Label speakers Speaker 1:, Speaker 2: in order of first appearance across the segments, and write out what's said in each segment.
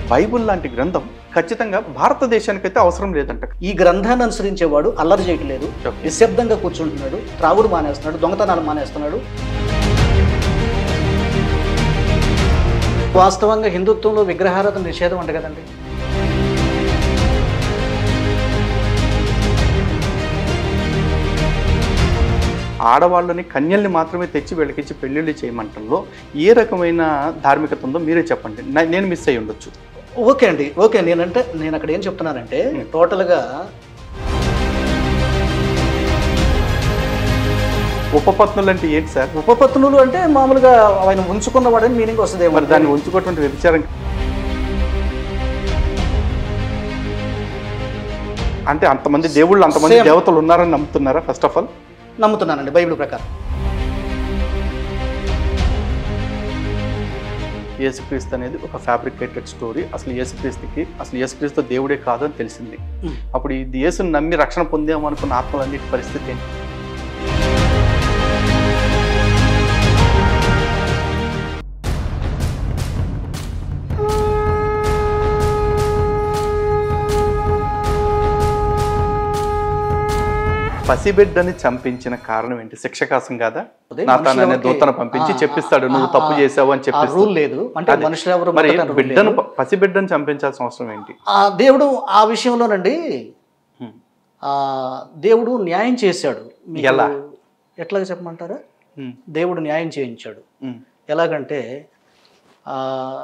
Speaker 1: Bible లాంటి గ్రంథం ఖచ్చితంగా భారతదేశానికైతే అవసరం లేదంట
Speaker 2: ఈ గ్రంథాన్ని అనుసరించేవాడు అల్లరి చేయట్లేదు
Speaker 1: Okay.
Speaker 2: నిశ్శబ్దంగా కూర్చుంటున్నాడు త్రాగుడు మానేస్తున్నాడు దొంగతనాలు మానేస్తున్నాడు వాస్తవంగా హిందుత్వంలో విగ్రహారాధన నిషేధం అంట కదండి
Speaker 1: ఆడవాళ్ళని కన్యల్ని మాత్రమే తెచ్చి వీళ్ళకిచ్చి పెళ్ళిళ్ళు చేయమంటంలో ఏ రకమైన ధార్మికత ఉందో మీరే చెప్పండి నా- నేను మిస్ అయ్యి ఉండొచ్చు
Speaker 2: ఓకే అండి ఓకే నేనంటే నేను అక్కడ ఏం చెప్తున్నానంటే టోటల్గా
Speaker 1: ఉపపత్నులు అంటే ఏంటి సార్
Speaker 2: ఉపపత్నులు అంటే మామూలుగా ఆయన ఉంచుకున్నవాడని మీనింగ్ వస్తుంది
Speaker 1: మరి దాన్ని ఉంచుకోవటువంటి వ్యభిచారం అంటే అంతమంది దేవుళ్ళు అంతమంది
Speaker 2: Same.
Speaker 1: దేవతలు ఉన్నారని నమ్ముతున్నారా ఫస్ట్ ఆఫ్ ఆల్
Speaker 2: నమ్ముతున్నానండి బైబిల్ ప్రకారం
Speaker 1: యేసుక్రీస్తు అనేది ఒక ఫ్యాబ్రికేటెడ్ స్టోరీ అసలు యేసుక్రీస్తుకి అసలు యేసుక్రీస్తు దేవుడే కాదు అని తెలిసింది
Speaker 2: Hmm.
Speaker 1: అప్పుడు ఇది యేసుని నమ్మి రక్షణ పొందాము అనుకున్న ఆత్మలన్నిటి పరిస్థితి ఏంటి పసిబిడ్డని చంపించిన కారణం ఏంటి శిక్ష కోసం కాదా
Speaker 2: అదే
Speaker 1: నాతాన్ అనే
Speaker 2: మనుషులకి-
Speaker 1: దూతను పంపించి
Speaker 2: ఆ,
Speaker 1: చెప్పిస్తాడు నువ్వు
Speaker 2: ఆ,
Speaker 1: తప్పు
Speaker 2: ఆ,
Speaker 1: చేసావు అని
Speaker 2: ఆ
Speaker 1: చెప్పిస్తాడు
Speaker 2: రూల్ లేదు అంటే
Speaker 1: అదే.
Speaker 2: మనుషులు ఎవరు
Speaker 1: మరి
Speaker 2: మొదట rule
Speaker 1: బిడ్డను
Speaker 2: లేదు.
Speaker 1: పసిబిడ్డను చంపించాల్సిన అవసరం ఏంటి
Speaker 2: ఆ దేవుడు ఆ విషయంలోనండి
Speaker 1: హ్మ్.
Speaker 2: ఆ దేవుడు న్యాయం చేశాడు మీకు
Speaker 1: ఎలా?
Speaker 2: ఎట్లాగ చెప్పమంటారా
Speaker 1: హ్మ్.
Speaker 2: దేవుడు న్యాయం చేయించాడు
Speaker 1: హ్మ్.
Speaker 2: ఎలాగంటే ఆ,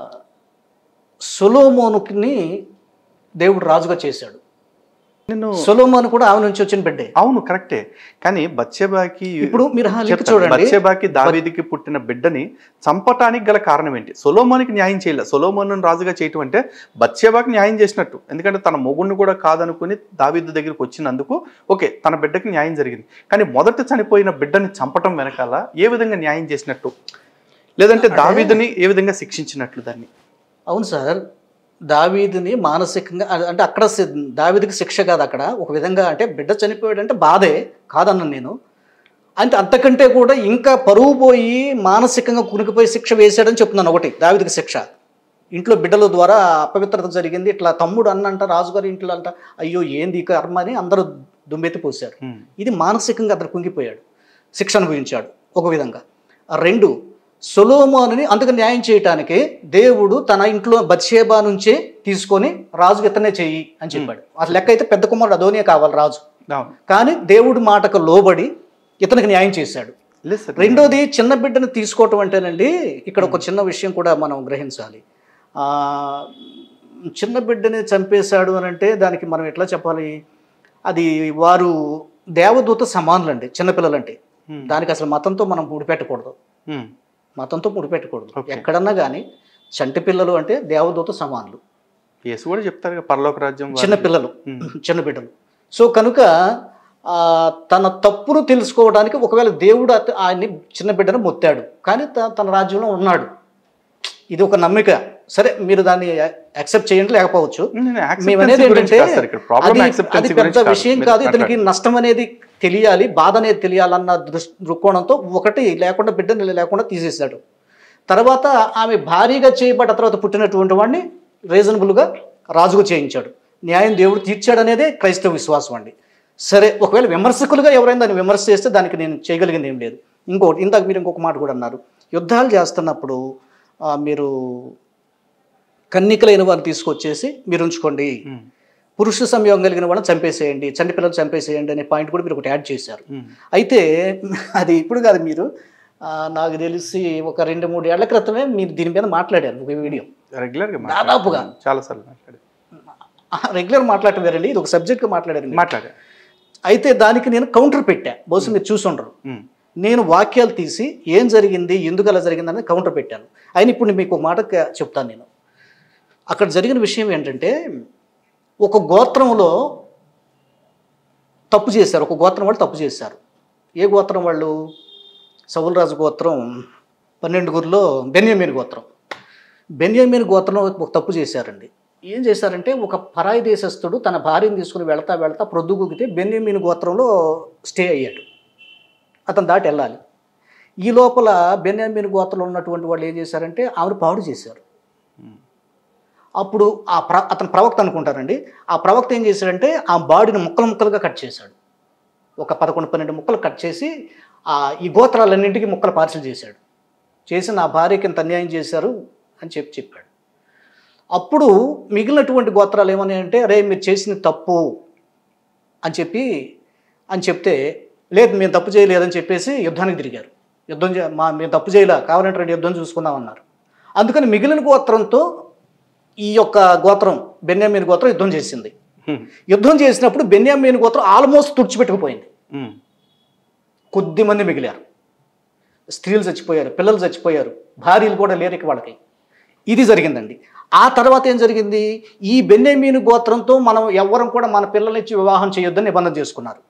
Speaker 2: సొలోమోనుని దేవుడు రాజుగా చేశాడు
Speaker 1: నేను
Speaker 2: సొలోమోను కూడా ఆమె నుంచి వచ్చిన బిడ్డే
Speaker 1: అవును కరెక్టే కానీ బత్సేబాకి
Speaker 2: ఇప్పుడు మీరు ఆ లింక్
Speaker 1: చెప్తాను.
Speaker 2: చూడండి
Speaker 1: బత్సేబాకి దావీదికి పుట్టిన బిడ్డని చంపటానికి గల కారణం ఏంటి సొలోమోనికి న్యాయం చేయలే సొలోమోను రాజుగా చేయటం అంటే బత్సేబాకి న్యాయం చేసినట్టు ఎందుకంటే తన మొగుడిని కూడా కాదనుకుని దావీదు దగ్గరికి వచ్చినందుకు ఓకే తన బిడ్డకి న్యాయం జరిగింది కానీ మొదట చనిపోయిన బిడ్డని చంపటం వెనకాల ఏ విధంగా న్యాయం చేసినట్టు లేదంటే దావీదుని ఏ విధంగా శిక్షించినట్లు దాన్ని
Speaker 2: అవును సార్ దావీదుని మానసికంగా అ- అంటే అక్కడ సి- దావీదుకి శిక్ష కాదు అక్కడ ఒక విధంగా అంటే బిడ్డ చనిపోయాడు అంటే బాధే కాదన్నాను నేను అంటే అంతకంటే కూడా ఇంకా పరువు పోయి మానసికంగా కునికిపోయి శిక్ష వేశాడని చెప్తున్నాను ఒకటి దావీదుకి శిక్ష ఇంట్లో బిడ్డల ద్వారా అపవిత్రత జరిగింది ఇట్లా తమ్ముడు అన్నంట రాజుగారి ఇంట్లో అంట అయ్యో ఏంది ఈ కర్మ అని అందరూ దుమ్మెత్తి పోశారు
Speaker 1: హ్మ్.
Speaker 2: ఇది మానసికంగా అతను కుంగిపోయాడు శిక్ష అనుభవించాడు ఒక విధంగా ఆ రెండు సొలోమోనుని అందుకు న్యాయం చేయటానికి దేవుడు తన ఇంట్లో బత్షేబా నుంచే తీసుకొని రాజుకి ఇతనే చెయ్యి అని చెప్పాడు అసలు లెక్క అయితే పెద్ద కుమారుడు అదోనే కావాలి రాజు
Speaker 1: అవును
Speaker 2: కానీ దేవుడి మాటకు లోబడి ఇతనికి న్యాయం చేశాడు
Speaker 1: లేదు సార్
Speaker 2: రెండోది చిన్న బిడ్డను తీసుకోవటం అంటేనండి ఇక్కడ ఒక చిన్న విషయం కూడా మనం గ్రహించాలి ఆ, చిన్న బిడ్డని చంపేశాడు అని అంటే దానికి మనం ఎట్లా చెప్పాలి అది వారు దేవదూత సమానులండి చిన్నపిల్లలంటే
Speaker 1: హ్మ్.
Speaker 2: దానికి అసలు మతంతో మనం ముడిపెట్టకూడదు
Speaker 1: హ్మ్.
Speaker 2: మతంతో ముడిపెట్టకూడదు
Speaker 1: Okay.
Speaker 2: ఎక్కడన్నా కానీ చంటి పిల్లలు అంటే దేవదూత సమానులు
Speaker 1: యేసు కూడా చెప్తారు కదా, పరలోక రాజ్యం వారి-
Speaker 2: చిన్న పిల్లలు
Speaker 1: హ్మ్.
Speaker 2: చిన్న బిడ్డలు సో కనుక ఆ, తన తప్పును తెలుసుకోవడానికి ఒకవేళ దేవుడు అత- ఆయన్ని చిన్న బిడ్డను మొత్తాడు కానీ త- తన రాజ్యంలో ఉన్నాడు ఇది ఒక నమ్మిక సరే మీరు దాన్ని యాక్సెప్ట్ చేయండి లేకపోవచ్చు
Speaker 1: నేను acceptance
Speaker 2: మేము అనేది
Speaker 1: గురించి
Speaker 2: ఏంటంటే
Speaker 1: కాదు సార్ ఇక్కడ. Problem
Speaker 2: అది
Speaker 1: acceptance
Speaker 2: అది
Speaker 1: గురించి
Speaker 2: పెద్ద
Speaker 1: కాదు.
Speaker 2: విషయం
Speaker 1: మీరు
Speaker 2: కాదు ఇతనికి
Speaker 1: మాట్లాడండి.
Speaker 2: నష్టం అనేది తెలియాలి బాధ అనేది తెలియాలన్న దృష్టి దృక్కోణంతో ఒకటి లేకుండా బిడ్డని లేకుండా తీసేశాడు తర్వాత ఆమె భారీగా చేయబడ్డ తర్వాత పుట్టినటువంటి వాడిని రీజనబుల్గా రాజుగా చేయించాడు న్యాయం దేవుడు తీర్చాడు అనేదే క్రైస్తవ విశ్వాసం అండి సరే ఒకవేళ విమర్శకులుగా ఎవరైనా దాన్ని విమర్శ చేస్తే దానికి నేను చేయగలిగింది ఏం లేదు ఇంకోటి ఇందాక మీరు ఇంకొక మాట కూడా అన్నారు యుద్ధాలు చేస్తున్నప్పుడు ఆ, మీరు కన్నికలైన వారిని తీసుకొచ్చేసి మీరు ఉంచుకోండి
Speaker 1: హ్మ్.
Speaker 2: పురుష సంయోగం కలిగిన వాళ్ళని చంపేసేయండి చంటి పిల్లలు చంపేసేయండి అనే పాయింట్ కూడా మీరు ఒకటి యాడ్ చేశారు
Speaker 1: హ్మ్.
Speaker 2: అయితే అది ఇప్పుడు కాదు మీరు ఆ, నాకు తెలిసి ఒక రెండు మూడు ఏళ్ల క్రితమే మీరు దీని మీద మాట్లాడారు ఒక వీడియో
Speaker 1: రెగ్యులర్ గా
Speaker 2: దాదాపుగా.
Speaker 1: చాలా సార్లు మాట్లాడారు
Speaker 2: రెగ్యులర్ మాట్లాడటం వేరండి ఇది ఒక సబ్జెక్ట్గా మాట్లాడారు మీరు.
Speaker 1: మాట్లాడా
Speaker 2: అయితే దానికి నేను కౌంటర్ పెట్టా బహుశా మీరు చూసుండరు
Speaker 1: హ్మ్.
Speaker 2: నేను వాక్యాలు తీసి ఏం జరిగింది ఎందుకు అలా జరిగింది అనేది కౌంటర్ పెట్టాను అయినా ఇప్పుడు మీకు ఒక మాట క- చెప్తాను నేను అక్కడ జరిగిన విషయం ఏంటంటే ఒక గోత్రంలో తప్పు చేశారు ఒక గోత్రం వాళ్ళు తప్పు చేశారు ఏ గోత్రం వాళ్ళు సౌలరాజు గోత్రం పన్నెండుగురిలో బెన్యామీన్ గోత్రం బెన్యామీన్ గోత్రంలో ఒక తప్పు చేశారండి ఏం చేశారంటే ఒక పరాయి దేశస్థుడు తన భార్యను తీసుకుని వెళ్తా వెళ్తా ప్రొద్దుగుగితే బెన్యామీన్ గోత్రంలో స్టే అయ్యాడు అతను దాటి వెళ్ళాలి ఈ లోపల బెన్యామీన్ గోత్రంలో ఉన్నటువంటి వాళ్ళు ఏం చేశారంటే ఆమెను పాడు చేశారు
Speaker 1: హ్మ్.
Speaker 2: అప్పుడు ఆ ప్ర అతను ప్రవక్త అనుకుంటారండి ఆ ప్రవక్త ఏం చేశాడంటే ఆ బాడీని ముక్కలు ముక్కలుగా కట్ చేశాడు ఒక పదకొండు పన్నెండు ముక్కలు కట్ చేసి ఆ ఈ గోత్రాలన్నింటికి ముక్కలు పార్సల్ చేశాడు చేసి నా భార్యకి ఇంత అన్యాయం చేశారు అని చెప్పి చెప్పాడు అప్పుడు మిగిలినటువంటి గోత్రాలు ఏమని అంటే అరే మీరు చేసిన తప్పు అని చెప్పి అని చెప్తే లేదు మేము తప్పు చేయలేదని చెప్పేసి యుద్ధానికి తిరిగారు యుద్ధం చే మా మేము తప్పు చేయలే కావాలంటే రెండు యుద్ధం చూసుకుందాం అన్నారు అందుకని మిగిలిన గోత్రంతో ఈ యొక్క గోత్రం బెన్యామీన్ గోత్రం యుద్ధం చేసింది
Speaker 1: హ్మ్.
Speaker 2: యుద్ధం చేసినప్పుడు బెన్యామీన్ గోత్రం ఆల్మోస్ట్ తుడిచిపెట్టుకుపోయింది
Speaker 1: హ్మ్.
Speaker 2: కొద్ది మంది మిగిలారు స్త్రీలు చచ్చిపోయారు పిల్లలు చచ్చిపోయారు భార్యలు కూడా లేరు ఇక వాళ్ళకి ఇది జరిగిందండి ఆ తర్వాత ఏం జరిగింది ఈ బెన్నెమీను గోత్రంతో మనం ఎవ్వరం కూడా మన పిల్లల్నిచ్చి వివాహం చేయొద్దని నిబంధన చేసుకున్నారు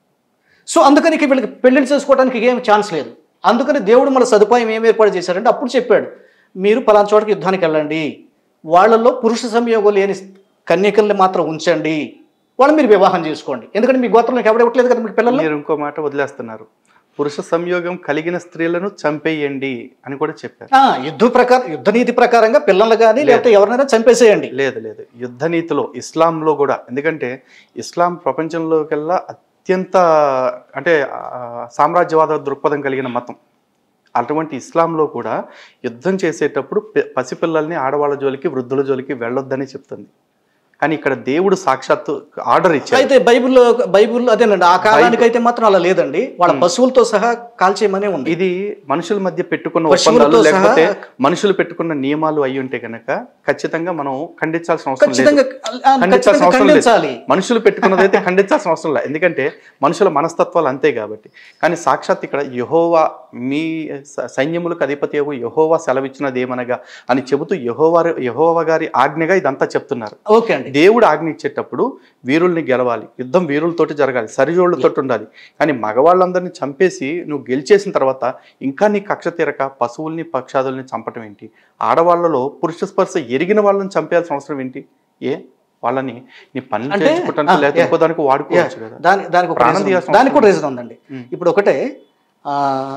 Speaker 2: సో అందుకని ఇక వీళ్ళకి పెళ్లిళ్ళు చేసుకోవడానికి ఏం ఛాన్స్ లేదు అందుకని దేవుడు మన సదుపాయం ఏం ఏర్పాటు చేశారంటే అప్పుడు చెప్పాడు మీరు పలానా చోటకి యుద్ధానికి వెళ్ళండి వాళ్ళల్లో పురుష సంయోగం లేని కన్యకల్ని మాత్రం ఉంచండి వాళ్ళు మీరు వివాహం చేసుకోండి ఎందుకంటే మీ గోత్రంలోకి ఎవడెవట్లేదు కదా మీకు పిల్లలు
Speaker 1: మీరు ఇంకో మాట వదిలేస్తున్నారు పురుష సంయోగం కలిగిన స్త్రీలను చంపేయండి అని కూడా చెప్పారు
Speaker 2: ఆ, యుద్ధ ప్రకారం యుద్ధ నీతి ప్రకారంగా పిల్లలు కానీ లేకపోతే ఎవరినైనా చంపేసేయండి
Speaker 1: లేదు లేదు యుద్ధ నీతిలో ఇస్లాంలో కూడా ఎందుకంటే ఇస్లాం ప్రపంచంలోకెల్లా అత్యంత అంటే ఆ, సామ్రాజ్యవాద దృక్పథం కలిగిన మతం అటువంటి ఇస్లాంలో కూడా యుద్ధం చేసేటప్పుడు పె- పసిపిల్లల్ని ఆడవాళ్ళ జోలికి వృద్ధుల జోలికి వెళ్ళొద్దని చెప్తుంది కానీ ఇక్కడ దేవుడు సాక్షాత్తు ఆర్డర్ ఇచ్చాడు
Speaker 2: అయితే బైబిల్లో బైబిల్ అదేనండి ఆ కాలానికి అయితే మాత్రం అలా లేదండి వాళ్ళ పశువులతో సహా కాల్చేయమనే ఉంది
Speaker 1: ఇది మనుషుల మధ్య పెట్టుకున్న
Speaker 2: పశువులతో
Speaker 1: ఒప్పందాలు
Speaker 2: సహా-
Speaker 1: లేకపోతే మనుషులు పెట్టుకున్న నియమాలు అయి ఉంటే కనుక ఖచ్చితంగా మనం ఖండించాల్సిన అవసరం లేదు
Speaker 2: ఖచ్చితంగా ఆ,
Speaker 1: ఖండించాల్సిన
Speaker 2: ఖచ్చితంగా
Speaker 1: అవసరం లేదు
Speaker 2: ఖండించాలి
Speaker 1: మనుషులు పెట్టుకున్నది అయితే ఖండించాల్సిన అవసరం లేదు ఎందుకంటే మనుషుల మనస్తత్వాలు అంతే కాబట్టి కానీ సాక్షాత్ ఇక్కడ యహోవా మీ స- సైన్యములకు అధిపతి యహోవా సెలవిచ్చినది ఏమనగా అని చెబుతూ యహోవా యహోవా గారి ఆజ్ఞగా ఇదంతా చెప్తున్నారు
Speaker 2: ఓకే అండి
Speaker 1: దేవుడు ఆజ్ఞ ఇచ్చేటప్పుడు వీరుల్ని గెలవాలి యుద్ధం వీరులతోటి జరగాలి సరిజోళ్ళతోటి ఉండాలి కానీ మగవాళ్ళందరినీ చంపేసి నువ్వు గెలిచేసిన తర్వాత ఇంకా నీ కక్ష తీరక పశువుల్ని పక్షాదుల్ని చంపటం ఏంటి ఆడవాళ్ళలో పురుష స్పర్శ ఎరిగిన వాళ్ళని చంపేయాల్సిన అవసరం ఏంటి ఏ వాళ్ళని నీ పని
Speaker 2: అంటే,
Speaker 1: చేయించుకోవటానికి
Speaker 2: ఆ,
Speaker 1: లేకపోతే
Speaker 2: yeah.
Speaker 1: ఇంకో దానికి వాడుకోవచ్చు కదా
Speaker 2: దాని దానికి ఒక
Speaker 1: ప్రాణం
Speaker 2: reason ఉంది.
Speaker 1: తీయాల్సిన
Speaker 2: దానికి కూడా
Speaker 1: అవసరం
Speaker 2: రీజన్ ఉందండి
Speaker 1: ఉమ్.
Speaker 2: ఇప్పుడు ఒకటే ఆ,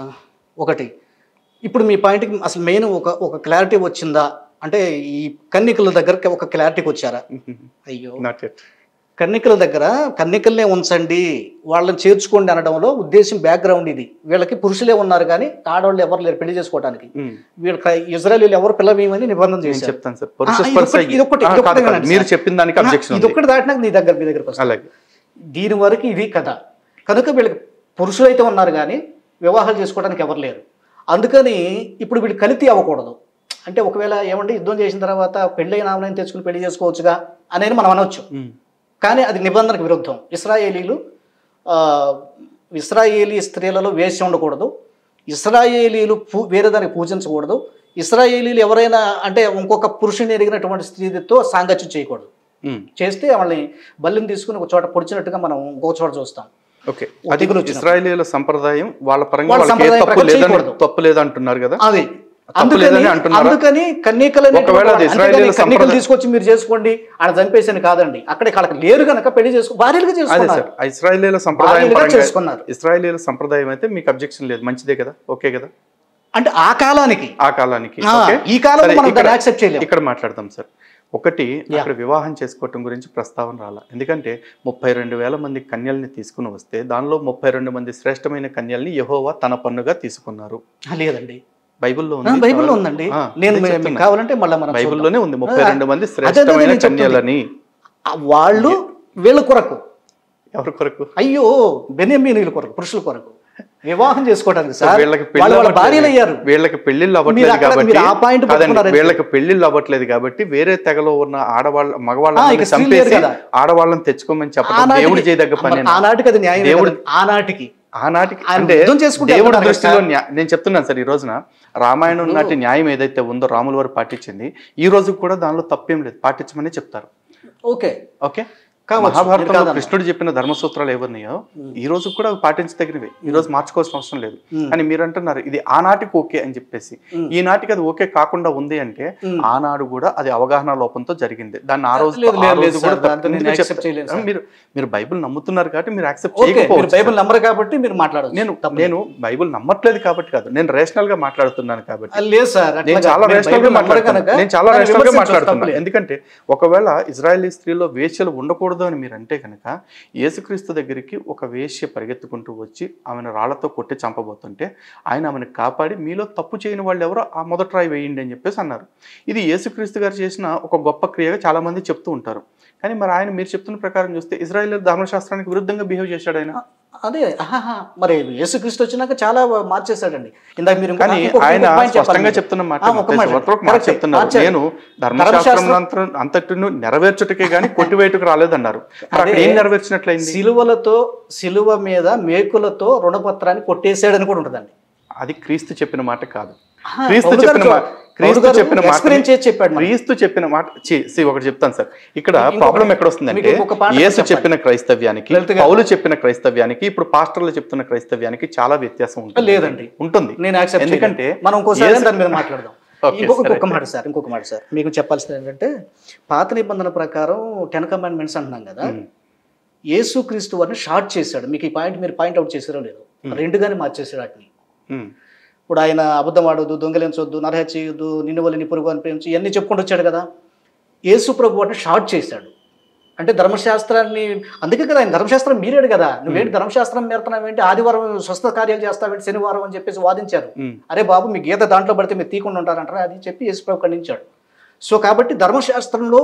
Speaker 2: ఒకటి ఇప్పుడు మీ పాయింట్కి అసలు మెయిన్ ఒక ఒక క్లారిటీ వచ్చిందా అంటే ఈ కన్నికల దగ్గరకి ఒక క్లారిటీకి వచ్చారా అయ్యో
Speaker 1: నాట్ ఎట్
Speaker 2: కన్నికల దగ్గర కన్నికల్నే ఉంచండి వాళ్ళని చేర్చుకోండి అనడంలో ఉద్దేశం బ్యాక్గ్రౌండ్ ఇది వీళ్ళకి పురుషులే ఉన్నారు కానీ ఆడవాళ్ళు ఎవరు లేరు పెళ్లి చేసుకోవడానికి వీళ్ళకి ఇజ్రాయలీలు ఎవరు పిల్లవేయమని నిబంధన
Speaker 1: నేను
Speaker 2: చేశారు
Speaker 1: చెప్తాను సార్ పురుష
Speaker 2: ఆ,
Speaker 1: స్పర్శ
Speaker 2: ఇదొకటి- ఇదొకటి-
Speaker 1: ఆ,
Speaker 2: ఇదొకటి
Speaker 1: కాదు, కాదు.
Speaker 2: వినండి
Speaker 1: మీరు
Speaker 2: సార్.
Speaker 1: చెప్పిన దానికి అబ్జెక్షన్
Speaker 2: ఇది ఒక్కటి దాటినాక నీ దగ్గర మీ దగ్గరకు వస్తాను
Speaker 1: అలాగే
Speaker 2: దీని వరకు ఇది కథ కనుక వీళ్ళకి పురుషులు అయితే ఉన్నారు కానీ వివాహాలు చేసుకోవడానికి ఎవరు లేరు అందుకని ఇప్పుడు వీళ్ళు కలితి అవ్వకూడదు అంటే ఒకవేళ ఏమండి యుద్ధం చేసిన తర్వాత పెళ్ళైన ఆమెను తెచ్చుకుని పెళ్లి చేసుకోవచ్చుగా అనేది మనం అనొచ్చు
Speaker 1: ఉమ్.
Speaker 2: కానీ అది నిబంధనకు విరుద్ధం ఇస్రాయేలీలు ఆ, ఇస్రాయేలీ స్త్రీలలో వేసి ఉండకూడదు ఇస్రాయేలీలు పూ వేరే దానికి పూజించకూడదు ఇస్రాయేలీలు ఎవరైనా అంటే ఇంకొక పురుషుని ఎరిగినటువంటి స్త్రీతో సాంగత్యం చేయకూడదు
Speaker 1: ఉమ్.
Speaker 2: చేస్తే వాళ్ళని బల్లిని తీసుకుని ఒక చోట పొడిచినట్టుగా మనం ఇంకో చోట చూస్తాం
Speaker 1: ఓకే
Speaker 2: ఓ
Speaker 1: అది
Speaker 2: దిగులు వచ్చినప్పుడు.
Speaker 1: ఇస్రాయేలీల సంప్రదాయం వాళ్ళ పరంగా
Speaker 2: వాళ్ళ
Speaker 1: వాళ్ళకి ఏ
Speaker 2: సంప్రదాయం
Speaker 1: తప్పు
Speaker 2: ప్రకారం
Speaker 1: లేదని
Speaker 2: చేయకూడదు.
Speaker 1: తప్పు లేదంటున్నారు కదా
Speaker 2: అది
Speaker 1: తప్పు
Speaker 2: అందుకని
Speaker 1: లేదని అంటున్నారా?
Speaker 2: అందుకని కన్యకలని
Speaker 1: ఒకవేళ అది ఇశ్రాయేలీల
Speaker 2: కన్యకలు
Speaker 1: సంప్రదాయం-
Speaker 2: తీసుకొచ్చి మీరు చేసుకోండి ఆడ చంపేసాను కాదండి అక్కడికి వాళ్ళకి లేరు కనుక పెళ్లి చేసుకో భార్యలుగా
Speaker 1: అదే
Speaker 2: చేసుకున్నారు
Speaker 1: సార్ ఆ ఇస్రాయేలీల సంప్రదాయం
Speaker 2: భార్యలుగా
Speaker 1: పరంగా
Speaker 2: చేసుకున్నారు
Speaker 1: ఇస్రాయేలీల సంప్రదాయం అయితే మీకు అబ్జెక్షన్ లేదు మంచిదే కదా ఓకే కదా
Speaker 2: అంటే ఆ కాలానికి
Speaker 1: ఆ కాలానికి
Speaker 2: ఆ,
Speaker 1: ఓకే?
Speaker 2: ఈ కాలంలో
Speaker 1: సరే,
Speaker 2: మనం
Speaker 1: ఇక్కడ-
Speaker 2: దాన్ని యాక్సెప్ట్ చేయలేం
Speaker 1: ఇక్కడ మాట్లాడదాం సార్ ఒకటి అక్కడ వివాహం చేసుకోవటం గురించి ప్రస్తావన రాల ఎందుకంటే ముప్పై రెండు వేల మంది కన్యల్ని తీసుకుని వస్తే దానిలో ముప్పై రెండు మంది శ్రేష్టమైన కన్యల్ని యహోవా తన పన్నుగా తీసుకున్నారు
Speaker 2: ఆ, లేదండి
Speaker 1: బైబిల్లో
Speaker 2: ఆ,
Speaker 1: ఉంది
Speaker 2: బైబిల్లో ఉందండి
Speaker 1: ఆ,
Speaker 2: నేను
Speaker 1: అదే
Speaker 2: మీకు
Speaker 1: చెప్తున్నా.
Speaker 2: కావాలంటే మళ్ళీ మనం చూద్దాం.
Speaker 1: బైబిల్లోనే ఉంది ముప్పై రెండు మంది
Speaker 2: అదే
Speaker 1: శ్రేష్టమైన
Speaker 2: నేను చెప్తుంది.
Speaker 1: కన్యలని
Speaker 2: ఆ, వాళ్ళు వీళ్ళ కొరకు
Speaker 1: ఎవరి కొరకు
Speaker 2: అయ్యో బెనియమీనుల కొరకు పురుషుల కొరకు వివాహం చేసుకోవడానికి సార్
Speaker 1: వీళ్ళకి
Speaker 2: వాళ్ళు
Speaker 1: పెళ్లి
Speaker 2: వాళ్ళ భార్యలు అయ్యారు
Speaker 1: వీళ్ళకి పెళ్లిళ్ళు
Speaker 2: మీరు
Speaker 1: అవ్వట్లేదు
Speaker 2: అక్కడ-
Speaker 1: కాబట్టి
Speaker 2: మీరు ఆ పాయింట్
Speaker 1: కాదండి,
Speaker 2: పట్టుకున్నారంటే-
Speaker 1: వీళ్ళకి పెళ్లిళ్ళు అవ్వట్లేదు కాబట్టి వేరే తెగలో ఉన్న ఆడవాళ్ళ
Speaker 2: ఆ,
Speaker 1: మగవాళ్ళని
Speaker 2: ఇక స్త్రీలు లేరు
Speaker 1: చంపేసి
Speaker 2: కదా.
Speaker 1: ఆడవాళ్ళని తెచ్చుకోమని చెప్పడం
Speaker 2: ఆనాటికి-
Speaker 1: దేవుడు చేయదగ్గ పని
Speaker 2: ఆనాటికి అది న్యాయం
Speaker 1: దేవుడు-
Speaker 2: దేవుడు ఆనాటికి
Speaker 1: ఆనాటికి
Speaker 2: ఆయన
Speaker 1: అంటే
Speaker 2: యుద్ధం చేసుకుంటే
Speaker 1: దేవుడి
Speaker 2: వెళ్తున్నారు
Speaker 1: దృష్టిలో న్యా- నేను చెప్తున్నాను సార్ ఈ రోజున రామాయణం నాటి న్యాయం ఏదైతే ఉందో రాముల వారు పాటించింది ఈ రోజు కూడా దానిలో తప్పేం లేదు పాటించమని చెప్తారు
Speaker 2: ఓకే
Speaker 1: ఓకే
Speaker 2: కావచ్చు, మీరు
Speaker 1: మహాభారతంలో
Speaker 2: కాదన్నారు.
Speaker 1: కృష్ణుడు చెప్పిన ధర్మసూత్రాలు ఏవన్నాయో ఈ రోజు కూడా అవి పాటించదగినవి ఈ రోజు మార్చుకోవాల్సిన అవసరం లేదు
Speaker 2: ఉమ్.
Speaker 1: కానీ మీరు అంటున్నారు ఇది ఆనాటికి ఓకే అని చెప్పేసి
Speaker 2: ఉమ్.
Speaker 1: ఈనాటికి అది ఓకే కాకుండా ఉంది అంటే
Speaker 2: ఉమ్.
Speaker 1: ఆనాడు కూడా అది అవగాహన లోపంతో జరిగింది దాన్ని ఆ రోజు
Speaker 2: లేదు,
Speaker 1: ఆ
Speaker 2: లేదు,
Speaker 1: రోజు
Speaker 2: లేదు
Speaker 1: కూడా
Speaker 2: సార్, దాంతో
Speaker 1: తప్పు.
Speaker 2: నేను
Speaker 1: ఎందుకు
Speaker 2: accept
Speaker 1: చెప్తా-
Speaker 2: చేయలేను సార్.
Speaker 1: మీరు మీరు బైబిల్ నమ్ముతున్నారు కాబట్టి మీరు యాక్సెప్ట్
Speaker 2: ఓకే మీరు
Speaker 1: చేయకపోవచ్చు
Speaker 2: బైబిల్ నమ్మరు కాబట్టి మీరు మాట్లాడచ్చు
Speaker 1: నేను నేను బైబిల్ నమ్మట్లేదు కాబట్టి కాదు నేను రేషనల్ గా మాట్లాడుతున్నాను కాబట్టి
Speaker 2: లేదు సార్ అట్లా
Speaker 1: నేను
Speaker 2: కాదు.
Speaker 1: చాలా
Speaker 2: మీరు
Speaker 1: రేషనల్ గా
Speaker 2: బైబిల్ నమ్మరు
Speaker 1: మాట్లాడుతున్నాను
Speaker 2: కనుక
Speaker 1: నేను చాలా
Speaker 2: దాన్ని
Speaker 1: రేషనల్ గా
Speaker 2: విమర్శించవచ్చు,
Speaker 1: మాట్లాడుతున్నాను
Speaker 2: తప్పులేదు.
Speaker 1: ఎందుకంటే ఒకవేళ ఇజ్రాయలీ స్త్రీలో వేశ్యలు ఉండకూడదు అని మీరు అంటే కనుక యేసుక్రీస్తు దగ్గరికి ఒక వేశ్య పరిగెత్తుకుంటూ వచ్చి ఆమెను రాళ్లతో కొట్టి చంపబోతుంటే ఆయన ఆమెను కాపాడి మీలో తప్పు చేయని వాళ్ళు ఎవరో ఆ మొదటి రాయి వేయండి అని చెప్పేసి అన్నారు ఇది యేసుక్రీస్తు గారు చేసిన ఒక గొప్ప క్రియగా చాలా మంది చెప్తూ ఉంటారు కానీ మరి ఆయన మీరు చెప్తున్న ప్రకారం చూస్తే ఇజ్రాయెల్ ధర్మశాస్త్రానికి విరుద్ధంగా బిహేవ్ చేశాడు ఆయన
Speaker 2: అదే ఆహాహా. మరి యేసుక్రీస్తు వచ్చినాక చాలా మార్చేశాడండి ఇందాక మీరు ఇంకో-
Speaker 1: కానీ
Speaker 2: ఇంకొక-
Speaker 1: ఆయన
Speaker 2: ఇంకొక point చెప్పాలి
Speaker 1: స్పష్టంగా
Speaker 2: మీరు.
Speaker 1: చెప్తున్న మాట
Speaker 2: ఆ, ఒక మాట.
Speaker 1: ఎవరితో ఒక మాట
Speaker 2: Correct.
Speaker 1: చెప్తున్నారు
Speaker 2: మార్చారు.
Speaker 1: నేను ధర్మశాస్త్రం
Speaker 2: ధర్మశాస్త్రం-
Speaker 1: అంతటి- అంతటిను నెరవేర్చుటకే గాని కొట్టివేటుకు రాలేదన్నారు మరి అక్కడ
Speaker 2: అదే.
Speaker 1: ఏం నెరవేర్చినట్లయింది
Speaker 2: సిలువలతో సిలువ మీద మేకులతో రుణపత్రాన్ని కొట్టేసాడని కూడా ఉంటుందండి
Speaker 1: అది క్రీస్తు చెప్పిన మాట కాదు
Speaker 2: ఆహా,
Speaker 1: క్రీస్తు
Speaker 2: పౌలు గారు
Speaker 1: చెప్పిన మాట
Speaker 2: పౌలు
Speaker 1: క్రీస్తు
Speaker 2: గారు
Speaker 1: చెప్పిన మాట
Speaker 2: experience చేసి చెప్పాడు మనకి.
Speaker 1: క్రీస్తు చెప్పిన మాట చి- సి, ఒకటి చెప్తాను సార్ ఇక్కడ
Speaker 2: ఇంకొక-
Speaker 1: ప్రాబ్లం ఎక్కడ వస్తుందంటే
Speaker 2: మీకు ఇంకొక పాట
Speaker 1: యేసు
Speaker 2: చెప్పాలి.
Speaker 1: చెప్పిన క్రైస్తవ్యానికి
Speaker 2: లలిత గారు.
Speaker 1: పౌలు చెప్పిన క్రైస్తవ్యానికి ఇప్పుడు పాస్టర్లు చెప్తున్న క్రైస్తవ్యానికి చాలా వ్యత్యాసం ఉంటుంది
Speaker 2: లేదండి.
Speaker 1: ఉంటుంది
Speaker 2: నేను యాక్సెప్ట్
Speaker 1: ఎందుకంటే
Speaker 2: మనం ఇంకోసారి
Speaker 1: యేసు-
Speaker 2: దాని మీద మాట్లాడదాం
Speaker 1: Okay,
Speaker 2: ఇంకొక
Speaker 1: సరే.
Speaker 2: ఇంకొక మాట సార్ ఇంకొక మాట సార్ మీకు చెప్పాల్సింది ఏంటంటే పాత నిబంధన ప్రకారం టెన్ కమాండ్మెంట్స్ అంటున్నాం కదా
Speaker 1: ఉమ్.
Speaker 2: యేసు క్రీస్తు వారిని షార్ట్ చేశాడు మీకు ఈ పాయింట్ మీరు పాయింట్ అవుట్ చేసారో లేదు రెండుగానే మార్చేసాడు వాటిని
Speaker 1: ఉమ్.
Speaker 2: ఇప్పుడు ఆయన అబద్ధం ఆడొద్దు దొంగలించొద్దు నరహత్య చేయొద్దు నిన్ను వల్ల నీ పొరుగు అని ప్రేమించి ఇవన్నీ చెప్పుకుంటూ వచ్చాడు కదా యేసు ప్రభు వాటిని షార్ట్ చేశాడు అంటే ధర్మశాస్త్రాన్ని అందుకే కదా ఆయన ధర్మశాస్త్రం మీరాడు కదా నువ్వేంటి ధర్మశాస్త్రం మీరుతున్నావేంటి ఆదివారం స్వస్థ కార్యాలు చేస్తావేంటి శనివారం అని చెప్పేసి వాదించారు
Speaker 1: ఉమ్.
Speaker 2: అరే బాబు మీ గీత దాంట్లో పడితే మీరు తీయకుండా ఉంటారంటారా అది చెప్పి యేసుప్రభు ఖండించాడు సో కాబట్టి ధర్మశాస్త్రంలో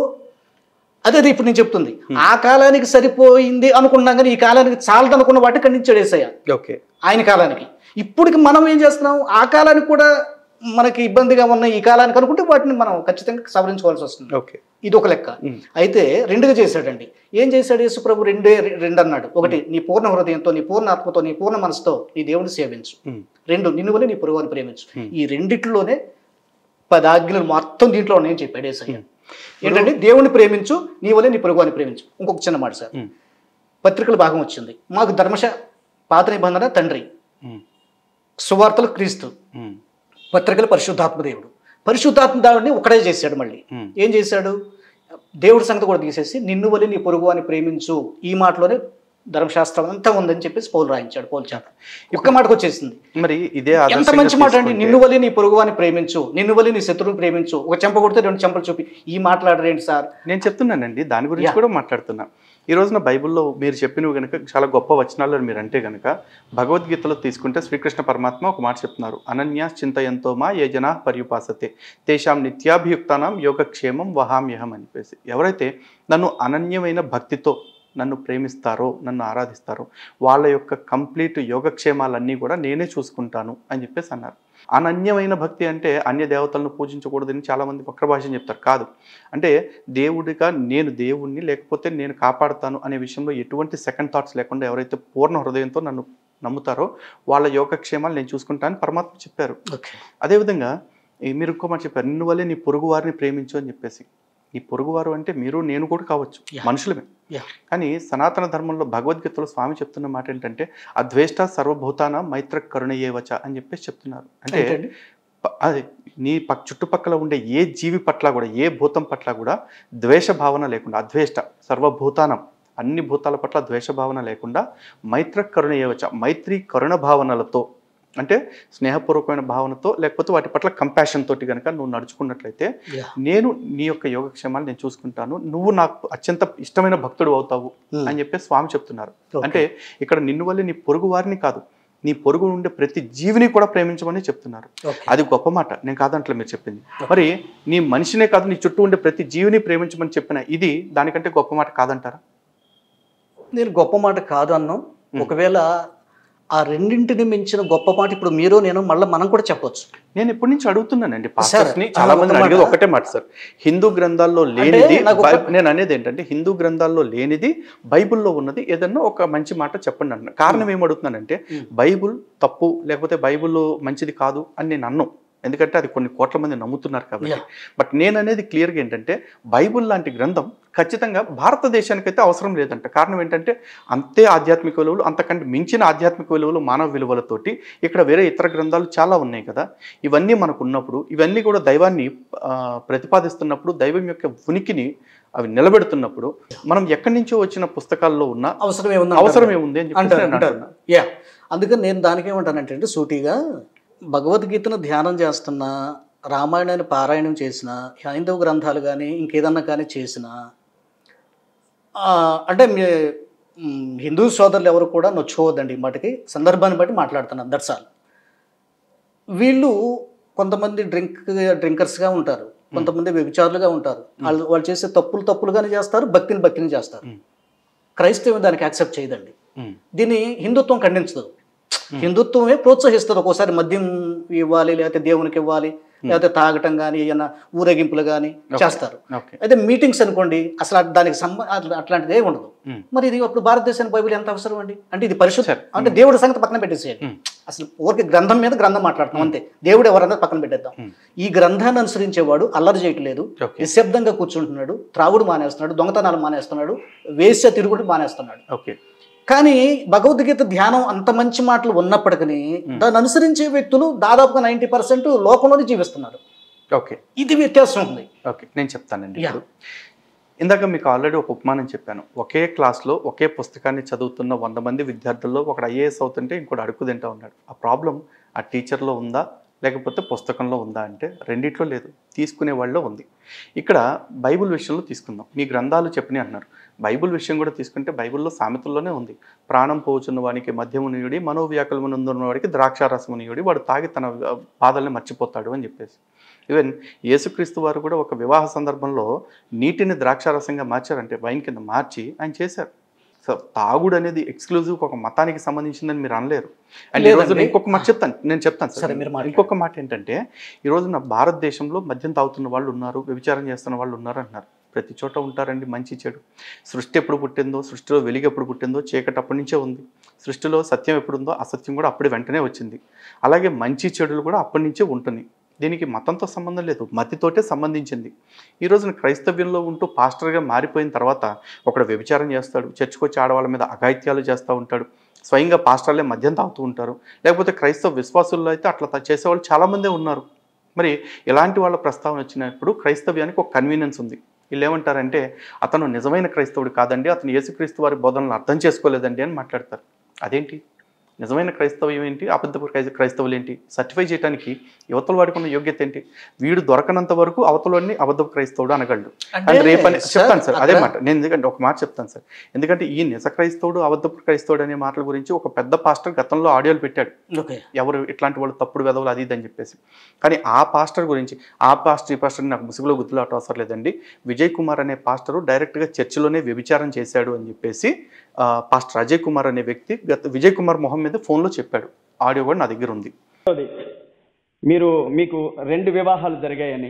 Speaker 2: అదే అది ఇప్పుడు నేను చెప్తుంది ఆ కాలానికి సరిపోయింది అనుకున్నాం కానీ ఈ కాలానికి చాలదు అనుకున్న వాటిని ఖండించాడు ఏసయ్య
Speaker 1: ఓకే
Speaker 2: ఆయన కాలానికి ఇప్పటికి మనం ఏం చేస్తున్నాం ఆ కాలానికి కూడా మనకి ఇబ్బందిగా ఉన్న ఈ కాలానికి అనుకుంటే వాటిని మనం ఖచ్చితంగా సవరించుకోవాల్సి వస్తుంది
Speaker 1: ఓకే
Speaker 2: ఇది ఒక లెక్క
Speaker 1: ఉమ్.
Speaker 2: అయితే రెండుగా చేశాడండి ఏం చేశాడు యేసు ప్రభు రెండే రెండు అన్నాడు ఒకటి నీ పూర్ణ హృదయంతో నీ పూర్ణ ఆత్మతో నీ పూర్ణ మనసుతో నీ దేవుని సేవించు
Speaker 1: ఉమ్.
Speaker 2: రెండు నిన్ను వల్ల నీ పొరుగుని ప్రేమించు
Speaker 1: Hmm.
Speaker 2: ఈ రెండిట్లోనే పది ఆజ్ఞలు మొత్తం దీంట్లో ఉన్నాయని చెప్పాడు ఏసయ్య ఏంటంటే దేవుని ప్రేమించు నీ వల్లే నీ పొరుగుని ప్రేమించు ఇంకొక చిన్న మాట సార్
Speaker 1: ఉమ్.
Speaker 2: పత్రికల భాగం వచ్చింది మాకు ధర్మశ పాత నిబంధన తండ్రి
Speaker 1: ఉమ్.
Speaker 2: సువార్తలు క్రీస్తు
Speaker 1: ఉమ్.
Speaker 2: పత్రికలు పరిశుద్ధాత్మ దేవుడు పరిశుద్ధాత్మ దేవుడిని ఒకటే చేశాడు మళ్ళీ
Speaker 1: ఉమ్.
Speaker 2: ఏం చేశాడు దేవుడి సంగతి కూడా తీసేసి నిన్ను వలి నీ పొరుగు అని ప్రేమించు ఈ మాటలోనే ధర్మశాస్త్రం అంతా ఉందని చెప్పేసి పౌలు రాయించాడు పౌలు చేత ఒక్క మాటకు వచ్చేసింది
Speaker 1: మరి ఇదే
Speaker 2: ఎంత
Speaker 1: ఆదర్శంగా
Speaker 2: మంచి మాట అండి
Speaker 1: తీసుకుంటే-
Speaker 2: నిన్ను వలి నీ పొరుగు అని ప్రేమించు నిన్ను వలి నీ శత్రువుని ప్రేమించు ఒక చెంప కొడితే రెండు చెంపలు చూపి ఈ మాట్లాడరేంటి సార్
Speaker 1: నేను చెప్తున్నానండి దాని గురించి
Speaker 2: Yeah.
Speaker 1: కూడా మాట్లాడుతున్నా ఈ రోజున బైబిల్లో మీరు చెప్పినవి కనుక చాలా గొప్ప వచనాలు అని మీరు అంటే కనుక భగవద్గీతలో తీసుకుంటే శ్రీకృష్ణ పరమాత్మ ఒక మాట చెప్తున్నారు అనన్య చింతయంతో మా ఏ జనా పర్యుపాసతే తేషాం నిత్యాభియుక్తానం యోగక్షేమం వహామ్యహం అని చెప్పేసి ఎవరైతే నన్ను అనన్యమైన భక్తితో నన్ను ప్రేమిస్తారో నన్ను ఆరాధిస్తారో వాళ్ళ యొక్క కంప్లీట్ యోగక్షేమాలన్నీ కూడా నేనే చూసుకుంటాను అని చెప్పేసి అన్నారు అనన్యమైన భక్తి అంటే అన్య దేవతలను పూజించకూడదని చాలామంది వక్ర భాష చెప్తారు కాదు అంటే దేవుడిగా నేను దేవుణ్ణి లేకపోతే నేను కాపాడుతాను అనే విషయంలో ఎటువంటి సెకండ్ థాట్స్ లేకుండా ఎవరైతే పూర్ణ హృదయంతో నన్ను నమ్ముతారో వాళ్ళ యోగక్షేమాలు నేను చూసుకుంటానని పరమాత్మ చెప్పారు
Speaker 2: ఓకే
Speaker 1: అదేవిధంగా ఈ మీరు ఇంకో మాట చెప్పారు నిన్ను వల్లే నీ పొరుగు వారిని ప్రేమించు అని చెప్పేసి ఈ పొరుగువారు అంటే మీరు నేను కూడా కావచ్చు
Speaker 2: Yeah.
Speaker 1: మనుషులమే
Speaker 2: Yeah.
Speaker 1: కానీ సనాతన ధర్మంలో భగవద్గీతలో స్వామి చెప్తున్న మాట ఏంటంటే అద్వేష్ట సర్వభూతాన మైత్ర కరుణయేవచ అని చెప్పేసి చెప్తున్నారు అంటే
Speaker 2: ఏంటండి
Speaker 1: ప- అది నీ పక్ చుట్టుపక్కల ఉండే ఏ జీవి పట్ల కూడా ఏ భూతం పట్ల కూడా ద్వేష భావన లేకుండా అద్వేష్ట సర్వభూతానం అన్ని భూతాల పట్ల ద్వేష భావన లేకుండా మైత్ర కరుణ ఏవచ్చ మైత్రి కరుణ భావనలతో అంటే స్నేహపూర్వకమైన భావనతో లేకపోతే వాటి పట్ల కంపాషన్ తోటి కనుక నువ్వు నడుచుకున్నట్లయితే
Speaker 2: Yeah.
Speaker 1: నేను నీ యొక్క యోగక్షేమాలు నేను చూసుకుంటాను నువ్వు నాకు అత్యంత ఇష్టమైన భక్తుడు అవుతావు
Speaker 2: Hmm.
Speaker 1: అని చెప్పి స్వామి చెప్తున్నారు
Speaker 2: Okay.
Speaker 1: అంటే ఇక్కడ నిన్ను వల్లే నీ పొరుగు వారిని కాదు నీ పొరుగు ఉండే ప్రతి జీవిని కూడా ప్రేమించమని చెప్తున్నారు
Speaker 2: ఓకే
Speaker 1: అది గొప్ప మాట నేను కాదంటలే మీరు చెప్పింది మరి నీ మనిషినే కాదు నీ చుట్టూ ఉండే ప్రతి జీవిని ప్రేమించమని చెప్పిన ఇది దానికంటే గొప్ప మాట కాదంటారా
Speaker 2: నేను గొప్ప మాట కాదు అన్నాం ఒకవేళ ఆ రెండింటిని మించిన గొప్ప మాట ఇప్పుడు మీరు నేను మళ్ళీ మనం కూడా చెప్పొచ్చు
Speaker 1: నేను ఎప్పటి నుంచి అడుగుతున్నానండి
Speaker 2: సార్,
Speaker 1: పాస్టర్స్ ని
Speaker 2: ఆ,
Speaker 1: చాలా మంది
Speaker 2: ఒక మాట.
Speaker 1: అడిగేది ఒకటే మాట సార్ హిందూ గ్రంథాల్లో లేనిది
Speaker 2: నాకు ఒక-
Speaker 1: బై- నేను అనేది ఏంటంటే హిందూ గ్రంథాల్లో లేనిది బైబిల్లో ఉన్నది ఏదన్నా ఒక మంచి మాట చెప్పండి అంటున్నా కారణం ఏం అడుగుతున్నానంటే
Speaker 2: Hmm.
Speaker 1: బైబుల్ తప్పు లేకపోతే బైబిల్ మంచిది కాదు అని నేను అన్ను ఎందుకంటే అది కొన్ని కోట్ల మంది నమ్ముతున్నారు కాబట్టి
Speaker 2: Yeah.
Speaker 1: బట్ నేను అనేది క్లియర్గా ఏంటంటే బైబుల్ లాంటి గ్రంథం ఖచ్చితంగా భారతదేశానికైతే అవసరం లేదంట కారణం ఏంటంటే అంతే ఆధ్యాత్మిక విలువలు అంతకంటే మించిన ఆధ్యాత్మిక విలువలు మానవ విలువలతోటి ఇక్కడ వేరే ఇతర గ్రంథాలు చాలా ఉన్నాయి కదా ఇవన్నీ మనకు ఉన్నప్పుడు ఇవన్నీ కూడా దైవాన్ని ఆ, ప్రతిపాదిస్తున్నప్పుడు దైవం యొక్క ఉనికిని అవి నిలబెడుతున్నప్పుడు మనం ఎక్కడి నుంచో వచ్చిన పుస్తకాల్లో ఉన్న
Speaker 2: అవసరం ఏముంది
Speaker 1: అవసరం ఏముంది అని చెప్పేసి
Speaker 2: అంటారు
Speaker 1: నేను
Speaker 2: అంటారు
Speaker 1: అంటున్నా.
Speaker 2: యా అందుకని నేను దానికి ఏమంటానంటే సూటిగా భగవద్గీతను ధ్యానం చేస్తున్నా రామాయణాన్ని పారాయణం చేసిన హైందవ గ్రంథాలు కానీ ఇంకేదన్నా కానీ చేసిన అంటే మీ మ్, హిందూ సోదరులు ఎవరు కూడా నొచ్చుకోవద్దండి ఈ మాటకి సందర్భాన్ని బట్టి మాట్లాడుతున్నాను దట్స్ ఆల్ వీళ్ళు కొంతమంది డ్రింక్ డ్రింకర్స్గా ఉంటారు కొంతమంది వ్యభిచారులుగా ఉంటారు వాళ్ళు వాళ్ళు చేసే తప్పులు తప్పులుగానే చేస్తారు భక్తిని భక్తిని చేస్తారు
Speaker 1: మ్.
Speaker 2: క్రైస్తవం దానికి యాక్సెప్ట్ చేయదండి
Speaker 1: ఉమ్,
Speaker 2: దీన్ని హిందుత్వం ఖండించదు హిందుత్వమే ప్రోత్సహిస్తుంది ఒక్కోసారి మద్యం ఇవ్వాలి లేకపోతే దేవునికి ఇవ్వాలి లేకపోతే తాగటం కానీ ఏమైనా ఊరేగింపులు కానీ చేస్తారు
Speaker 1: ఓకే
Speaker 2: అయితే మీటింగ్స్ అనుకోండి అసలు అట్- దానికి సంబ అట్లా- అట్లాంటిది ఏమి ఉండదు
Speaker 1: ఉమ్,
Speaker 2: మరి ఇది అప్పుడు భారతదేశానికి బైబిల్ ఎంత అవసరం అండి అంటే ఇది పరిశుద్ధ
Speaker 1: సరే.
Speaker 2: అంటే దేవుడి సంగతి పక్కన పెట్టేసేయండి
Speaker 1: ఉమ్,
Speaker 2: అసలు ఊరికి గ్రంథం మీద గ్రంథం మాట్లాడుతున్నాం అంతే దేవుడు ఎవరన్నది పక్కన పెట్టేద్దాం
Speaker 1: ఉమ్.
Speaker 2: ఈ గ్రంథాన్ని అనుసరించేవాడు అల్లరి చేయట్లేదు
Speaker 1: ఓకే
Speaker 2: నిశ్శబ్దంగా కూర్చుంటున్నాడు త్రాగుడు మానేస్తున్నాడు దొంగతనాలు మానేస్తున్నాడు వేశ్య తిరుగుడు మానేస్తున్నాడు
Speaker 1: ఓకే
Speaker 2: కానీ భగవద్గీత ధ్యానం అంత మంచి మాటలు ఉన్నప్పటికీ దాన్ని అనుసరించే వ్యక్తులు దాదాపుగా నైంటీ పర్సెంట్ లోకంలోనే జీవిస్తున్నారు
Speaker 1: ఓకే
Speaker 2: ఇది వ్యత్యాసం ఉంది
Speaker 1: ఓకే నేను చెప్తానండి
Speaker 2: యా.
Speaker 1: ఇప్పుడు ఇందాక మీకు ఆల్రెడీ ఒక ఉపమానం చెప్పాను ఒకే క్లాస్లో ఒకే పుస్తకాన్ని చదువుతున్న వంద మంది విద్యార్థుల్లో ఒకడు ఐఏఎస్ అవుతుంటే ఇంకోటి అడుగు తింటా ఉన్నాడు ఆ ప్రాబ్లం ఆ టీచర్లో ఉందా లేకపోతే పుస్తకంలో ఉందా అంటే రెండిట్లో లేదు తీసుకునే వాళ్ళలో ఉంది ఇక్కడ బైబిల్ విషయంలో తీసుకుందాం మీ గ్రంథాలు చెప్పినాయి అంటున్నారు బైబిల్ విషయం కూడా తీసుకుంటే బైబిల్లో సామెతల్లోనే ఉంది ప్రాణం పోచున్న వానికి మద్యమునియుడి మనోవ్యాకులమునందున్న వాడికి ద్రాక్షారసమునియుడి వాడు తాగి తన ఆ, బాధల్ని మర్చిపోతాడు అని చెప్పేసి ఈవెన్ యేసుక్రీస్తు వారు కూడా ఒక వివాహ సందర్భంలో నీటిని ద్రాక్షారసంగా మార్చారంటే వైన్ కింద మార్చి ఆయన చేశారు సో తాగుడు అనేది ఎక్స్క్లూజివ్ ఒక మతానికి సంబంధించిందని మీరు అనలేరు అండ్ ఈ రోజు
Speaker 2: లేదండి.
Speaker 1: ఇంకొక మాట చెప్తాను నేను చెప్తాను
Speaker 2: సరే,
Speaker 1: సార్
Speaker 2: మీరు మాట్లాడండి.
Speaker 1: ఇంకొక మాట ఏంటంటే ఈ రోజున భారతదేశంలో మద్యం తాగుతున్న వాళ్ళు ఉన్నారు వ్యభిచారం చేస్తున్న వాళ్ళు ఉన్నారు అంటున్నారు ప్రతి చోట ఉంటారండి మంచి చెడు సృష్టి ఎప్పుడు పుట్టిందో సృష్టిలో వెలుగు ఎప్పుడు పుట్టిందో చీకటి అప్పటి నుంచే ఉంది సృష్టిలో సత్యం ఎప్పుడు ఉందో అసత్యం కూడా అప్పుడే వెంటనే వచ్చింది అలాగే మంచి చెడులు కూడా అప్పటి నుంచే ఉంటుంది దీనికి మతంతో సంబంధం లేదు మతితోటే సంబంధించింది ఈ రోజున క్రైస్తవ్యంలో ఉంటూ పాస్టర్గా మారిపోయిన తర్వాత ఒకడు వ్యభిచారం చేస్తాడు చర్చకొచ్చి ఆడవాళ్ళ మీద అఘాయిత్యాలు చేస్తూ ఉంటాడు స్వయంగా పాస్టర్లే మద్యం తాగుతూ ఉంటారు లేకపోతే క్రైస్తవ విశ్వాసుల్లో అయితే అట్లా త- చేసేవాళ్ళు చాలామందే ఉన్నారు మరి ఇలాంటి వాళ్ళ ప్రస్తావన వచ్చినప్పుడు క్రైస్తవ్యానికి ఒక కన్వీనియన్స్ ఉంది వీళ్ళు ఏమంటారంటే అతను నిజమైన క్రైస్తవుడు కాదండి అతను యేసుక్రీస్తు వారి బోధనలు అర్థం చేసుకోలేదండి అని మాట్లాడతారు అదేంటి నిజమైన క్రైస్తవ్యం ఏంటి అబద్ధపు క్రై క్రైస్తవులు ఏంటి సర్టిఫై చేయడానికి యువతల వాడికి ఉన్న యోగ్యత ఏంటి వీడు దొరకనంత వరకు అవతలని అబద్ధపు క్రైస్తవుడు అనగలడు అండ్ రేపని చెప్తాను సార్ అదే మాట నేను ఎందుకంటే ఒక మాట చెప్తాను సార్ ఎందుకంటే ఈ నిజ క్రైస్తవుడు అబద్ధపు క్రైస్తవుడు అనే మాటల గురించి ఒక పెద్ద పాస్టర్ గతంలో ఆడియోలు పెట్టాడు
Speaker 2: ఓకే
Speaker 1: ఎవరు ఇట్లాంటి వాళ్ళు తప్పుడు వెదవులు అది ఇది అని చెప్పేసి కానీ ఆ పాస్టర్ గురించి ఆ పాస్టర్ ఈ పాస్టర్ నాకు ముసుగులో గుర్తులాట అవసరం లేదండి విజయ్ కుమార్ అనే పాస్టరు డైరెక్ట్గా చర్చిలోనే వ్యభిచారం చేశాడు అని చెప్పేసి ఆ, పాస్టర్ అజయ్ కుమార్ అనే వ్యక్తి గత విజయ్ కుమార్ మొహం మీద ఫోన్లో చెప్పాడు ఆడియో కూడా నా దగ్గర ఉంది
Speaker 3: రెండోది, మీరు మీకు రెండు వివాహాలు జరిగాయని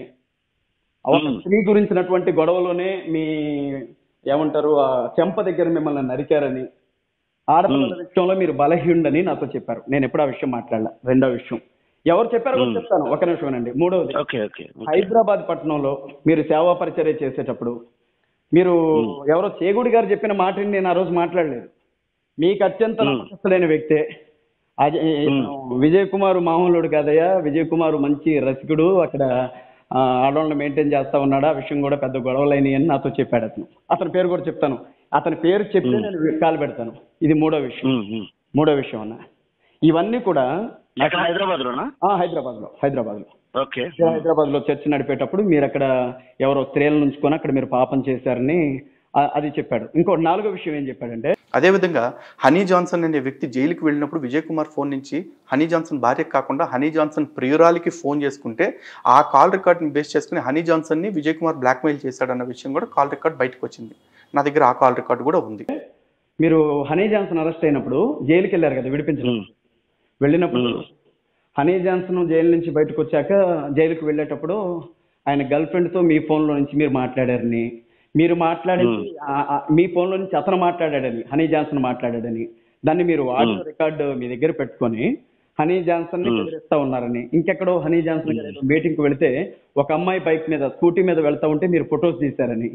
Speaker 3: ఒక స్త్రీ గురించినటువంటి గొడవలోనే మీ ఏమంటారు ఆ చెంప దగ్గర మిమ్మల్ని నరికారని ఆడపిల్లల విషయంలో మీరు బలహీనుడని నాతో చెప్పారు నేను ఎప్పుడు ఆ విషయం మాట్లాడలే రెండో విషయం ఎవరు చెప్పారో కూడా చెప్తాను ఒక నిమిషం అండి మూడవది
Speaker 4: ఓకే ఓకే
Speaker 3: హైదరాబాద్ పట్టణంలో మీరు సేవా పరిచర్య చేసేటప్పుడు మీరు ఎవరో చేగుడి గారు చెప్పిన మాటని నేను ఆ రోజు మాట్లాడలేదు మీకు అత్యంత నమ్మకస్తులైన వ్యక్తే అజయ్ విజయ్ కుమార్ మామూలుడు కాదయ్యా విజయ్ కుమార్ మంచి రసికుడు అక్కడ ఆ, ఆడవాళ్ళని మెయింటైన్ చేస్తా ఉన్నాడు ఆ విషయం కూడా పెద్ద గొడవలైనవి అని నాతో చెప్పాడు అతను అతని పేరు కూడా చెప్తాను అతని పేరు చెప్తే నేను కాలు పెడతాను ఇది మూడో విషయం మూడో విషయం అన్న ఇవన్నీ కూడా
Speaker 4: అక్కడ హైదరాబాద్ లోనా
Speaker 3: ఆ, హైదరాబాద్లో హైదరాబాద్లో
Speaker 4: ఓకే
Speaker 3: హైదరాబాద్ లో చర్చ్ నడిపేటప్పుడు మీరు అక్కడ ఎవరో స్త్రీలను ఉంచుకొని అక్కడ మీరు పాపం చేశారని ఆ- అది చెప్పాడు ఇంకో నాలుగో విషయం ఏం చెప్పాడంటే
Speaker 1: అదేవిధంగా హనీ జాన్సన్ అనే వ్యక్తి జైలుకి వెళ్ళినప్పుడు విజయ్ కుమార్ ఫోన్ నుంచి హనీ జాన్సన్ భార్యకు కాకుండా హనీ జాన్సన్ ప్రియురాలికి ఫోన్ చేసుకుంటే ఆ కాల్ రికార్డ్ని బేస్ చేసుకుని హనీ జాన్సన్ని విజయ్ కుమార్ బ్లాక్మెయిల్ చేశాడన్న విషయం కూడా కాల్ రికార్డ్ బయటకు వచ్చింది నా దగ్గర ఆ కాల్ రికార్డు కూడా ఉంది
Speaker 3: మీరు హనీ జాన్సన్ అరెస్ట్ అయినప్పుడు జైలుకి వెళ్ళారు కదా విడిపించడం వెళ్ళినప్పుడు హనీ జాన్సన్ జైలు నుంచి బయటకు వచ్చాక జైలుకి వెళ్ళేటప్పుడు ఆయన గర్ల్ ఫ్రెండ్ తో మీ ఫోన్ లో నుంచి మీరు మాట్లాడారని మీరు మాట్లాడేది ఆ- ఆ- మీ ఫోన్ లో నుంచి అతను మాట్లాడాడని హనీ జాన్సన్ మాట్లాడాడని దాన్ని మీరు ఆడియో రికార్డు మీ దగ్గర పెట్టుకొని హనీ జాన్సన్ ని బెదిరిస్తా ఉన్నారని ఇంకెక్కడో హనీ జాన్సన్ గారు మీటింగ్ కి వెళితే ఒక అమ్మాయి బైక్ మీద స్కూటీ మీద వెళ్తా ఉంటే మీరు ఫొటోస్ తీశారని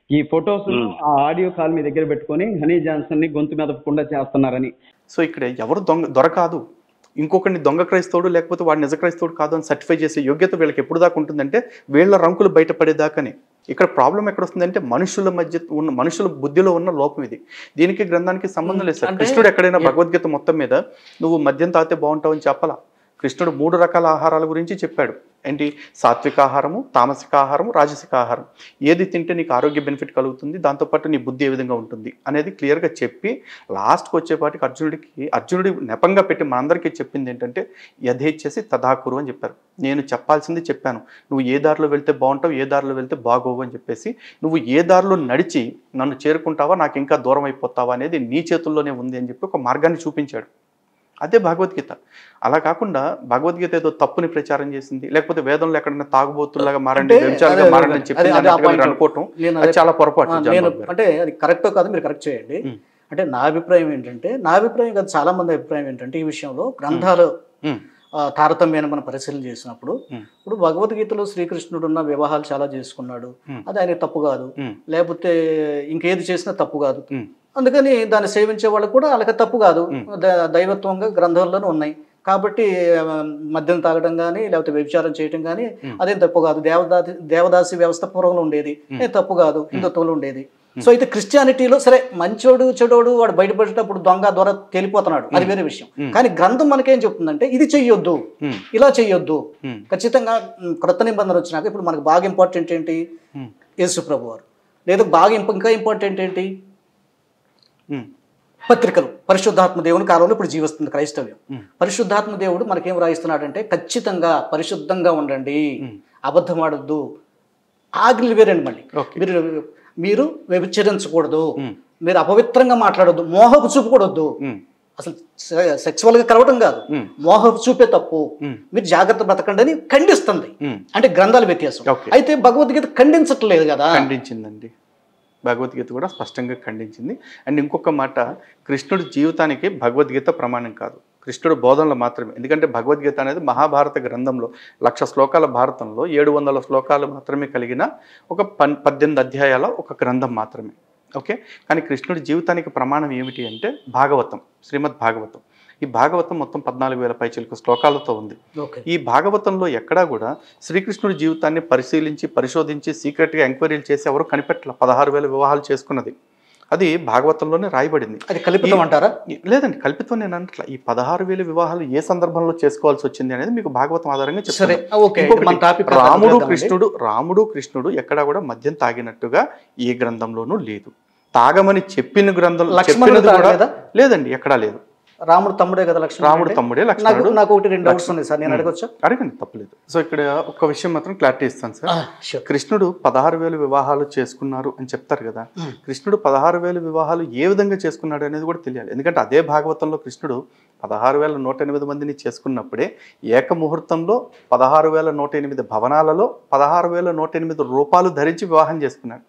Speaker 3: ఈ ఫొటోస్ ఆ ఆడియో కాల్ మీ దగ్గర పెట్టుకొని హనీ జాన్సన్ ని గొంతు మెదపకుండా చేస్తున్నారని
Speaker 1: సో ఇక్కడ ఎవరు దొంగ దొరకాదు ఇంకొకరిని దొంగ క్రైస్తవుడు లేకపోతే వాడు నిజ క్రైస్తవుడు కాదు అని సర్టిఫై చేసే యోగ్యత వీళ్ళకి ఎప్పుడు దాకా ఉంటుందంటే వీళ్ళ రంకులు బయటపడేదాకానే ఇక్కడ ప్రాబ్లం ఎక్కడ వస్తుందంటే మనుషుల మధ్య ఉన్న మనుషుల బుద్ధిలో ఉన్న లోపం ఇది దీనికి గ్రంథానికి సంబంధం లేదు సార్
Speaker 2: అంటే-
Speaker 1: కృష్ణుడు ఎక్కడైనా భగవద్గీత మొత్తం మీద నువ్వు మద్యం తాగితే బాగుంటావు అని చెప్పాలా కృష్ణుడు మూడు రకాల ఆహారాల గురించి చెప్పాడు ఏంటి సాత్విక ఆహారము తామసిక ఆహారము రాజసిక ఆహారం ఏది తింటే నీకు ఆరోగ్య బెనిఫిట్ కలుగుతుంది దాంతోపాటు నీ బుద్ధి ఏ విధంగా ఉంటుంది అనేది క్లియర్గా చెప్పి లాస్ట్కి వచ్చేపాటికి అర్జునుడికి అర్జునుడి నెపంగా పెట్టి మనందరికీ చెప్పింది ఏంటంటే యథేచ్చేసి తదాకురు అని చెప్పారు నేను చెప్పాల్సింది చెప్పాను నువ్వు ఏ దారిలో వెళ్తే బాగుంటావు ఏ దారిలో వెళ్తే బాగోవు అని చెప్పేసి నువ్వు ఏ దారిలో నడిచి నన్ను చేరుకుంటావా నాకు ఇంకా దూరం అయిపోతావా అనేది నీ చేతుల్లోనే ఉంది అని చెప్పి ఒక మార్గాన్ని చూపించాడు అదే భగవద్గీత అలా కాకుండా భగవద్గీత ఏదో తప్పుని ప్రచారం చేసింది లేకపోతే వేదంలో ఎక్కడైనా తాగుబోతులాగా మారండి
Speaker 2: అంటే
Speaker 1: వ్యభిచారంగా
Speaker 2: అదే,
Speaker 1: మారండి అని
Speaker 2: అదే,
Speaker 1: చెప్పింది
Speaker 2: అదే,
Speaker 1: అన్నట్టుగా
Speaker 2: ఆ
Speaker 1: మీరు
Speaker 2: point.
Speaker 1: అనుకోవటం
Speaker 2: నేను
Speaker 1: అది
Speaker 2: అదే-
Speaker 1: చాలా పొరపాటు
Speaker 2: ఆ,
Speaker 1: జాన్
Speaker 2: నేను
Speaker 1: బాబు గారు.
Speaker 2: అంటే అది కరెక్టో కాదు మీరు కరెక్ట్ చేయండి
Speaker 1: ఉమ్.
Speaker 2: అంటే నా అభిప్రాయం ఏంటంటే నా అభిప్రాయం కాదు చాలా మంది అభిప్రాయం ఏంటంటే ఈ విషయంలో గ్రంథాలు
Speaker 1: ఉమ్,
Speaker 2: ఆ, తారతమ్యాన్ని మనం పరిశీలన చేసినప్పుడు
Speaker 1: ఉమ్,
Speaker 2: ఇప్పుడు భగవద్గీతలో శ్రీకృష్ణుడు ఉన్న వివాహాలు చాలా చేసుకున్నాడు
Speaker 1: ఉమ్.
Speaker 2: అది ఆయన తప్పు కాదు
Speaker 1: ఉమ్,
Speaker 2: లేకపోతే ఇంకేది చేసినా తప్పు కాదు
Speaker 1: ఉమ్,
Speaker 2: అందుకని దాన్ని సేవించే వాళ్ళకు కూడా వాళ్ళకి తప్పు కాదు
Speaker 1: ఉమ్.
Speaker 2: ద- దైవత్వంగా గ్రంథాల్లోనే ఉన్నాయి కాబట్టి ఆ, మద్యం తాగడం కానీ లేకపోతే వ్యభిచారం చేయడం కానీ
Speaker 1: ఉమ్.
Speaker 2: అదేం తప్పు కాదు దేవదాసి దేవదాసి వ్యవస్థ పూర్వంలో ఉండేది
Speaker 1: ఉమ్.
Speaker 2: ఏ తప్పు కాదు హిందుత్వంలో ఉండేది సో అయితే క్రిస్టియానిటీలో సరే మంచోడు చెడోడు వాడు బయటపడేటప్పుడు దొంగ ద్వారా తేలిపోతున్నాడు అది వేరే విషయం
Speaker 1: ఉమ్.
Speaker 2: కానీ గ్రంథం మనకేం చెప్తుందంటే ఇది చెయ్యొద్దు
Speaker 1: ఉమ్,
Speaker 2: ఇలా చెయ్యొద్దు
Speaker 1: ఉమ్,
Speaker 2: ఖచ్చితంగా ఉమ్, క్రొత్త నిబంధన వచ్చినాక ఇప్పుడు మనకు బాగా ఇంపార్టెంట్ ఏంటి
Speaker 1: ఉమ్,
Speaker 2: యేసు ప్రభు వారు లేదా బాగా ఇంప- ఇంకా ఇంపార్టెంట్ ఏంటి
Speaker 1: ఉమ్,
Speaker 2: పత్రికలు పరిశుద్ధాత్మ దేవుని కాలంలో ఇప్పుడు జీవిస్తుంది క్రైస్తవ్యం
Speaker 1: ఉమ్.
Speaker 2: పరిశుద్ధాత్మ దేవుడు మనకేం రాయిస్తున్నాడంటే ఖచ్చితంగా పరిశుద్ధంగా ఉండండి
Speaker 1: ఉమ్.
Speaker 2: అబద్ధం ఆడొద్దు ఆజ్ఞలు వేరండి మళ్ళీ
Speaker 1: ఓకే.
Speaker 2: మీరు మీరు వ్యభిచరించకూడదు
Speaker 1: ఉమ్,
Speaker 2: మీరు అపవిత్రంగా మాట్లాడొద్దు మోహపు చూపు కూడా వద్దు
Speaker 1: ఉమ్,
Speaker 2: అసలు సె- సెక్సువల్గా కలవటం కాదు
Speaker 1: ఉమ్,
Speaker 2: మోహపు చూపే తప్పు
Speaker 1: ఉమ్,
Speaker 2: మీరు జాగ్రత్త బ్రతకండి అని ఖండిస్తుంది
Speaker 1: ఉమ్.
Speaker 2: అంటే గ్రంథాల వ్యత్యాసం
Speaker 1: ఓకే.
Speaker 2: అయితే భగవద్గీత ఖండించట్లేదు కదా
Speaker 1: ఖండించిందండి భగవద్గీత కూడా స్పష్టంగా ఖండించింది అండ్ ఇంకొక మాట కృష్ణుడి జీవితానికి భగవద్గీత ప్రమాణం కాదు కృష్ణుడు బోధనలు మాత్రమే ఎందుకంటే భగవద్గీత అనేది మహాభారత గ్రంథంలో లక్ష శ్లోకాల భారతంలో ఏడు వందల శ్లోకాలు మాత్రమే కలిగిన ఒక పన్ పద్దెనిమిది అధ్యాయాల ఒక గ్రంథం మాత్రమే ఓకే కానీ కృష్ణుడి జీవితానికి ప్రమాణం ఏమిటి అంటే భాగవతం శ్రీమద్ భాగవతం ఈ భాగవతం మొత్తం పద్నాలుగు వేల పైచిలకు శ్లోకాలతో ఉంది
Speaker 2: ఓకే
Speaker 1: ఈ భాగవతంలో ఎక్కడా కూడా శ్రీకృష్ణుడి జీవితాన్ని పరిశీలించి పరిశోధించి సీక్రెట్గా ఎంక్వైరీలు చేసి ఎవరు కనిపెట్టల పదహారు వేల వివాహాలు చేసుకున్నది అది భాగవతంలోనే రాయబడింది
Speaker 2: అది కల్పితం అంటారా
Speaker 1: ఈ- లేదండి కల్పితం నేను అంటట్లా ఈ పదహారు వేల వివాహాలు ఏ సందర్భంలో చేసుకోవాల్సి వచ్చింది అనేది మీకు భాగవతం ఆధారంగా
Speaker 2: సరే
Speaker 1: చెప్తాను
Speaker 2: ఓకే
Speaker 1: ఇంకొకటి,
Speaker 2: మన టాపిక్
Speaker 1: రాముడు కృష్ణుడు రాముడు కృష్ణుడు ఎక్కడా కూడా మద్యం తాగినట్టుగా ఏ గ్రంథంలోనూ లేదు తాగమని చెప్పిన గ్రంథం
Speaker 2: లక్ష్మణుడు
Speaker 1: చెప్పినది కూడా
Speaker 2: తాగలేదా?
Speaker 1: లేదండి ఎక్కడా లేదు
Speaker 2: రాముడు తమ్ముడే కదా లక్ష్మణుడు
Speaker 1: రాముడు
Speaker 2: అంటే?
Speaker 1: తమ్ముడే
Speaker 2: నాకు
Speaker 1: లక్ష్మణుడు
Speaker 2: నాకు ఒకటి రెండు డౌట్స్ ఉన్నాయి సార్ నేను అడగొచ్చా
Speaker 1: అడగండి తప్పలేదు సో ఇక్కడ ఒక విషయం మాత్రం క్లారిటీ ఇస్తాను సార్
Speaker 2: షూర్
Speaker 1: కృష్ణుడు పదహారు వేలు వివాహాలు చేసుకున్నారు అని చెప్తారు కదా
Speaker 2: Hmm.
Speaker 1: కృష్ణుడు పదహారు వేలు వివాహాలు ఏ విధంగా చేసుకున్నాడు అనేది కూడా తెలియాలి ఎందుకంటే అదే భాగవతంలో కృష్ణుడు పదహారు వేల నూట ఎనిమిది మందిని చేసుకున్నప్పుడే ఏక ముహూర్తంలో పదహారు వేల నూట ఎనిమిది భవనాలలో పదహారు వేల నూట ఎనిమిది రూపాయలు ధరించి వివాహం చేసుకున్నాడు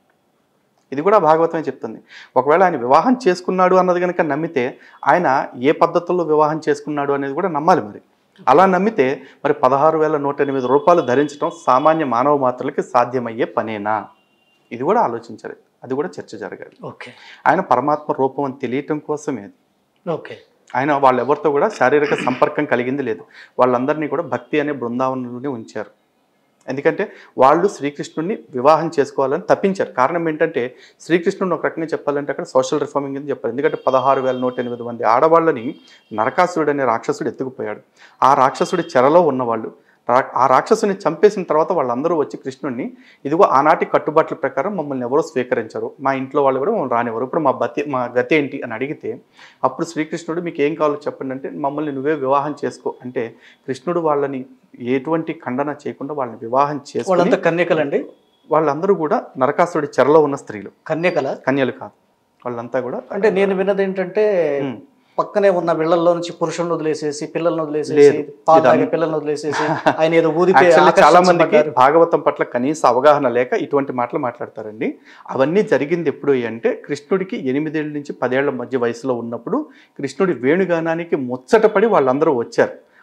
Speaker 1: ఇది కూడా భాగవతమే చెప్తుంది ఒకవేళ ఆయన వివాహం చేసుకున్నాడు అన్నది కనుక నమ్మితే ఆయన ఏ పద్ధతుల్లో వివాహం చేసుకున్నాడు అనేది కూడా నమ్మాలి మరి అలా నమ్మితే మరి పదహారు వేల నూట ఎనిమిది రూపాయలు ధరించడం సామాన్య మానవ మాత్రలకి సాధ్యమయ్యే పనేనా ఇది కూడా ఆలోచించాలి అది కూడా చర్చ జరగాలి
Speaker 2: ఓకే
Speaker 1: ఆయన పరమాత్మ రూపం అని తెలియటం కోసమే అది.
Speaker 2: ఓకే
Speaker 1: ఆయన వాళ్ళెవరితో కూడా శారీరక సంపర్కం కలిగింది లేదు వాళ్ళందరినీ కూడా భక్తి అనే బృందావనంలోనే ఉంచారు ఎందుకంటే వాళ్ళు శ్రీకృష్ణుడిని వివాహం చేసుకోవాలని తప్పించారు కారణం ఏంటంటే శ్రీకృష్ణుడిని ఒక రకంగా చెప్పాలంటే అక్కడ సోషల్ రిఫార్మింగ్ అని చెప్పారు ఎందుకంటే పదహారు వేల నూట ఎనిమిది మంది ఆడవాళ్ళని నరకాసురుడు అనే రాక్షసుడు ఎత్తుకుపోయాడు ఆ రాక్షసుడి చెరలో ఉన్నవాళ్ళు రా- ఆ రాక్షసుని చంపేసిన తర్వాత వాళ్ళందరూ వచ్చి కృష్ణుడిని ఇదిగో ఆనాటి కట్టుబాట్ల ప్రకారం మమ్మల్ని ఎవరో స్వీకరించరు మా ఇంట్లో వాళ్ళు కూడా మమ్మల్ని రానివ్వరు ఇప్పుడు మా బతి మా గతి ఏంటి అని అడిగితే అప్పుడు శ్రీకృష్ణుడు మీకు ఏం కావాలో చెప్పండి అంటే మమ్మల్ని నువ్వే వివాహం చేసుకో అంటే కృష్ణుడు వాళ్ళని ఎటువంటి ఖండన చేయకుండా వాళ్ళని వివాహం చేసుకుని
Speaker 2: వాళ్ళంతా కన్యకలండి
Speaker 1: వాళ్ళందరూ కూడా నరకాసుడి చెరలో ఉన్న స్త్రీలు
Speaker 2: కన్యకల
Speaker 1: కన్యలు కాదు వాళ్ళంతా కూడా
Speaker 2: అంటే నేను విన్నది ఏంటంటే
Speaker 1: ఉమ్.
Speaker 2: పక్కనే ఉన్న వీళ్ళల్లో నుంచి పురుషులను వదిలేసేసి పిల్లలను వదిలేసేసి
Speaker 1: లేదు.
Speaker 2: పాలు తాగే
Speaker 1: ఇదంతా-
Speaker 2: పిల్లలను వదిలేసేసి ఆయన ఏదో ఊదితే
Speaker 1: Actually చాలా మందికి
Speaker 2: ఆకర్షించబడ్డారు.
Speaker 1: భాగవతం పట్ల కనీస అవగాహన లేక ఇటువంటి మాటలు మాట్లాడతారండి అవన్నీ జరిగింది ఎప్పుడు అంటే కృష్ణుడికి ఎనిమిదేళ్ళ నుంచి పదేళ్ల మధ్య వయసులో ఉన్నప్పుడు కృష్ణుడి వేణుగానానికి ముచ్చటపడి వాళ్ళందరూ వచ్చారు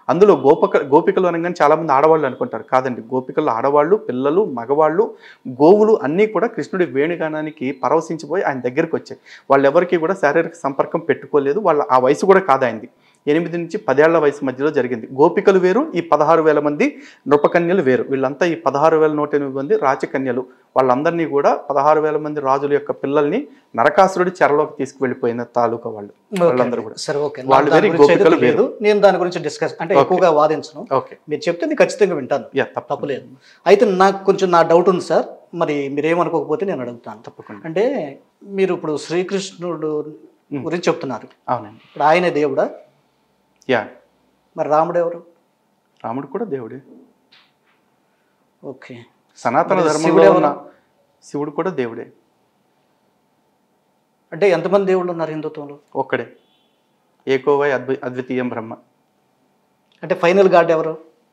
Speaker 1: అందులో గోపక గోపికలు అనగానే చాలామంది ఆడవాళ్ళు అనుకుంటారు కాదండి గోపికలు ఆడవాళ్ళు పిల్లలు మగవాళ్ళు గోవులు అన్నీ కూడా కృష్ణుడి వేణుగానానికి పరవశించిపోయి ఆయన దగ్గరికి వచ్చాయి వాళ్ళెవరికి కూడా శారీరక సంపర్కం పెట్టుకోలేదు వాళ్ళ ఆ వయసు కూడా కాదు ఆయనది ఎనిమిది నుంచి పదేళ్ల వయసు మధ్యలో జరిగింది గోపికలు వేరు ఈ పదహారు వేల మంది నృపకన్యలు వేరు వీళ్ళంతా ఈ పదహారు వేల నూట ఎనిమిది మంది రాచకన్యలు వాళ్ళందరినీ కూడా పదహారు వేల మంది రాజుల యొక్క పిల్లల్ని నరకాసురుడి చెరలోకి తీసుకువెళ్ళిపోయిన తాలూకా వాళ్ళు వాళ్ళందరూ కూడా
Speaker 2: సరే ఓకే
Speaker 1: వాళ్ళు
Speaker 2: దాని
Speaker 1: వేరే,
Speaker 2: గురించి అయితే
Speaker 1: గోపికలు
Speaker 2: తెలియదు నేను దాని గురించి డిస్కస్ అంటే
Speaker 1: Okay.
Speaker 2: ఎక్కువగా వాదించను
Speaker 1: ఓకే
Speaker 2: మీరు చెప్తే నేను ఖచ్చితంగా వింటాను
Speaker 1: యా తప్ప
Speaker 2: తప్పులేదు అయితే నాకు కొంచెం నా డౌట్ ఉంది సార్ మరి మీరు ఏమనుకోకపోతే నేను అడుగుతాను
Speaker 1: తప్పకుండా
Speaker 2: అంటే మీరు ఇప్పుడు శ్రీకృష్ణుడు గురించి చెప్తున్నారు
Speaker 1: అవునండి
Speaker 2: ఇప్పుడు ఆయనే దేవుడా
Speaker 1: యా
Speaker 2: మరి రాముడు ఎవరు
Speaker 1: రాముడు కూడా దేవుడే
Speaker 2: ఓకే
Speaker 1: సనాతన
Speaker 2: మరి
Speaker 1: ధర్మంలో
Speaker 2: శివుడు ఎవరు?
Speaker 1: ఉన్న శివుడు కూడా దేవుడే
Speaker 2: అంటే ఎంతమంది దేవుళ్ళు ఉన్నారు హిందుత్వంలో
Speaker 1: ఒక్కడే ఏకోవై అద్వి అద్వితీయం బ్రహ్మ
Speaker 2: అంటే ఫైనల్ గాడ్ ఎవరు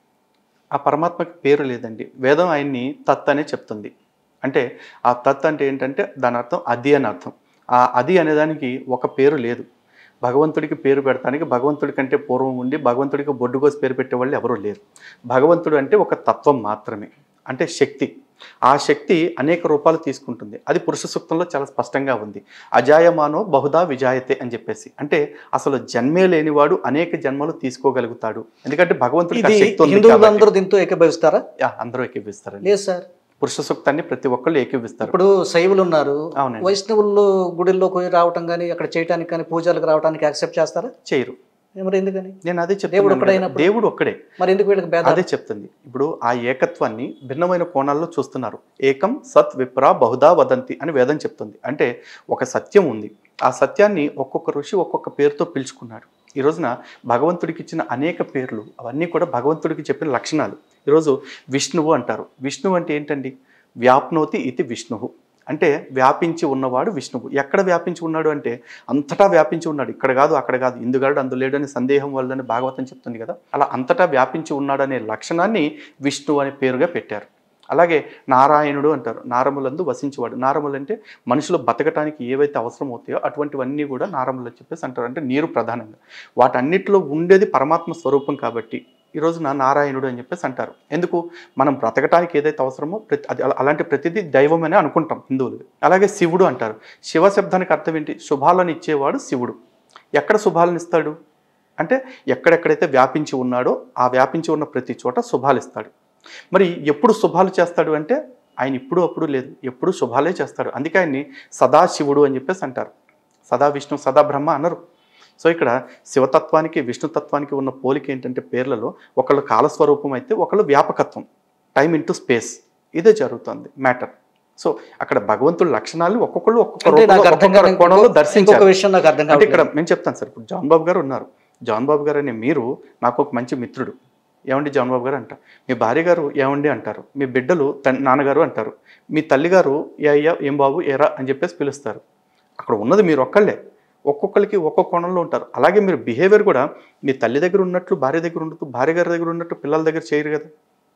Speaker 1: ఆ పరమాత్మకి పేరు లేదండి వేదం ఆయన్ని తత్ అనే చెప్తుంది అంటే ఆ తత్ అంటే ఏంటంటే దాని అర్థం అది అని అర్థం ఆ అది అనేదానికి ఒక పేరు లేదు భగవంతుడికి పేరు పెడతానికి భగవంతుడి కంటే పూర్వం ఉండి భగవంతుడికి బొడ్డుకోసి పేరు పెట్టేవాళ్ళు ఎవరూ లేరు భగవంతుడు అంటే ఒక తత్వం మాత్రమే అంటే శక్తి ఆ శక్తి అనేక రూపాలు తీసుకుంటుంది అది పురుష సూక్తంలో చాలా స్పష్టంగా ఉంది అజాయమానో బహుదా విజాయతే అని చెప్పేసి అంటే అసలు జన్మే లేనివాడు అనేక జన్మలు తీసుకోగలుగుతాడు ఎందుకంటే భగవంతుడికి ఆ
Speaker 2: ఇది
Speaker 1: శక్తి ఉంది
Speaker 2: హిందువులు
Speaker 1: కాబట్టి.
Speaker 2: అందరూ దీంతో ఏకీభవిస్తారా
Speaker 1: యా, అందరూ ఏకీపిస్తారండి
Speaker 2: లేదు సార్
Speaker 1: పురుష సూక్తాన్ని ప్రతి ఒక్కళ్ళు ఏకీపిస్తారు
Speaker 2: ఇప్పుడు శైవులు ఉన్నారు
Speaker 1: అవునండి
Speaker 2: వైష్ణవుల్లో గుడిల్లోకి పోయి రావటం కానీ అక్కడ చేయటానికి కానీ పూజలకు రావడానికి యాక్సెప్ట్ చేస్తారా
Speaker 1: చేయరు
Speaker 2: మరి ఎందుకని
Speaker 1: నేను అదే
Speaker 2: దేవుడు
Speaker 1: చెప్తున్నాను
Speaker 2: ఒక్కడే
Speaker 1: కదా.
Speaker 2: అయినప్పుడు?
Speaker 1: దేవుడు ఒక్కడే
Speaker 2: మరి ఎందుకు వీళ్ళకి భేదాలు
Speaker 1: అదే చెప్తుంది ఇప్పుడు ఆ ఏకత్వాన్ని భిన్నమైన కోణాల్లో చూస్తున్నారు ఏకం సత్ విప్రా బహుదా వదంతి అని వేదం చెప్తుంది అంటే ఒక సత్యం ఉంది ఆ సత్యాన్ని ఒక్కొక్క ఋషి ఒక్కొక్క పేరుతో పిలుచుకున్నాడు ఈ రోజున భగవంతుడికి ఇచ్చిన అనేక పేర్లు అవన్నీ కూడా భగవంతుడికి చెప్పిన లక్షణాలు ఈరోజు విష్ణువు అంటారు విష్ణువు అంటే ఏంటండి వ్యాప్నోతి ఇది విష్ణువు అంటే వ్యాపించి ఉన్నవాడు విష్ణువు ఎక్కడ వ్యాపించి ఉన్నాడు అంటే అంతటా వ్యాపించి ఉన్నాడు ఇక్కడ కాదు అక్కడ కాదు ఇందుగాడు అందులేడు అనే సందేహం వల్లని భాగవతం చెప్తుంది కదా అలా అంతటా వ్యాపించి ఉన్నాడు అనే లక్షణాన్ని విష్ణువు అనే పేరుగా పెట్టారు అలాగే నారాయణుడు అంటారు నారములందు వసించేవాడు నారములు అంటే మనుషులు బతకటానికి ఏవైతే అవసరం అవుతాయో అటువంటివన్నీ కూడా నారములు అని చెప్పేసి అంటారు అంటే నీరు ప్రధానంగా వాటన్నిటిలో ఉండేది పరమాత్మ స్వరూపం కాబట్టి ఈ రోజున నారాయణుడు అని చెప్పేసి అంటారు ఎందుకు మనం బ్రతకటానికి ఏదైతే అవసరమో ప్రతి అది అలా- అలాంటి ప్రతిదీ దైవం అని అనుకుంటాం హిందువులు అలాగే శివుడు అంటారు శివ శబ్దానికి అర్థం ఏంటి శుభాలను ఇచ్చేవాడు శివుడు ఎక్కడ శుభాలను ఇస్తాడు అంటే ఎక్కడెక్కడైతే వ్యాపించి ఉన్నాడో ఆ వ్యాపించి ఉన్న ప్రతి చోట శుభాలు ఇస్తాడు మరి ఎప్పుడు శుభాలు చేస్తాడు అంటే ఆయన ఇప్పుడు అప్పుడు లేదు ఎప్పుడు శుభాలే చేస్తాడు అందుకే ఆయన్ని సదాశివుడు అని చెప్పేసి అంటారు సదా విష్ణు సదా బ్రహ్మ అనరు సో ఇక్కడ శివతత్వానికి విష్ణుతత్వానికి ఉన్న పోలిక ఏంటంటే పేర్లలో ఒకళ్ళు కాలస్వరూపం అయితే ఒకళ్ళు వ్యాపకత్వం టైం ఇంటూ స్పేస్ ఇదే జరుగుతుంది మ్యాటర్ సో అక్కడ భగవంతుడి లక్షణాలు ఒక్కొక్కళ్ళు ఒక్కొక్క
Speaker 2: అంటే నాకు
Speaker 1: రూపంలో,
Speaker 2: అర్థం
Speaker 1: ఒక్కొక్క
Speaker 2: కాని
Speaker 1: కోణంలో
Speaker 2: ఇంకొక
Speaker 1: దర్శించారు
Speaker 2: విషయం నాకు అర్థం
Speaker 1: అంటే ఇక్కడ
Speaker 2: కావట్లేదు
Speaker 1: నేను చెప్తాను సార్ ఇప్పుడు జాన్ బాబు గారు ఉన్నారు జాన్ బాబు గారు అనే మీరు నాకు ఒక మంచి మిత్రుడు ఏమండి జాన్ బాబు గారు అంట మీ భార్య గారు ఏమండి అంటారు మీ బిడ్డలు తన్ నాన్నగారు అంటారు మీ తల్లిగారు ఏ అయ్యా ఏం బాబు ఏరా అని చెప్పేసి పిలుస్తారు అక్కడ ఉన్నది మీరు ఒక్కళ్ళే ఒక్కొక్కరికి ఒక్కొక్క కోణంలో ఉంటారు అలాగే మీరు బిహేవియర్ కూడా మీ తల్లి దగ్గర ఉన్నట్లు భార్య దగ్గర ఉండదు భార్య గారి దగ్గర ఉన్నట్టు పిల్లల దగ్గర చేయరు కదా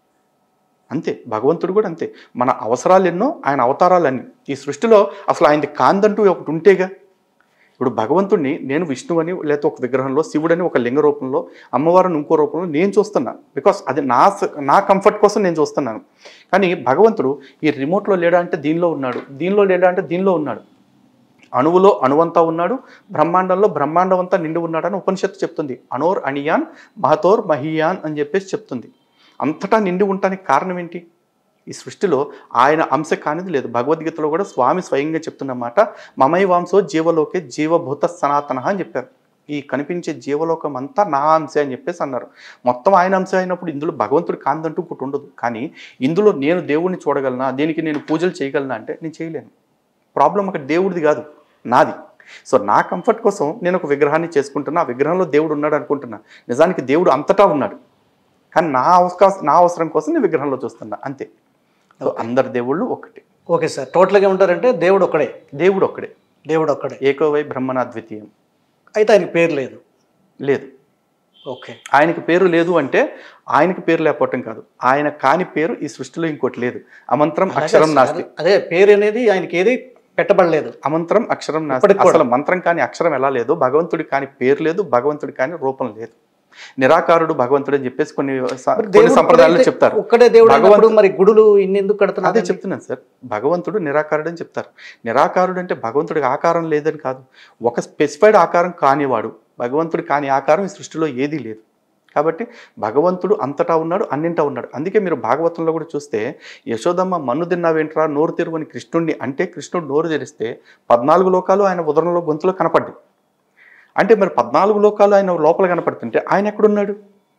Speaker 1: అంతే భగవంతుడు కూడా అంతే మన అవసరాలు ఎన్నో ఆయన అవతారాలన్నీ ఈ సృష్టిలో అసలు ఆయనది కాందంటూ ఒకటి ఉంటేగా ఇప్పుడు భగవంతుడిని నేను విష్ణువని లేకపోతే ఒక విగ్రహంలో శివుడని ఒక లింగ రూపంలో అమ్మవారిని ఇంకో రూపంలో నేను చూస్తున్నా బికాస్ అది నా స- నా కంఫర్ట్ కోసం నేను చూస్తున్నాను కానీ భగవంతుడు ఈ రిమోట్లో లేడా అంటే దీనిలో ఉన్నాడు దీనిలో లేడా అంటే దీనిలో ఉన్నాడు అణువులో అణువంతా ఉన్నాడు బ్రహ్మాండంలో బ్రహ్మాండం అంతా నిండి ఉన్నాడని ఉపనిషత్తు చెప్తుంది అణోర్ అణియాన్ మహతోర్ మహియాన్ అని చెప్పేసి చెప్తుంది అంతటా నిండి ఉండటానికి కారణం ఏంటి ఈ సృష్టిలో ఆయన అంశ కానిది లేదు భగవద్గీతలో కూడా స్వామి స్వయంగా చెప్తున్నమాట మమై వాంసో జీవలోకే జీవభూత సనాతన అని చెప్పారు ఈ కనిపించే జీవలోకం అంతా నా అంశే అని చెప్పేసి అన్నారు మొత్తం ఆయన అంశం అయినప్పుడు ఇందులో భగవంతుడి కాందంటూ ఒకటి ఉండదు కానీ ఇందులో నేను దేవుణ్ణి చూడగలనా దీనికి నేను పూజలు చేయగలనా అంటే నేను చేయలేను ప్రాబ్లం అక్కడ దేవుడిది కాదు నాది సో నా కంఫర్ట్ కోసం నేను ఒక విగ్రహాన్ని చేసుకుంటున్నా ఆ విగ్రహంలో దేవుడు ఉన్నాడు అనుకుంటున్నా నిజానికి దేవుడు అంతటా ఉన్నాడు కానీ నా అవకాశం నా అవసరం కోసం నేను విగ్రహంలో చూస్తున్నా అంతే సో అందరి దేవుళ్ళు ఒక్కటే
Speaker 2: ఓకే సార్ టోటల్గా ఏమంటారంటే దేవుడు ఒక్కడే
Speaker 1: దేవుడు ఒక్కడే
Speaker 2: దేవుడు ఒక్కడే
Speaker 1: ఏకోవై బ్రహ్మణాద్వితీయం
Speaker 2: అయితే ఆయనకి పేరు లేదు
Speaker 1: లేదు
Speaker 2: ఓకే
Speaker 1: ఆయనకి పేరు లేదు అంటే ఆయనకి పేరు లేకపోవటం కాదు ఆయన కాని పేరు ఈ సృష్టిలో ఇంకోటి లేదు అమంత్రం అక్షరం నాస్తి
Speaker 2: అదే పేరు అనేది ఆయనకి ఏది పెట్టబడలేదు
Speaker 1: అమంత్రం అక్షరం నాస్తి
Speaker 2: ఇప్పటికి కూడా.
Speaker 1: అసలు మంత్రం కాని అక్షరం ఎలా లేదు భగవంతుడి కాని పేరు లేదు భగవంతుడి కాని రూపం లేదు నిరాకారుడు భగవంతుడు అని చెప్పేసి కొన్ని స-
Speaker 2: మరి
Speaker 1: కొన్ని
Speaker 2: దేవుడు
Speaker 1: సంప్రదాయాల్లో
Speaker 2: ఒక్కడైతే-
Speaker 1: చెప్తారు
Speaker 2: ఒక్కడే దేవుడు
Speaker 1: భగవంతు-
Speaker 2: అన్నప్పుడు మరి గుడులు ఇన్ని ఎందుకు
Speaker 1: అదే
Speaker 2: కడుతున్నారు
Speaker 1: చెప్తున్నాను సార్ భగవంతుడు నిరాకారుడు అని చెప్తారు నిరాకారుడు అంటే భగవంతుడికి ఆకారం లేదని కాదు ఒక స్పెసిఫైడ్ ఆకారం కానివాడు భగవంతుడు కాని ఆకారం ఈ సృష్టిలో ఏదీ లేదు కాబట్టి భగవంతుడు అంతటా ఉన్నాడు అన్నింటా ఉన్నాడు అందుకే మీరు భాగవతంలో కూడా చూస్తే యశోదమ్మ మన్ను తిన్నావేంట్రా నోరు తెరువని కృష్ణుడిని అంటే కృష్ణుడు నోరు తెరిస్తే పద్నాలుగు లోకాలు ఆయన ఉదరంలో గొంతులో కనపడ్డాయి అంటే మరి పద్నాలుగు లోకాలు ఆయన లోపల కనపడుతుంటే ఆయన ఎక్కడున్నాడు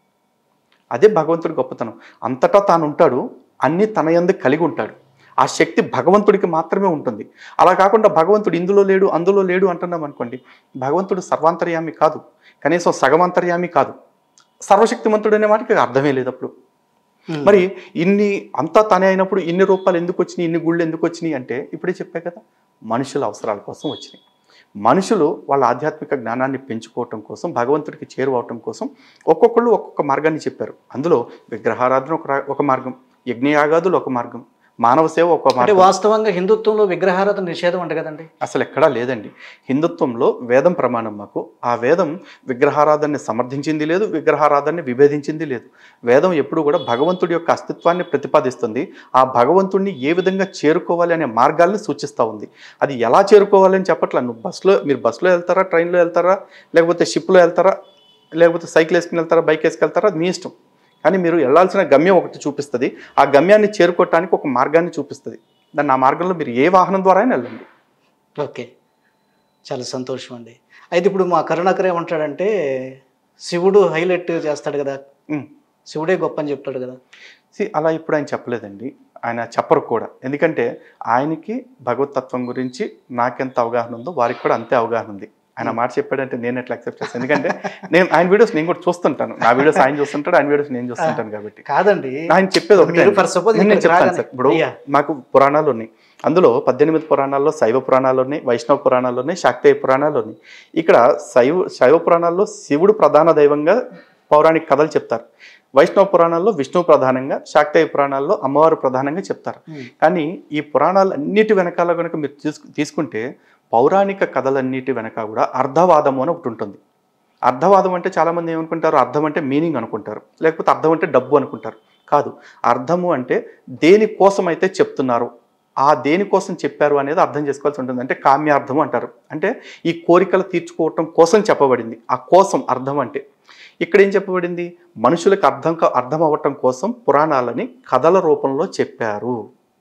Speaker 1: అదే భగవంతుడి గొప్పతనం అంతటా తాను ఉంటాడు అన్ని తన యందు కలిగి ఉంటాడు ఆ శక్తి భగవంతుడికి మాత్రమే ఉంటుంది అలా కాకుండా భగవంతుడు ఇందులో లేడు అందులో లేడు అంటున్నాం అనుకోండి భగవంతుడు సర్వాంతర్యామి కాదు కనీసం సగమంతర్యామి కాదు సర్వశక్తిమంతుడు అనే మాటకి అర్థమే లేదు అప్పుడు
Speaker 2: ఉమ్.
Speaker 1: మరి ఇన్ని అంతా తనే అయినప్పుడు ఇన్ని రూపాయలు ఎందుకు వచ్చినాయి ఇన్ని గుళ్ళు ఎందుకు వచ్చినాయి అంటే ఇప్పుడే చెప్పా కదా మనుషుల అవసరాల కోసం వచ్చినాయి మనుషులు వాళ్ళ ఆధ్యాత్మిక జ్ఞానాన్ని పెంచుకోవటం కోసం భగవంతుడికి చేరువవటం కోసం ఒక్కొక్కళ్ళు ఒక్కొక్క మార్గాన్ని చెప్పారు అందులో విగ్రహారాధన ఒక రా- ఒక మార్గం యజ్ఞయాగాదులు ఒక మార్గం మానవ సేవ ఒక
Speaker 2: అంటే
Speaker 1: మార్గం
Speaker 2: వాస్తవంగా హిందుత్వంలో విగ్రహారాధన నిషేధం అంట కదండి
Speaker 1: అసలు ఎక్కడా లేదండి హిందుత్వంలో వేదం ప్రమాణం మాకు ఆ వేదం విగ్రహారాధనని సమర్థించింది లేదు విగ్రహారాధనని విభేదించింది లేదు వేదం ఎప్పుడు కూడా భగవంతుడి యొక్క అస్తిత్వాన్ని ప్రతిపాదిస్తుంది ఆ భగవంతుడిని ఏ విధంగా చేరుకోవాలి అనే మార్గాల్ని సూచిస్తూ ఉంది అది ఎలా చేరుకోవాలి అని చెప్పట్లా నువ్వు బస్సులో మీరు బస్సులో వెళ్తారా ట్రైన్లో వెళ్తారా లేకపోతే షిప్లో వెళ్తారా లేకపోతే సైకిల్ వేసుకుని వెళ్తారా బైక్ వేసుకెళ్తారా అది మీ ఇష్టం కానీ మీరు వెళ్ళాల్సిన గమ్యం ఒకటి చూపిస్తుంది ఆ గమ్యాన్ని చేరుకోవటానికి ఒక మార్గాన్ని చూపిస్తుంది దాన్ని ఆ మార్గంలో మీరు ఏ వాహనం ద్వారా అయినా వెళ్ళండి
Speaker 2: ఓకే చాలా సంతోషం అండి అయితే ఇప్పుడు మా కరుణాకర్ ఏమంటాడంటే శివుడు హైలైట్ చేస్తాడు కదా
Speaker 1: ఉమ్.
Speaker 2: శివుడే గొప్ప అని చెప్తాడు కదా
Speaker 1: See, అలా ఇప్పుడు ఆయన చెప్పలేదండి ఆయన చెప్పరు కూడా ఎందుకంటే ఆయనకి భగవతత్వం గురించి నాకెంత అవగాహన ఉందో వారికి కూడా అంతే అవగాహన ఉంది ఆయన మాట చెప్పాడంటే నేను ఎట్లా అక్సెప్ట్ చేస్తాను ఎందుకంటే నేను ఆయన వీడియోస్ నేను కూడా చూస్తుంటాను నా వీడియోస్ ఆయన చూస్తుంటాడు ఆయన వీడియోస్ నేను చూస్తుంటాను కాబట్టి
Speaker 2: కాదండి
Speaker 1: ఆయన చెప్పేది ఒకటే
Speaker 2: మీరు
Speaker 1: అండి.
Speaker 2: for suppose
Speaker 1: నేను
Speaker 2: ఇక్కడికి
Speaker 1: చెప్తాను
Speaker 2: రాగానే-
Speaker 1: సార్ ఇప్పుడు
Speaker 2: అయ్యా.
Speaker 1: మాకు పురాణాలు ఉన్నాయి అందులో పద్దెనిమిది పురాణాల్లో శైవ పురాణాలు ఉన్నాయి వైష్ణవ పురాణాలు ఉన్నాయి శాక్తేయ పురాణాలు ఉన్నాయి ఇక్కడ శైవ శైవ పురాణాల్లో శివుడు ప్రధాన దైవంగా పౌరాణిక కథలు చెప్తారు వైష్ణవ పురాణాల్లో విష్ణువు ప్రధానంగా శాక్తేయ పురాణాల్లో అమ్మవారు ప్రధానంగా చెప్తారు
Speaker 2: ఉమ్.
Speaker 1: కానీ ఈ పురాణాలు అన్నిటి వెనకాల కనుక మీరు తీసుకు తీసుకుంటే పౌరాణిక కథలన్నిటి వెనక కూడా అర్ధవాదము అని ఒకటి ఉంటుంది అర్ధవాదం అంటే చాలామంది ఏమనుకుంటారు అర్థం అంటే మీనింగ్ అనుకుంటారు లేకపోతే అర్థం అంటే డబ్బు అనుకుంటారు కాదు అర్థము అంటే దేనికోసం అయితే చెప్తున్నారు ఆ దేనికోసం చెప్పారు అనేది అర్థం చేసుకోవాల్సి ఉంటుంది అంటే కామ్యార్థం అంటారు అంటే ఈ కోరికలు తీర్చుకోవటం కోసం చెప్పబడింది ఆ కోసం అర్థం అంటే ఇక్కడ ఏం చెప్పబడింది మనుషులకు అర్థం కా- అర్థం అవ్వటం కోసం పురాణాలని కథల రూపంలో చెప్పారు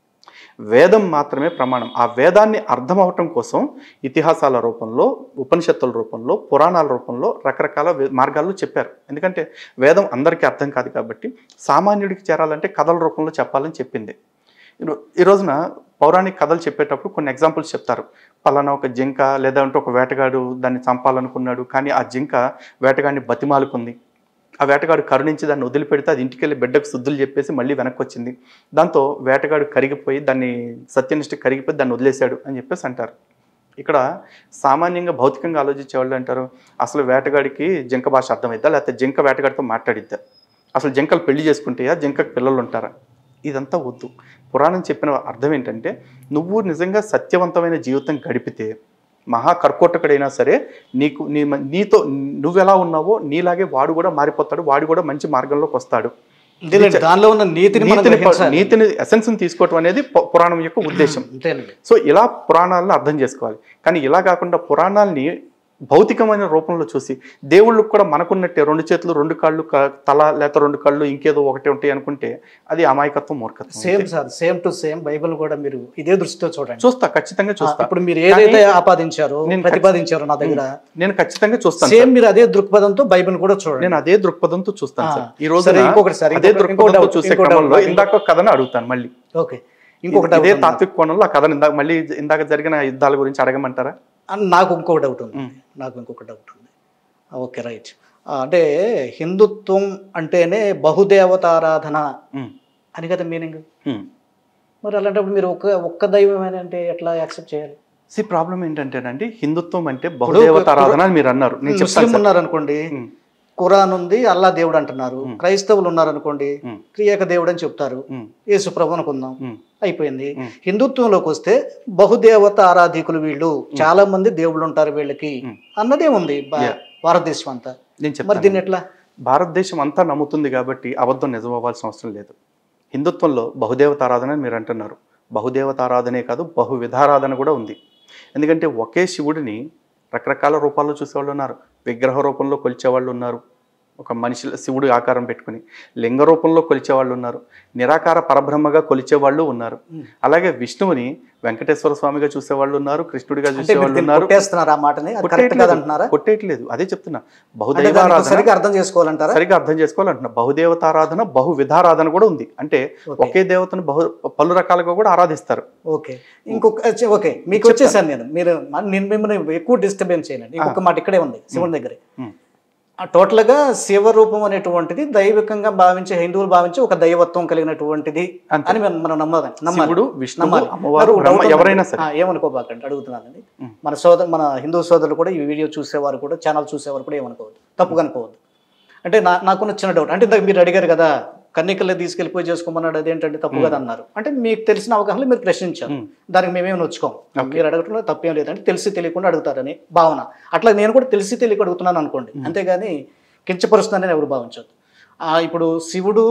Speaker 1: వేదం మాత్రమే ప్రమాణం ఆ వేదాన్ని అర్థం అవటం కోసం ఇతిహాసాల రూపంలో ఉపనిషత్తుల రూపంలో పురాణాల రూపంలో రకరకాల వే- మార్గాల్లో చెప్పారు ఎందుకంటే వేదం అందరికీ అర్థం కాదు కాబట్టి సామాన్యుడికి చేరాలంటే కథల రూపంలో చెప్పాలని చెప్పింది ఈరో- ఈ రోజున పౌరాణిక కథలు చెప్పేటప్పుడు కొన్ని ఎగ్జాంపుల్స్ చెప్తారు పలానా ఒక జింక లేదంటే ఒక వేటగాడు దాన్ని చంపాలనుకున్నాడు కానీ ఆ జింక వేటగాడిని బతిమాలుకుంది ఆ వేటగాడు కరుణించి దాన్ని వదిలిపెడితే అది ఇంటికి వెళ్ళి బిడ్డకు శుద్ధులు చెప్పేసి మళ్ళీ వెనక్కి వచ్చింది దాంతో వేటగాడు కరిగిపోయి దాన్ని సత్యనిష్ట కరిగిపోయి దాన్ని వదిలేశాడు అని చెప్పేసి అంటారు ఇక్కడ సామాన్యంగా భౌతికంగా ఆలోచించే వాళ్ళు అంటారు అసలు వేటగాడికి జింక భాష అర్థమైద్దా లేకపోతే జింక వేటగాడితో మాట్లాడిద్దా అసలు జింకలు పెళ్లి చేసుకుంటాయా జింకకు పిల్లలు ఉంటారా ఇదంతా వద్దు పురాణం చెప్పిన అర్థం ఏంటంటే నువ్వు నిజంగా సత్యవంతమైన జీవితం గడిపితే మహా కర్కోటకుడైనా సరే నీకు నీ మ- నీతో నువ్వెలా ఉన్నావో నీలాగే వాడు కూడా మారిపోతాడు వాడు కూడా మంచి మార్గంలోకి వస్తాడు
Speaker 2: అంతేలేండి, దానిలో ఉన్న నీతిని మనం
Speaker 1: నీతిని ప-
Speaker 2: గ్రహించాలి.
Speaker 1: నీతిని ఎసెన్స్ని తీసుకోవటం అనేది పు- పురాణం యొక్క ఉద్దేశం
Speaker 2: అంతేనండి
Speaker 1: సో ఇలా పురాణాలను అర్థం చేసుకోవాలి కానీ ఇలా కాకుండా పురాణాలని భౌతికమైన రూపంలో చూసి దేవుళ్ళకు కూడా మనకున్నట్టే రెండు చేతులు రెండు కాళ్ళు క- తల లేకపోతే రెండు కళ్ళు ఇంకేదో ఒకటి ఉంటాయి అనుకుంటే అది అమాయకత్వం మూర్ఖత్వం
Speaker 2: same sir same to same Bible కూడా మీరు ఇదే దృష్టితో చూడండి
Speaker 1: చూస్తా ఖచ్చితంగా
Speaker 2: ఆ,
Speaker 1: చూస్తా
Speaker 2: ఇప్పుడు మీరు ఏదైతే ఆపాదించారో
Speaker 1: నేను
Speaker 2: ప్రతిపాదించారో నా దగ్గర
Speaker 1: నేను ఖచ్చితంగా చూస్తాను
Speaker 2: సేమ్ మీరు అదే దృక్పథంతో బైబిల్ కూడా చూడండి
Speaker 1: నేను అదే దృక్పథంతో చూస్తాను
Speaker 2: ఆ,
Speaker 1: సార్ ఈ రోజు
Speaker 2: సరే, ఇంకొకటి సార్,
Speaker 1: అదే
Speaker 2: ఇంకొక- ఇంకో
Speaker 1: దృక్పథంతో
Speaker 2: doubt,
Speaker 1: చూసే
Speaker 2: ఇంకో doubt
Speaker 1: క్రమంలో
Speaker 2: నాకు.
Speaker 1: ఇందాక కథను అడుగుతాను మళ్ళీ
Speaker 2: ఓకే ఇంకొకటి
Speaker 1: ఇదే
Speaker 2: doubt ఉంది.
Speaker 1: తాత్విక కోణంలో ఆ కథను ఇందాక మళ్ళీ ఇందాక జరిగిన యుద్ధాల గురించి అడగమంటారా
Speaker 2: అని నాకు ఇంకొక డౌట్ ఉంది నాకు ఇంకొక డౌట్ ఉంది ఓకే రైట్ అంటే హిందుత్వం అంటేనే బహుదేవతారాధన
Speaker 1: ఉమ్,
Speaker 2: అని కదా మీనింగ్
Speaker 1: ఉమ్.
Speaker 2: మరి అలాంటప్పుడు మీరు ఒక్క ఒక్క దైవమేనా అంటే ఎట్లా యాక్సెప్ట్ చేయాలి
Speaker 1: సి ప్రాబ్లం ఏంటంటేనండి హిందుత్వం అంటే బహుదేవతారాధన అని మీరు అన్నారు నేను
Speaker 2: ముస్లిం
Speaker 1: చెప్తాను సార్.
Speaker 2: ఉన్నారనుకోండి
Speaker 1: ఉమ్,
Speaker 2: ఖురాన్ ఉంది అల్లా దేవుడు అంటున్నారు క్రైస్తవులు ఉన్నారనుకోండి
Speaker 1: ఉమ్,
Speaker 2: క్రియేక దేవుడు అని చెప్తారు
Speaker 1: ఉమ్,
Speaker 2: యేసు ప్రభు అనుకుందాం
Speaker 1: ఉమ్,
Speaker 2: అయిపోయింది
Speaker 1: ఉమ్.
Speaker 2: హిందుత్వంలోకి వస్తే బహుదేవత ఆరాధికులు వీళ్ళు చాలా మంది దేవుళ్ళు ఉంటారు వీళ్ళకి
Speaker 1: ఉమ్.
Speaker 2: అన్నదే ఉంది బా-
Speaker 1: Yeah.
Speaker 2: భారతదేశం అంతా
Speaker 1: నేను
Speaker 2: మరి
Speaker 1: చెప్తాను
Speaker 2: దీన్ని ఎట్లా
Speaker 1: భారతదేశం అంతా నమ్ముతుంది కాబట్టి అబద్ధం నిజం అవ్వాల్సిన అవసరం లేదు హిందుత్వంలో బహుదేవతారాధన అని మీరు అంటున్నారు బహుదేవతారాధనే కాదు బహు విధారాధన కూడా ఉంది ఎందుకంటే ఒకే శివుడిని రకరకాల రూపాల్లో చూసేవాళ్ళు ఉన్నారు విగ్రహ రూపంలో కొలిచేవాళ్ళు ఉన్నారు ఒక మనిషి శివుడు ఆకారం పెట్టుకుని లింగ రూపంలో కొలిచేవాళ్ళు ఉన్నారు నిరాకార పరబ్రహ్మగా కొలిచేవాళ్ళు ఉన్నారు అలాగే విష్ణువుని వెంకటేశ్వర స్వామిగా చూసేవాళ్ళు ఉన్నారు కృష్ణుడిగా
Speaker 2: అంటే మీరు
Speaker 1: చూసేవాళ్ళు
Speaker 2: దీన్ని
Speaker 1: ఉన్నారు
Speaker 2: కొట్టేస్తున్నారు ఆ మాటని అది కరెక్ట్
Speaker 1: కొట్టేయట్లేదు
Speaker 2: కాదంటున్నారా
Speaker 1: కొట్టేయట్లేదు అదే చెప్తున్నా
Speaker 2: అంటే దాన్ని
Speaker 1: బహుదైవారాధన
Speaker 2: సరిగ్గా అర్థం చేసుకోవాలంటారా
Speaker 1: సరిగా అర్థం చేసుకోవాలంటున్నా బహుదేవతారాధన బహు విధారాధన కూడా ఉంది అంటే
Speaker 2: ఓకే.
Speaker 1: ఒకే దేవతను బహు పలు రకాలుగా కూడా ఆరాధిస్తారు
Speaker 2: ఓకే ఇంకొక చి- ఓకే మీకు వచ్చేసాను నేను మీరు మ- నేను మిమ్మల్ని ఎక్కువ డిస్టర్బెన్స్ చేయనండి ఇంకొక మాట ఇక్కడే ఉంది శివుని దగ్గరే
Speaker 1: ఉమ్.
Speaker 2: ఆ టోటల్గా శివరూపం అనేటువంటిది దైవికంగా భావించే హిందువులు భావించే ఒక దైవత్వం కలిగినటువంటిది
Speaker 1: అంతే.
Speaker 2: అని మనం మనం నమ్మాలి నమ్మాలి
Speaker 1: శివుడు విష్ణువు
Speaker 2: నమ్మాలి.
Speaker 1: అమ్మవారు
Speaker 2: నాకు
Speaker 1: బ్రహ్మ
Speaker 2: doubt ఉంది.
Speaker 1: ఎవరైనా సరే
Speaker 2: ఆ, ఏమనుకోబాకండి అడుగుతున్నానండి
Speaker 1: ఉం.
Speaker 2: మన సోదరు మన హిందూ సోదరులు కూడా ఈ వీడియో చూసేవారు కూడా ఛానల్ చూసేవారు కూడా ఏమనుకోవద్దు తప్పుగా అనుకోవద్దు అంటే నా నాకున్న చిన్న డౌట్ అంటే ఇందాక మీరు అడిగారు కదా కన్నికల్లో తీసుకెళ్ళిపోయి చేసుకోమన్నాడు అదేంటంటే తప్పు కదా అన్నారు అంటే మీకు తెలిసిన అవగాహనలు మీరు ప్రశ్నించారు
Speaker 1: ఉం.
Speaker 2: దానికి మేమేమి నొచ్చుకోం మీరు అడగటంలో తప్పేం లేదంటే తెలిసి తెలియకుండా అడుగుతారని భావన అట్లా నేను కూడా తెలిసి తెలియక అడుగుతున్నాను అనుకోండి అంతేగాని కించపరుస్తున్నానని ఎవరు భావించదు ఆ, ఇప్పుడు శివుడు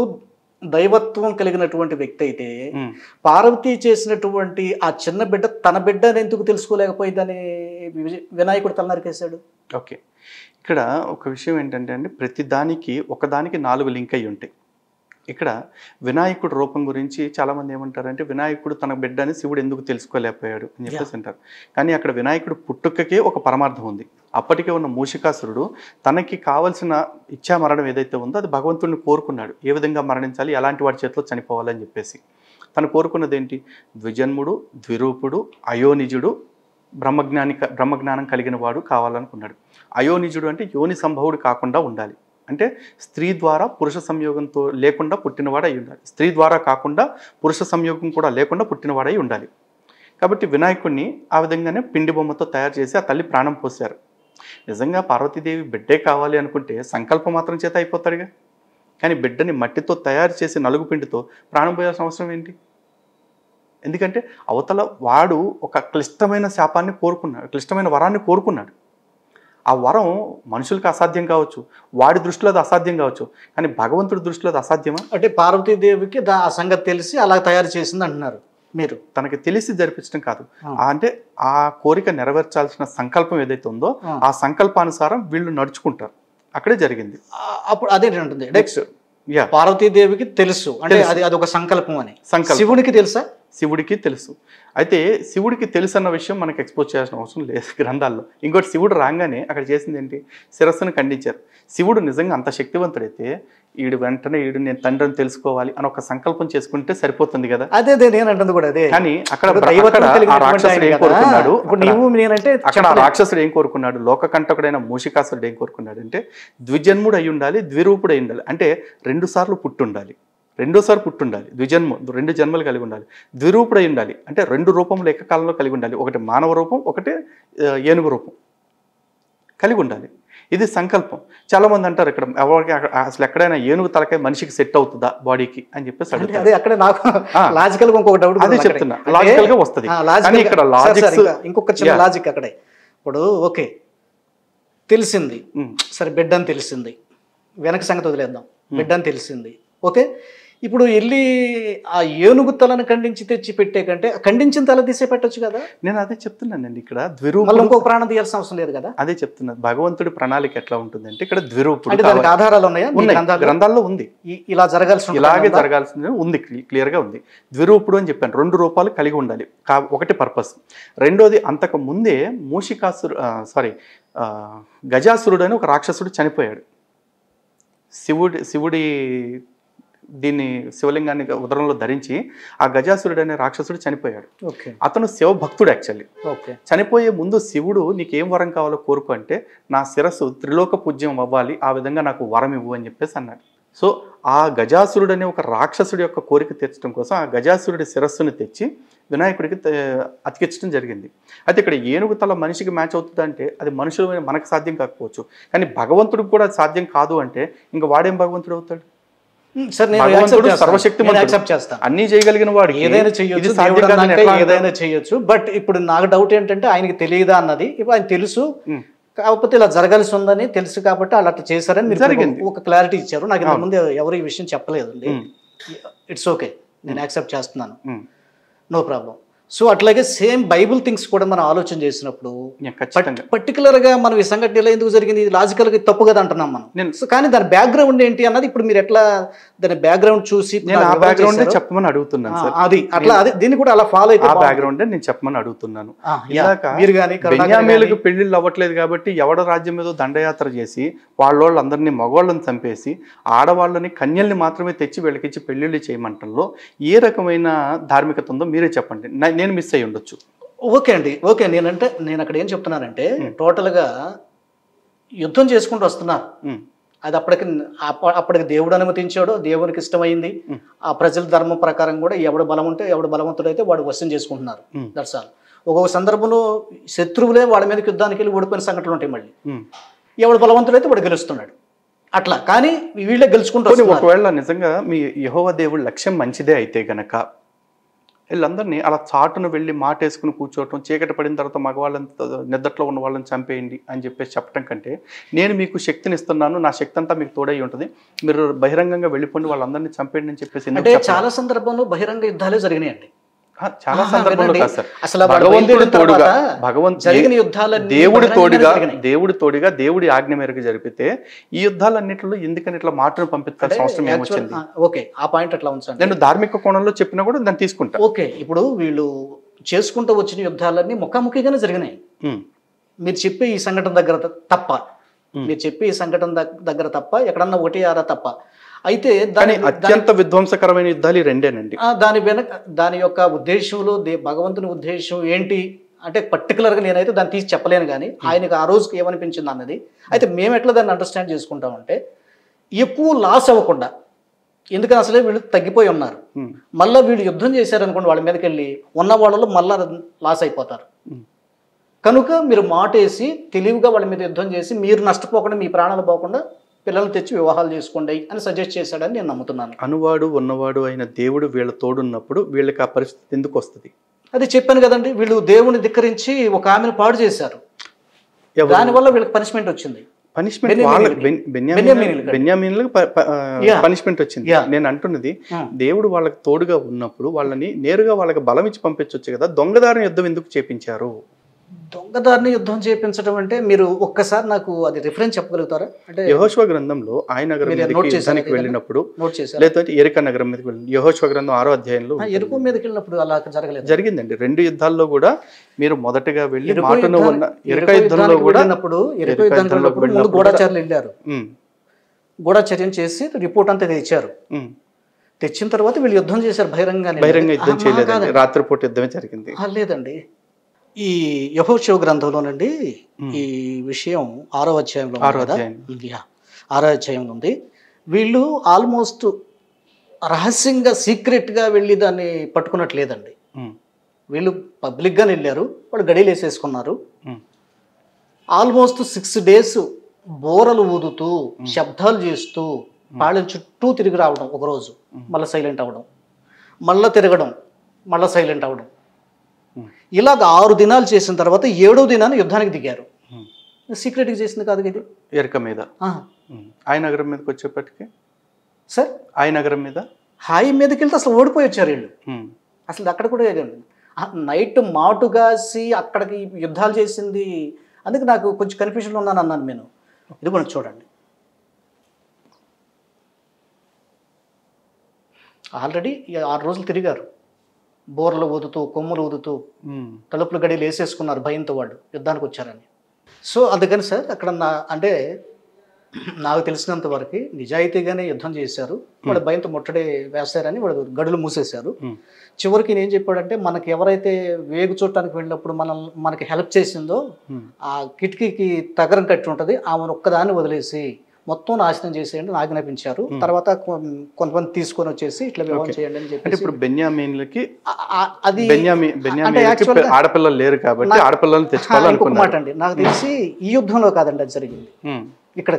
Speaker 2: దైవత్వం కలిగినటువంటి వ్యక్తి అయితే
Speaker 1: ఉమ్.
Speaker 2: పార్వతి చేసినటువంటి ఆ చిన్న బిడ్డ తన బిడ్డ అని ఎందుకు తెలుసుకోలేకపోయిందని వి- వినాయకుడు తలనరికేశాడు
Speaker 1: ఓకే ఇక్కడ ఒక విషయం ఏంటంటే అండి ప్రతి దానికి ఒకదానికి నాలుగు లింక్ అయి ఉంటాయి ఇక్కడ వినాయకుడు రూపం గురించి చాలామంది ఏమంటారంటే వినాయకుడు తన బిడ్డని శివుడు ఎందుకు తెలుసుకోలేకపోయాడు అని చెప్పేసి అంటారు కానీ అక్కడ వినాయకుడు పుట్టుకకే ఒక పరమార్థం ఉంది అప్పటికే ఉన్న మూషికాసురుడు తనకి కావలసిన ఇచ్చా మరణం ఏదైతే ఉందో అది భగవంతుడిని కోరుకున్నాడు ఏ విధంగా మరణించాలి ఎలాంటి వాడి చేతిలో చనిపోవాలని చెప్పేసి తను కోరుకున్నది ఏంటి ద్విజన్ముడు ద్విరూపుడు అయోనిజుడు బ్రహ్మజ్ఞాని బ్రహ్మజ్ఞానం కలిగిన వాడు కావాలనుకున్నాడు అయోనిజుడు అంటే యోని సంభవుడు కాకుండా ఉండాలి అంటే స్త్రీ ద్వారా పురుష సంయోగంతో లేకుండా పుట్టినవాడు అయి ఉండాలి స్త్రీ ద్వారా కాకుండా పురుష సంయోగం కూడా లేకుండా పుట్టినవాడై ఉండాలి కాబట్టి వినాయకుడిని ఆ విధంగానే పిండి బొమ్మతో తయారు చేసి ఆ తల్లి ప్రాణం పోశారు నిజంగా పార్వతీదేవి బిడ్డే కావాలి అనుకుంటే సంకల్పం మాత్రం చేత అయిపోతాడుగా కానీ బిడ్డని మట్టితో తయారు చేసి నలుగు పిండితో ప్రాణం పోయాల్సిన అవసరం ఏంటి ఎందుకంటే అవతల వాడు ఒక క్లిష్టమైన శాపాన్ని కోరుకున్నాడు క్లిష్టమైన వరాన్ని కోరుకున్నాడు ఆ వరం మనుషులకు అసాధ్యం కావచ్చు వాడి దృష్టిలో అది అసాధ్యం కావచ్చు కానీ భగవంతుడి దృష్టిలో అది అసాధ్యమా
Speaker 2: అంటే పార్వతీదేవికి దా ఆ సంగతి తెలిసి అలా తయారు చేసింది అంటున్నారు మీరు
Speaker 1: తనకి తెలిసి జరిపించడం కాదు
Speaker 2: ఆ.
Speaker 1: ఆ అంటే ఆ కోరిక నెరవేర్చాల్సిన సంకల్పం ఏదైతే ఉందో
Speaker 2: ఆ.
Speaker 1: ఆ సంకల్పానుసారం వీళ్ళు నడుచుకుంటారు అక్కడే జరిగింది
Speaker 2: ఆ- అప్పుడు అదే ఉంటుంది
Speaker 1: నెక్స్ట్ యా
Speaker 2: పార్వతీదేవికి తెలుసు అంటే
Speaker 1: తెలుసు.
Speaker 2: అది అది ఒక సంకల్పం అని
Speaker 1: సంకల్పం
Speaker 2: శివునికి తెలుసా
Speaker 1: శివుడికి తెలుసు అయితే శివుడికి తెలుసు అన్న విషయం మనకు ఎక్స్పోజ్ చేయాల్సిన అవసరం లేదు గ్రంథాల్లో ఇంకోటి శివుడు రాగానే అక్కడ చేసింది ఏంటి శిరస్సును ఖండించారు శివుడు నిజంగా అంత శక్తివంతుడైతే ఈడు వెంటనే ఈడు నేను తండ్రిని తెలుసుకోవాలి అని ఒక సంకల్పం చేసుకుంటే సరిపోతుంది కదా
Speaker 2: అదే అదే నేను అంటుంది కూడా అదే
Speaker 1: కానీ అక్కడ
Speaker 2: ఇప్పుడు
Speaker 1: బ్ర-
Speaker 2: దైవత్వం
Speaker 1: అక్కడ ఆ
Speaker 2: కలిగినటువంటి
Speaker 1: రాక్షసుడు
Speaker 2: ఆయన
Speaker 1: ఏం
Speaker 2: కదా.
Speaker 1: కోరుకున్నాడు
Speaker 2: ఇప్పుడు
Speaker 1: అక్కడ-
Speaker 2: నీవు నేనంటే
Speaker 1: అక్కడ ఆ రాక్షసుడు ఏం కోరుకున్నాడు లోకకంటకుడైన మూషికాసురుడు ఏం కోరుకున్నాడు అంటే ద్విజన్ముడు అయి ఉండాలి ద్విరూపుడు అయి ఉండాలి అంటే రెండు సార్లు పుట్టుండాలి రెండోసారి పుట్టుండాలి ద్విజన్మ రెండు జన్మలు కలిగి ఉండాలి ద్విరూపుడు అయి ఉండాలి అంటే రెండు రూపములు ఏకకాలంలో కలిగి ఉండాలి ఒకటి మానవ రూపం ఒకటి ఆ, ఏనుగు రూపం కలిగి ఉండాలి ఇది సంకల్పం చాలా మంది అంటారు ఇక్కడ ఎవరికి అక్కడ- అసలు ఎక్కడైనా ఏనుగు తలకాయ మనిషికి సెట్ అవుతుందా బాడీకి అని చెప్పేసి
Speaker 2: అంటే
Speaker 1: అడుగుతారు
Speaker 2: అదే అక్కడే నాకు
Speaker 1: ఆ.
Speaker 2: లాజికల్ గా ఇంకొక డౌట్
Speaker 1: అదే చెప్తున్నా లాజికల్ గా వస్తది కానీ ఇక్కడ లాజిక్స్
Speaker 2: ఇంకొక చిన్న
Speaker 1: Yeah.
Speaker 2: లాజిక్ అక్కడే ఇప్పుడు ఓకే తెలిసింది
Speaker 1: ఉమ్,
Speaker 2: సరే బిడ్డ అని తెలిసింది వెనక సంగతి వదిలేద్దాం బిడ్డ అని తెలిసింది ఓకే ఇప్పుడు వెళ్ళి ఆ ఏనుగు తలను ఖండించి తెచ్చి పెట్టే కంటే ఖండించిన తల తీసే పెట్టొచ్చు కదా
Speaker 1: నేను అదే చెప్తున్నానండి ఇక్కడ
Speaker 2: మళ్ళీ
Speaker 1: ద్విరూపుడు
Speaker 2: ఇంకొక ప్రాణం తీయాల్సిన అవసరం లేదు కదా
Speaker 1: అదే చెప్తున్నా భగవంతుడి ప్రణాళిక ఎట్లా ఉంటుందంటే ఇక్కడ ద్విరూపుడు
Speaker 2: అంటే దానికి
Speaker 1: కావాలి.
Speaker 2: ఆధారాలు ఉన్నాయా మీ
Speaker 1: ఉన్నాయి
Speaker 2: గ్రంథాల్లో?
Speaker 1: గ్రంథాల్లో ఉంది
Speaker 2: ఈ- ఇలా జరగాల్సి ఉంటుంది
Speaker 1: ఇలాగే
Speaker 2: అన్నదా?
Speaker 1: జరగాల్సింది ఉంది క్లియర్ గా ఉంది ద్విరూపుడు అని చెప్పాను రెండు రూపాలు కలిగి ఉండాలి కా ఒకటి పర్పస్ రెండోది అంతకు ముందే మూషికాసురు సారీ గజాసురుడు అని ఒక రాక్షసుడు చనిపోయాడు శివుడి శివుడి దీన్ని శివలింగాన్ని ఉదరంలో ధరించి ఆ గజాసురుడు అనే రాక్షసుడు చనిపోయాడు
Speaker 2: ఓకే
Speaker 1: అతను శివ భక్తుడు యాక్చువల్లీ
Speaker 2: ఓకే
Speaker 1: చనిపోయే ముందు శివుడు నీకేం వరం కావాలో కోరుకో అంటే నా శిరస్సు త్రిలోక పూజ్యం అవ్వాలి ఆ విధంగా నాకు వరం ఇవ్వు అని చెప్పేసి అన్నాడు సో ఆ గజాసురుడు అనే ఒక రాక్షసుడి యొక్క కోరిక తీర్చడం కోసం ఆ గజాసురుడి శిరస్సుని తెచ్చి వినాయకుడికి తే- అతికించడం జరిగింది అయితే ఇక్కడ ఏనుగు తల మనిషికి మ్యాచ్ అవుతుంది అంటే అది మనుషులు మనకు సాధ్యం కాకపోవచ్చు కానీ భగవంతుడికి కూడా అది సాధ్యం కాదు అంటే ఇంకా వాడేం భగవంతుడు అవుతాడు
Speaker 2: ఉమ్, సరే నేను
Speaker 1: భగవంతుడు
Speaker 2: accept చేస్తాను.
Speaker 1: సర్వశక్తిమంతుడు.
Speaker 2: నేను accept చేస్తాను
Speaker 1: అన్నీ చేయగలిగిన వాడు
Speaker 2: ఏదైనా చెయ్యొచ్చు
Speaker 1: సాధ్యం
Speaker 2: దేవుడు
Speaker 1: కాదని
Speaker 2: అన్నాక
Speaker 1: ఎట్లా అంటావు?
Speaker 2: ఏదైనా చెయ్యొచ్చు బట్ ఇప్పుడు నాకు డౌట్ ఏంటంటే ఆయనకి తెలియదా అన్నది ఇప్పుడు ఆయన తెలుసు
Speaker 1: ఉమ్.
Speaker 2: కాకపోతే ఇలా జరగాల్సి ఉందని తెలుసు కాబట్టి వాళ్ళు అట్లా చేశారని మీరు
Speaker 1: జరిగింది.
Speaker 2: ఒక క్లారిటీ ఇచ్చారు నాకు ఇంతకు
Speaker 1: అవును.
Speaker 2: ముందు ఎవరు ఈ విషయం చెప్పలేదండి
Speaker 1: ఉమ్.
Speaker 2: ఇట్స్ ఓకే నేను యాక్సెప్ట్ చేస్తున్నాను
Speaker 1: ఉమ్.
Speaker 2: నో ప్రాబ్లం సో అట్లాగే సేమ్ బైబుల్ థింగ్స్ కూడా మనం ఆలోచన చేసినప్పుడు
Speaker 1: యా, ఖచ్చితంగా
Speaker 2: పర్టికులర్ గా మనం ఈ సంఘటన ఎలా ఎందుకు జరిగింది ఇది లాజికల్ గా తప్పు కదా అంటున్నాం మనం
Speaker 1: నేను-
Speaker 2: సో కానీ దాని బ్యాక్గ్రౌండ్ ఏంటి అన్నది ఇప్పుడు మీరు ఎట్లా దాని బ్యాక్గ్రౌండ్ చూసి
Speaker 1: నేను ఆ
Speaker 2: నాకు
Speaker 1: బ్యాక్గ్రౌండ్
Speaker 2: చేశారో,
Speaker 1: చెప్పమని అడుగుతున్నాను
Speaker 2: ఆ,
Speaker 1: సార్
Speaker 2: అది అట్లా అదే దీన్ని కూడా అలా ఫాలో అయితే
Speaker 1: ఆ
Speaker 2: బాగుంటుంది.
Speaker 1: బ్యాక్గ్రౌండ్ నేను చెప్పమని అడుగుతున్నాను
Speaker 2: ఆ, యా,
Speaker 1: ఇందాక
Speaker 2: మీరు కానీ
Speaker 1: బెన్యామీలకు పెళ్లిళ్ళు అవ్వట్లేదు కాబట్టి ఎవడ రాజ్యం మీద దండయాత్ర చేసి వాళ్ళోళ్ళందరినీ మగవాళ్ళని చంపేసి ఆడవాళ్ళని కన్యల్ని మాత్రమే తెచ్చి వీళ్ళకిచ్చి పెళ్లిళ్ళు చేయమంటంలో ఏ రకమైన ధార్మికత ఉందో మీరే చెప్పండి నా- నేను మిస్ అయ్యి ఉండొచ్చు
Speaker 2: ఓకే అండి ఓకే నేనంటే నేను అక్కడ ఏం చెప్తున్నానంటే టోటల్గా యుద్ధం చేసుకుంటూ వస్తున్నారు
Speaker 1: ఉమ్,
Speaker 2: అది అప్పటికి అప్ప- అప్పటికి దేవుడు అనుమతించాడు దేవునికి ఇష్టమైంది ఆ ప్రజల ధర్మం ప్రకారం కూడా ఎవడు బలం ఉంటే ఎవడు బలవంతుడైతే వాడు వశం చేసుకుంటున్నారు
Speaker 1: ఉమ్.
Speaker 2: దట్స్ ఆల్ ఒక్కొక్క సందర్భంలో శత్రువులే వాళ్ళ మీదకి యుద్ధానికి వెళ్ళి ఓడిపోయిన సంఘటనలు ఉంటాయి మళ్ళీ
Speaker 1: ఉమ్.
Speaker 2: ఎవడు బలవంతుడైతే వాడు గెలుస్తున్నాడు అట్లా కానీ వీళ్ళే గెలుచుకుంటూ
Speaker 1: పోనీ
Speaker 2: వస్తున్నారు.
Speaker 1: ఒకవేళ నిజంగా మీ యహోవ దేవుడి లక్ష్యం మంచిదే అయితే గనక వీళ్ళందరినీ అలా చాటును వెళ్ళి మాటేసుకుని కూర్చోవటం చీకటి పడిన తర్వాత మగవాళ్ళని త- నిద్రలో ఉన్న వాళ్ళని చంపేయండి అని చెప్పేసి చెప్పడం కంటే నేను మీకు శక్తిని ఇస్తున్నాను నా శక్తి అంతా మీకు తోడై ఉంటుంది మీరు బహిరంగంగా వెళ్ళిపోండి వాళ్ళందరినీ చంపేయండి అని చెప్పేసి ఎందుకు
Speaker 2: అంటే
Speaker 1: చెప్పాలి?
Speaker 2: చాలా సందర్భంలో బహిరంగ యుద్ధాలే జరిగినాయండి
Speaker 1: ఆ, చాలా
Speaker 2: ఆహా,
Speaker 1: సందర్భంలో
Speaker 2: వినండి.
Speaker 1: కాదు సార్
Speaker 2: అసలు వాడు
Speaker 1: భగవంతుడు
Speaker 2: బయలుదేరిన
Speaker 1: తోడుగా
Speaker 2: తర్వాత
Speaker 1: భగవంతు
Speaker 2: జరిగిన యుద్ధాలన్నీ
Speaker 1: దేవుడి
Speaker 2: బహిరంగంగానే
Speaker 1: తోడుగా
Speaker 2: జరిగినాయి.
Speaker 1: దేవుడి తోడుగా దేవుడి ఆజ్ఞ మేరకు జరిపితే ఈ యుద్ధాలన్నింటిలో ఎందుకని ఇట్లా మాటను పంపించాల్సిన అవసరం
Speaker 2: Actual-
Speaker 1: ఏమొచ్చింది
Speaker 2: ఆ, ఓకే ఆ పాయింట్ అట్లా ఉంచండి
Speaker 1: నేను ధార్మిక కోణంలో చెప్పినా కూడా దాన్ని తీసుకుంటా
Speaker 2: ఓకే ఇప్పుడు వీళ్ళు చేసుకుంటూ వచ్చిన యుద్ధాలన్నీ ముఖాముఖిగానే జరిగినాయి
Speaker 1: ఉమ్,
Speaker 2: మీరు చెప్పే ఈ సంఘటన దగ్గర త- తప్ప మీరు చెప్పే ఈ సంఘటన దగ్- దగ్గర తప్ప ఎక్కడన్నా ఒకటి ఆరా తప్ప అయితే
Speaker 1: కానీ
Speaker 2: దాని దాని-
Speaker 1: అత్యంత విధ్వంసకరమైన యుద్ధాలు ఈ రెండేనండి
Speaker 2: ఆ, దాని వెనక దాని యొక్క ఉద్దేశంలో దే భగవంతుని ఉద్దేశం ఏంటి అంటే పర్టికులర్గా నేనైతే దాన్ని తీసి చెప్పలేను కానీ ఆయనకు ఆ రోజుకి ఏమనిపించింది అన్నది అయితే మేము ఎట్లా దాన్ని అండర్స్టాండ్ చేసుకుంటామంటే ఎక్కువ లాస్ అవ్వకుండా ఎందుకని అసలే వీళ్ళు తగ్గిపోయి ఉన్నారు
Speaker 1: ఉమ్,
Speaker 2: మళ్ళీ వీళ్ళు యుద్ధం చేశారనుకోండి వాళ్ళ మీదకి వెళ్ళి ఉన్న వాళ్ళలో మళ్ళా లాస్ అయిపోతారు
Speaker 1: ఉమ్.
Speaker 2: కనుక మీరు మాటేసి తెలివిగా వాళ్ళ మీద యుద్ధం చేసి మీరు నష్టపోకుండా మీ ప్రాణాలు పోకుండా పిల్లల్ని తెచ్చి వివాహాలు చేసుకోండి అని సజెస్ట్ చేశాడని నేను నమ్ముతున్నాను
Speaker 1: అనువాడు ఉన్నవాడు అయిన దేవుడు వీళ్ళ తోడున్నప్పుడు వీళ్ళకి ఆ పరిస్థితి ఎందుకు వస్తుంది
Speaker 2: అది చెప్పాను కదండి వీళ్ళు దేవుని ధిక్కరించి ఒక ఆమెను పాడు చేశారు
Speaker 1: ఎవరు?
Speaker 2: దానివల్ల వీళ్ళకి పనిష్మెంట్ వచ్చింది
Speaker 1: పనిష్మెంట్
Speaker 2: బెన్యామీనులకి.
Speaker 1: వాళ్ళకి బెన్- బెన్యామీన్
Speaker 2: బెన్యామీనులకి.
Speaker 1: బెన్యామీన్లకు ప- ప- ఆ,
Speaker 2: Yeah.
Speaker 1: పనిష్మెంట్ వచ్చింది
Speaker 2: Yeah.
Speaker 1: నేను అంటున్నది
Speaker 2: Hmm.
Speaker 1: దేవుడు వాళ్ళకి తోడుగా ఉన్నప్పుడు వాళ్ళని నేరుగా వాళ్ళకి బలం ఇచ్చి పంపించవచ్చు కదా దొంగదారిని యుద్ధం ఎందుకు చేపించారు
Speaker 2: దొంగదారిని యుద్ధం చేయించడం అంటే మీరు ఒక్కసారి నాకు అది రిఫరెన్స్ చెప్పగలుగుతారా అంటే
Speaker 1: యహోశ్వ గ్రంథంలో ఆయన నగరం
Speaker 2: మీరు
Speaker 1: మీదకి
Speaker 2: note చేశారా
Speaker 1: యుద్ధానికి
Speaker 2: ఏదైనా?
Speaker 1: వెళ్ళినప్పుడు
Speaker 2: నోట్ చేశారు
Speaker 1: లేదంటే ఎరిక నగరం మీదకి వెళ్ళి యహోశ్వ గ్రంథం ఆరో అధ్యాయంలో
Speaker 2: ఎరుపు మీదకి వెళ్ళినప్పుడు అలా జరగలేదు
Speaker 1: జరిగిందండి రెండు యుద్ధాల్లో కూడా మీరు మొదటగా వెళ్ళి
Speaker 2: ఎరుపు
Speaker 1: మాటను
Speaker 2: యుద్ధానికి-
Speaker 1: ఉన్న ఎరుక
Speaker 2: ఎరుపు
Speaker 1: యుద్ధంలో
Speaker 2: యుద్ధానికి
Speaker 1: కూడా
Speaker 2: వెళ్ళినప్పుడు ఎరుపు
Speaker 1: ఎరుక
Speaker 2: యుద్ధానికి
Speaker 1: యుద్ధంలోకి
Speaker 2: వెళ్ళినప్పుడు ముందు
Speaker 1: వెళ్ళినప్పుడు
Speaker 2: గూఢాచారులు వెళ్ళారు
Speaker 1: ఉమ్,
Speaker 2: గూఢాచర్యం చేసి రిపోర్ట్ అంతా తెచ్చారు
Speaker 1: ఉమ్.
Speaker 2: తెచ్చిన తర్వాత వీళ్ళు యుద్ధం చేశారు బహిరంగంగా
Speaker 1: బహిరంగ యుద్ధం చేయలేదండి రాత్రిపూట యుద్ధమే జరిగింది
Speaker 2: లేదండి ఈ యహోశివ గ్రంథంలోనండి ఈ విషయం ఆరో అధ్యాయంలో ఉంది
Speaker 1: ఆరో
Speaker 2: కదా?
Speaker 1: అధ్యాయం.
Speaker 2: యా, ఆరో అధ్యాయంలో ఉంది వీళ్ళు ఆల్మోస్ట్ రహస్యంగా సీక్రెట్గా వెళ్ళి దాన్ని పట్టుకున్నట్లేదండి
Speaker 1: ఉమ్,
Speaker 2: వీళ్ళు పబ్లిక్గానే వెళ్ళారు వాళ్ళు గడియలు వేసేసుకున్నారు
Speaker 1: ఉమ్,
Speaker 2: ఆల్మోస్ట్ సిక్స్ డేస్ బోరలు ఊదుతూ శబ్దాలు చేస్తూ వాళ్ళ చుట్టూ తిరిగి రావడం ఒకరోజు మళ్ళీ సైలెంట్ అవ్వడం మళ్ళీ తిరగడం మళ్ళీ సైలెంట్ అవ్వడం
Speaker 1: ఉమ్,
Speaker 2: ఇలాగ ఆరు దినాలు చేసిన తర్వాత ఏడో దినాన్ని యుద్ధానికి దిగారు
Speaker 1: ఉమ్.
Speaker 2: సీక్రెట్గా చేసింది కాదు ఇది
Speaker 1: ఎరుక మీద
Speaker 2: ఆ,
Speaker 1: ఉమ్. ఆయన నగరం మీదకి వచ్చేప్పటికి
Speaker 2: సార్
Speaker 1: ఆయన నగరం మీద
Speaker 2: హాయి మీదకి వెళ్తే అసలు ఓడిపోయి వచ్చారు వీళ్ళు
Speaker 1: ఉమ్,
Speaker 2: అసలు అక్కడ కూడా ఏదండి. ఆ నైట్ మాటు కాసి అక్కడికి యుద్ధాలు చేసింది అందుకే నాకు కొంచెం కన్ఫ్యూజన్లో ఉన్నాను అన్నాను నేను ఇది కూడా చూడండి ఆల్రెడీ ఆరు రోజులు తిరిగారు బోర్లు ఊదుతూ కొమ్ములు ఊదుతూ
Speaker 1: ఉమ్,
Speaker 2: తలుపులు గడియలు వేసేసుకున్నారు భయంతో వాళ్ళు యుద్ధానికి వచ్చారని సో అందుకని సార్ అక్కడ నా అంటే నాకు తెలిసినంత వరకు నిజాయితీగానే యుద్ధం చేశారు వాడు భయంతో ముట్టడి వేస్తారని వాడు గడులు మూసేశారు
Speaker 1: ఉమ్,
Speaker 2: చివరికి నేను ఏం చెప్పాడంటే మనకి ఎవరైతే వేగు చూడటానికి వెళ్ళినప్పుడు మనం మనకి హెల్ప్ చేసిందో
Speaker 1: ఉమ్.
Speaker 2: ఆ కిటికీకి తగరం కట్టి ఉంటుంది ఆమెను ఒక్కదాన్ని వదిలేసి మొత్తం నాశనం చేసేయండి నాకు ఆజ్ఞాపించారు తర్వాత కొ- కొంతమంది తీసుకొని వచ్చేసి ఇట్లా వివాహం చేయండి అని
Speaker 1: అంటే
Speaker 2: చెప్పి
Speaker 1: ఇప్పుడు బెన్యామీన్లకి
Speaker 2: అది
Speaker 1: బెన్యామి
Speaker 2: అంటే
Speaker 1: బెన్యామీన్లకి
Speaker 2: actual గా-
Speaker 1: ఆడపిల్లలు లేరు కాబట్టి
Speaker 2: నా-
Speaker 1: ఆడపిల్లల్ని
Speaker 2: ఇంకొక
Speaker 1: తెచ్చుకోవాలనుకున్నారు
Speaker 2: మాట అండి నాకు తెలిసి ఈ యుద్ధంలో కాదండి అది జరిగింది
Speaker 1: ఉమ్,
Speaker 2: ఇక్కడ కాదు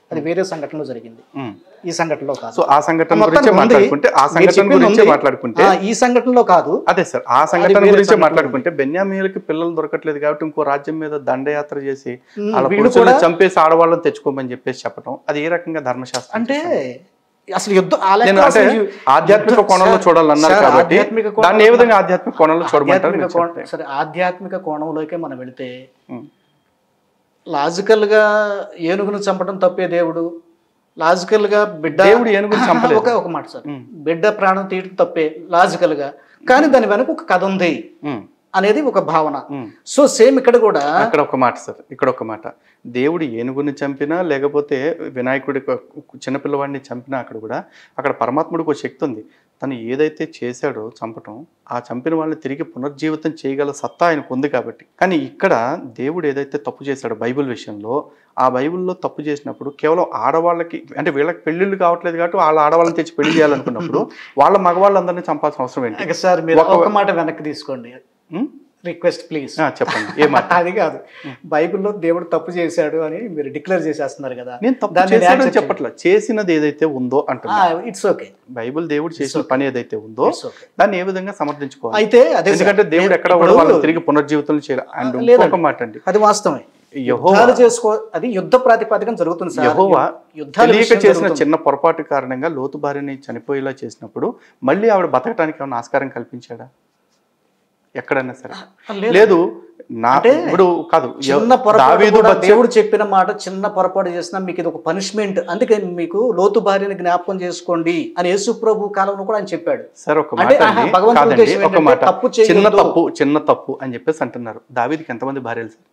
Speaker 2: అది వేరే సంఘటనలో జరిగింది
Speaker 1: ఉమ్.
Speaker 2: ఈ సంఘటనలో కాదు
Speaker 1: సో ఆ సంఘటన
Speaker 2: మొత్తం
Speaker 1: గురించే
Speaker 2: ఉంది.
Speaker 1: మాట్లాడుకుంటే ఆ
Speaker 2: మీరు
Speaker 1: సంఘటన
Speaker 2: చెప్పింది
Speaker 1: గురించే
Speaker 2: ఉంది.
Speaker 1: మాట్లాడుకుంటే
Speaker 2: ఆ, ఈ సంఘటనలో కాదు
Speaker 1: అదే సార్ ఆ సంఘటన
Speaker 2: వేరే
Speaker 1: గురించే
Speaker 2: సంఘటన.
Speaker 1: మాట్లాడుకుంటే బెన్యామీలకి పిల్లలు దొరకట్లేదు కాబట్టి ఇంకో రాజ్యం మీద దండయాత్ర చేసి
Speaker 2: ఉమ్,
Speaker 1: వాళ్ళ
Speaker 2: వీళ్ళు
Speaker 1: పురుషుల్ని
Speaker 2: కూడా
Speaker 1: చంపేసి ఆడవాళ్ళని తెచ్చుకోమని చెప్పేసి చెప్పడం అది ఏ రకంగా ధర్మశాస్త్రం
Speaker 2: అంటే అసలు యుద్ధం ఆ లెక్క
Speaker 1: నేను అంటే
Speaker 2: అసలు యు-
Speaker 1: ఆధ్యాత్మిక
Speaker 2: యుద్ధం-
Speaker 1: కోణంలో
Speaker 2: సార్,
Speaker 1: చూడాలన్నారు
Speaker 2: సార్,
Speaker 1: కాబట్టి
Speaker 2: ఆధ్యాత్మిక కోణంలో-
Speaker 1: దాన్ని ఏ విధంగా ఆధ్యాత్మిక కోణంలో చూడమంటారు
Speaker 2: ఆధ్యాత్మిక
Speaker 1: మీరు
Speaker 2: కోణం
Speaker 1: చెప్తే.
Speaker 2: సరే ఆధ్యాత్మిక కోణంలోకి మనం వెళితే
Speaker 1: ఉమ్.
Speaker 2: లాజికల్ గా ఏనుగును చంపడం తప్పే దేవుడు లాజికల్ గా బిడ్డ
Speaker 1: దేవుడు ఏనుగును చంపలేదు.
Speaker 2: ఒక ఒక మాట సార్
Speaker 1: ఉమ్.
Speaker 2: బిడ్డ ప్రాణం తీయడం తప్పే లాజికల్ గా కానీ దాని వెనక ఒక కథ ఉంది
Speaker 1: ఉమ్.
Speaker 2: అనేది ఒక భావన
Speaker 1: ఉమ్.
Speaker 2: సో సేమ్ ఇక్కడ కూడా
Speaker 1: అక్కడ ఒక మాట సార్ ఇక్కడ ఒక మాట దేవుడు ఏనుగుని చంపినా లేకపోతే వినాయకుడి ఒక చిన్నపిల్లవాడిని చంపినా అక్కడ కూడా అక్కడ పరమాత్ముడికి ఒక శక్తి ఉంది తను ఏదైతే చేశాడో చంపటం ఆ చంపిన వాళ్ళని తిరిగి పునర్జీవితం చేయగల సత్తా ఆయనకు ఉంది కాబట్టి కానీ ఇక్కడ దేవుడు ఏదైతే తప్పు చేశాడో బైబిల్ విషయంలో ఆ బైబిల్లో తప్పు చేసినప్పుడు కేవలం ఆడవాళ్ళకి అంటే వీళ్ళకి పెళ్ళిళ్ళు కావట్లేదు కాబట్టి వాళ్ళ ఆడవాళ్ళని తెచ్చి పెళ్లి చేయాలనుకున్నప్పుడు వాళ్ళ మగవాళ్ళందరినీ చంపాల్సిన అవసరం ఏంటి
Speaker 2: ఇక సార్ మీరు
Speaker 1: ఒక-
Speaker 2: ఒక మాట వెనక్కి తీసుకోండి
Speaker 1: ఉమ్?
Speaker 2: రిక్వెస్ట్ ప్లీజ్
Speaker 1: ఆ, చెప్పండి ఏ మాట
Speaker 2: అది కాదు బైబిల్లో దేవుడు తప్పు చేశాడు అని మీరు డిక్లేర్ చేసేస్తున్నారు కదా
Speaker 1: నేను తప్పు
Speaker 2: దాన్ని
Speaker 1: చేశాడని
Speaker 2: accept
Speaker 1: చెప్పట్లా చేసినది ఏదైతే ఉందో అంటున్నా
Speaker 2: ఇట్స్ ఓకే
Speaker 1: బైబిల్ దేవుడు చేసిన పని ఏదైతే ఉందో
Speaker 2: ఇట్స్ ఓకే
Speaker 1: దాన్ని ఏ విధంగా సమర్థించుకోవాలి
Speaker 2: అయితే అదే సార్,
Speaker 1: ఎందుకంటే దేవుడు ఎక్కడ
Speaker 2: ఇప్పుడు-
Speaker 1: కూడా వాళ్ళని తిరిగి పునర్జీవితం చేయాలి అండ్
Speaker 2: ఆ, లేదండి.
Speaker 1: ఇంకొక మాట అండి
Speaker 2: అది వాస్తవమే
Speaker 1: యెహోవా
Speaker 2: యుద్ధాలు చేసుకో అది యుద్ధ ప్రాతిపదికన జరుగుతుంది సార్
Speaker 1: యెహోవా
Speaker 2: యుద్ధాల
Speaker 1: తెలియక
Speaker 2: విషయం
Speaker 1: చేసిన
Speaker 2: జరుగుతుంది.
Speaker 1: చిన్న పొరపాటు కారణంగా లోతు భార్యని చనిపోయేలా చేసినప్పుడు మళ్ళీ ఆవిడ బతకడానికి ఏమైనా ఆస్కారం కల్పించాడా ఎక్కడన్నా సరే
Speaker 2: లేదు.
Speaker 1: లేదు నా
Speaker 2: అంటే
Speaker 1: ఇప్పుడు కాదు
Speaker 2: చిన్న పొరపాటు
Speaker 1: దావీదు
Speaker 2: కూడా
Speaker 1: బచ్చ-
Speaker 2: దేవుడు చెప్పిన మాట చిన్న పొరపాటు చేసినా మీకు ఇది ఒక పనిష్మెంట్ అందుకే మీకు లోతు భార్యని జ్ఞాపకం చేసుకోండి అని యేసు ప్రభు కాలంలో కూడా ఆయన చెప్పాడు
Speaker 1: సార్ ఒక
Speaker 2: అంటే,
Speaker 1: మాట
Speaker 2: ఆహా,
Speaker 1: అండి.
Speaker 2: భగవంతుడి
Speaker 1: కాదండి
Speaker 2: ఉద్దేశం
Speaker 1: ఒక
Speaker 2: ఏంటంటే
Speaker 1: మాట
Speaker 2: తప్పు చేయొద్దు.
Speaker 1: చిన్న తప్పు చిన్న తప్పు అని చెప్పేసి అంటున్నారు దావీదికి ఎంతమంది భార్యలు సార్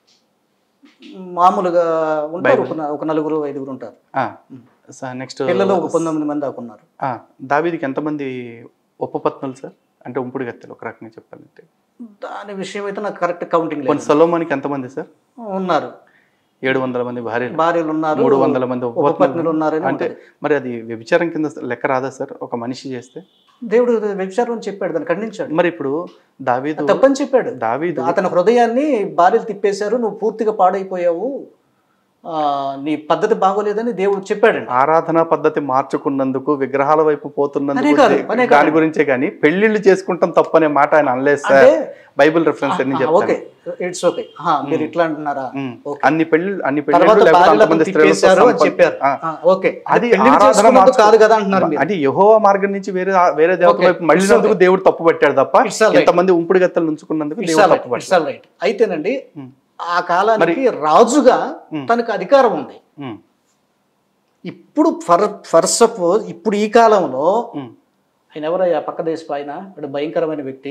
Speaker 2: మామూలుగా ఉంటారు ఒక న- ఒక నలుగురు ఐదుగురు ఉంటారు
Speaker 1: నెక్స్ట్
Speaker 2: పిల్లలు ఒక పంతొమ్మిది మంది దాకా ఉన్నారు
Speaker 1: దావీదికి ఎంతమంది ఉపపత్నులు సార్ అంటే ఉంపుడు గత్తెలు ఒక రకంగా చెప్పాలంటే
Speaker 2: దాని విషయం అయితే నాకు కరెక్ట్ కౌంటింగ్
Speaker 1: కొన్ని
Speaker 2: లేదు
Speaker 1: సొలోమానికి ఎంతమంది సార్
Speaker 2: ఉన్నారు
Speaker 1: ఏడు వందల మంది భార్యలు
Speaker 2: భార్యలు ఉన్నారు
Speaker 1: మూడు వందల మంది
Speaker 2: ఉపపత్నులు
Speaker 1: ఉపపత్నులు
Speaker 2: ఉన్నారని
Speaker 1: అంటే
Speaker 2: ఉంటది.
Speaker 1: మరి అది వ్యభిచారం కింద లెక్క రాదా సార్ ఒక మనిషి చేస్తే
Speaker 2: దేవుడు వ్యభిచారం అని చెప్పాడు దాన్ని ఖండించాడు
Speaker 1: మరి ఇప్పుడు దావీదు
Speaker 2: తప్పని చెప్పాడు
Speaker 1: దావీదు
Speaker 2: అతని హృదయాన్ని భార్యలు తిప్పేశారు నువ్వు పూర్తిగా పాడైపోయావు ఆ, నీ పద్ధతి బాగోలేదని దేవుడు చెప్పాడండి
Speaker 1: ఆరాధనా పద్ధతి మార్చుకున్నందుకు విగ్రహాల వైపు
Speaker 2: అనే
Speaker 1: పోతున్నందుకు
Speaker 2: కాదు, అనే కాదు.
Speaker 1: దాని గురించే కానీ పెళ్లిళ్ళు చేసుకుంటాం తప్పనే మాట ఆయన అనలేదు సార్
Speaker 2: అంటే
Speaker 1: బైబిల్ రెఫరెన్స్ అన్ని
Speaker 2: ఓకే
Speaker 1: చెప్తాను
Speaker 2: ఇట్స్ ఓకే మీరు ఇట్లా అంటున్నారా
Speaker 1: ఉమ్.
Speaker 2: ఓకే.
Speaker 1: అన్ని పెళ్లి అన్ని
Speaker 2: తర్వాత
Speaker 1: పెళ్లిళ్ళు లేకపోతే
Speaker 2: భార్యలకు
Speaker 1: అంతమంది స్త్రీలతో
Speaker 2: తిప్పేశారు అని
Speaker 1: సంపర్క-
Speaker 2: చెప్పారు
Speaker 1: ఆ.
Speaker 2: ఆ, ఓకే
Speaker 1: అది
Speaker 2: పెళ్లి
Speaker 1: ఆరాధన
Speaker 2: చేసుకున్నది
Speaker 1: మార్చు-
Speaker 2: కాదు కదా అంటున్నారు మీరు
Speaker 1: అది యెహోవా మార్గం నుంచి వేరే వేరే దేవత
Speaker 2: Okay.
Speaker 1: వైపు మళ్ళినందుకు దేవుడు తప్పు పట్టాడు తప్ప
Speaker 2: It's all right.
Speaker 1: ఎంతమంది ఉంపుడు గత్తలు ఉంచుకున్నందుకు
Speaker 2: ఇట్స్
Speaker 1: దేవుడు
Speaker 2: ఆల్
Speaker 1: తప్పు
Speaker 2: ఇట్స్
Speaker 1: పట్టాడు
Speaker 2: ఆల్ రైట్ అయితేనండి
Speaker 1: ఉమ్.
Speaker 2: ఆ కాలానికి రాజుగా తనకు అధికారం ఉంది
Speaker 1: ఉమ్.
Speaker 2: ఇప్పుడు ఫర్ ఫర్ సపోజ్ ఇప్పుడు ఈ కాలంలో
Speaker 1: ఉమ్.
Speaker 2: ఆయన ఎవరయ్యా పక్క దేశపు ఆయన ఇక్కడ భయంకరమైన వ్యక్తి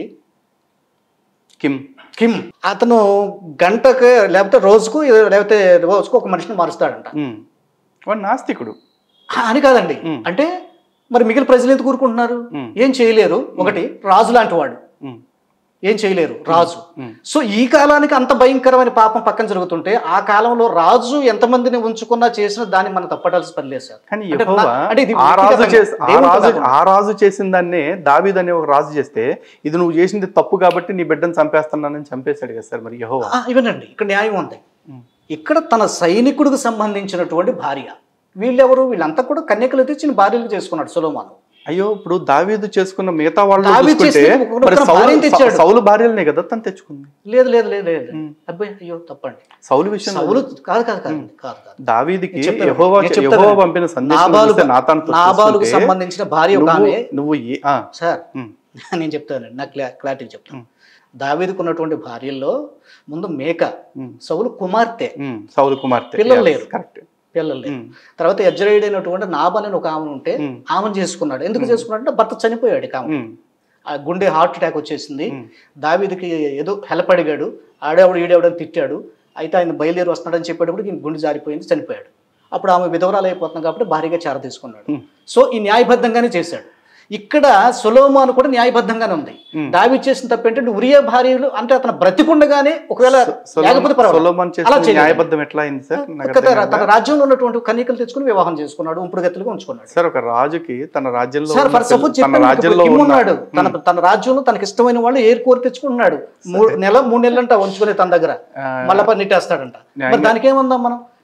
Speaker 1: కిమ్
Speaker 2: కిమ్ అతను గంటకు లేకపోతే రోజుకు లేకపోతే రోజుకు ఒక మనిషిని మారుస్తాడంట
Speaker 1: ఉమ్. వాడు నాస్తికుడు
Speaker 2: ఆ, అని కాదండి
Speaker 1: మ్.
Speaker 2: అంటే మరి మిగిలిన ప్రజలు ఎందుకు కూరుకుంటున్నారు
Speaker 1: మ్.
Speaker 2: ఏం చేయలేరు ఒకటి రాజు లాంటి వాడు
Speaker 1: ఉమ్.
Speaker 2: ఏం చేయలేరు రాజు
Speaker 1: మ్.
Speaker 2: సో ఈ కాలానికి అంత భయంకరమైన పాపం పక్కన జరుగుతుంటే ఆ కాలంలో రాజు ఎంతమందిని ఉంచుకున్నా చేసిన దాన్ని మనం తప్పటాల్సిన పని లేదు సార్
Speaker 1: కానీ
Speaker 2: అంటే
Speaker 1: యెహోవా
Speaker 2: నా- అంటే ఇది
Speaker 1: ఆ రాజు
Speaker 2: వ్యక్తిగతంగా,
Speaker 1: చేసి ఆ
Speaker 2: దేవునితో
Speaker 1: రాజు
Speaker 2: కాకుండా.
Speaker 1: ఆ రాజు చేసిన దాన్నే దావీద్ అనే ఒక రాజు చేస్తే ఇది నువ్వు చేసింది తప్పు కాబట్టి నీ బిడ్డను చంపేస్తున్నానని చంపేశాడు కదా సార్ మరి యెహోవా
Speaker 2: ఆ, ఇవనండి ఇక్కడ న్యాయం ఉంది
Speaker 1: ఉమ్.
Speaker 2: ఇక్కడ తన సైనికుడికి సంబంధించినటువంటి భార్య వీళ్ళెవరు వీళ్ళంతా కూడా కన్యకలు తెచ్చిన భార్యలు చేసుకున్నాడు సులోమాను
Speaker 1: అయ్యో ఇప్పుడు దావీదు చేసుకున్న మిగతా వాళ్ళు
Speaker 2: దావీదు
Speaker 1: చూసుకుంటే
Speaker 2: చేసిన ఒక-
Speaker 1: మరి
Speaker 2: ఒక
Speaker 1: సౌలు
Speaker 2: భార్యను తెచ్చాడు.
Speaker 1: సౌలు భార్యలనే కదా తను తెచ్చుకుంది
Speaker 2: లేదు లేదు లేదు లేదు
Speaker 1: మ్.
Speaker 2: అబ్బాయి అయ్యో తప్పండి
Speaker 1: సౌలు విషయం
Speaker 2: సౌలు కాదు కాదు కాదు కాదు కాదు
Speaker 1: దావీదికి
Speaker 2: నేను చెప్తాను.
Speaker 1: యెహోవా
Speaker 2: నేను చెప్తాను.
Speaker 1: యెహోవా పంపిన సందేశం
Speaker 2: నాబాలుకు-
Speaker 1: చూస్తే నాతానుతో
Speaker 2: నాబాలుకు
Speaker 1: చూస్తుంటే
Speaker 2: సంబంధించిన భార్య ఒక
Speaker 1: నువ్వు-
Speaker 2: ఆమె
Speaker 1: నువ్వు ఏ- ఆ,
Speaker 2: సార్
Speaker 1: ఉమ్,
Speaker 2: నేను చెప్తానండి నా క్లా క్లారిటీ చెప్తాను దావీదుకు ఉన్నటువంటి భార్యల్లో ముందు మేక
Speaker 1: ఉమ్,
Speaker 2: సౌలు కుమార్తె
Speaker 1: ఉమ్, సౌలు కుమార్తె
Speaker 2: పిల్లలు
Speaker 1: Yes,
Speaker 2: లేరు.
Speaker 1: correct.
Speaker 2: పిల్లలు లేరు.
Speaker 1: ఉమ్,
Speaker 2: తర్వాత యజ్రేయుడైనటువంటి నాబల్ అని ఒక ఆమె ఉంటే
Speaker 1: ఉమ్.
Speaker 2: ఆమెను చేసుకున్నాడు ఎందుకు చేసుకున్నాడు అంటే భర్త చనిపోయాడు ఇక ఆమె
Speaker 1: ఉమ్,
Speaker 2: ఆ గుండె హార్ట్ అటాక్ వచ్చేసింది
Speaker 1: ఉమ్.
Speaker 2: దావీదికి ఏదో హెల్ప్ అడిగాడు ఆడేవాడు ఈడేవాడని తిట్టాడు అయితే ఆయన బయలుదేరి వస్తున్నాడని చెప్పేటప్పుడు ఈయన గుండె జారిపోయింది చనిపోయాడు అప్పుడు ఆమె విధవరాలు అయిపోతుంది కాబట్టి భారీగా చేర తీసుకున్నాడు
Speaker 1: ఉమ్.
Speaker 2: సో ఈ న్యాయబద్ధంగానే చేశాడు ఇక్కడ సులోమాను కూడా న్యాయబద్ధంగానే ఉంది
Speaker 1: ఉమ్.
Speaker 2: దావి చేసిన తప్పు ఏంటంటే ఉరియా భార్యలు అంటే అతను బ్రతికుండగానే ఒకవేళ
Speaker 1: సొలొమన్-
Speaker 2: లేకపోతే పర్వాలేదు.
Speaker 1: సొలొమన్ చేసిన
Speaker 2: అలా చేయలేదు.
Speaker 1: న్యాయబద్ధం ఎట్లా అయింది సార్ నాకు
Speaker 2: ఒక్క
Speaker 1: అర్థం
Speaker 2: తన-
Speaker 1: కాదు.
Speaker 2: తన రాజ్యంలో ఉన్నటువంటి కన్యకలు తెచ్చుకుని వివాహం చేసుకున్నాడు ఉంపుడు గతులుగా ఉంచుకున్నాడు
Speaker 1: సార్ ఒక రాజుకి తన రాజ్యంలో
Speaker 2: సార్
Speaker 1: ఉన్న
Speaker 2: ఫర్ సపోజ్
Speaker 1: పిల్ల- తన
Speaker 2: చెప్పాను
Speaker 1: రాజ్యంలో
Speaker 2: కిమ్
Speaker 1: ఉన్న-
Speaker 2: ఉన్నాడు తన తన రాజ్యంలో తనకి ఇష్టమైన వాళ్ళు ఏర్ కోరి తెచ్చుకుంటున్నాడు మూడు నెల మూడు నెలలు అంట ఉంచుకునే తన దగ్గర
Speaker 1: ఆ,
Speaker 2: మళ్ళా పని నెట్టేస్తాడంట మరి దానికి ఏమందాం మనం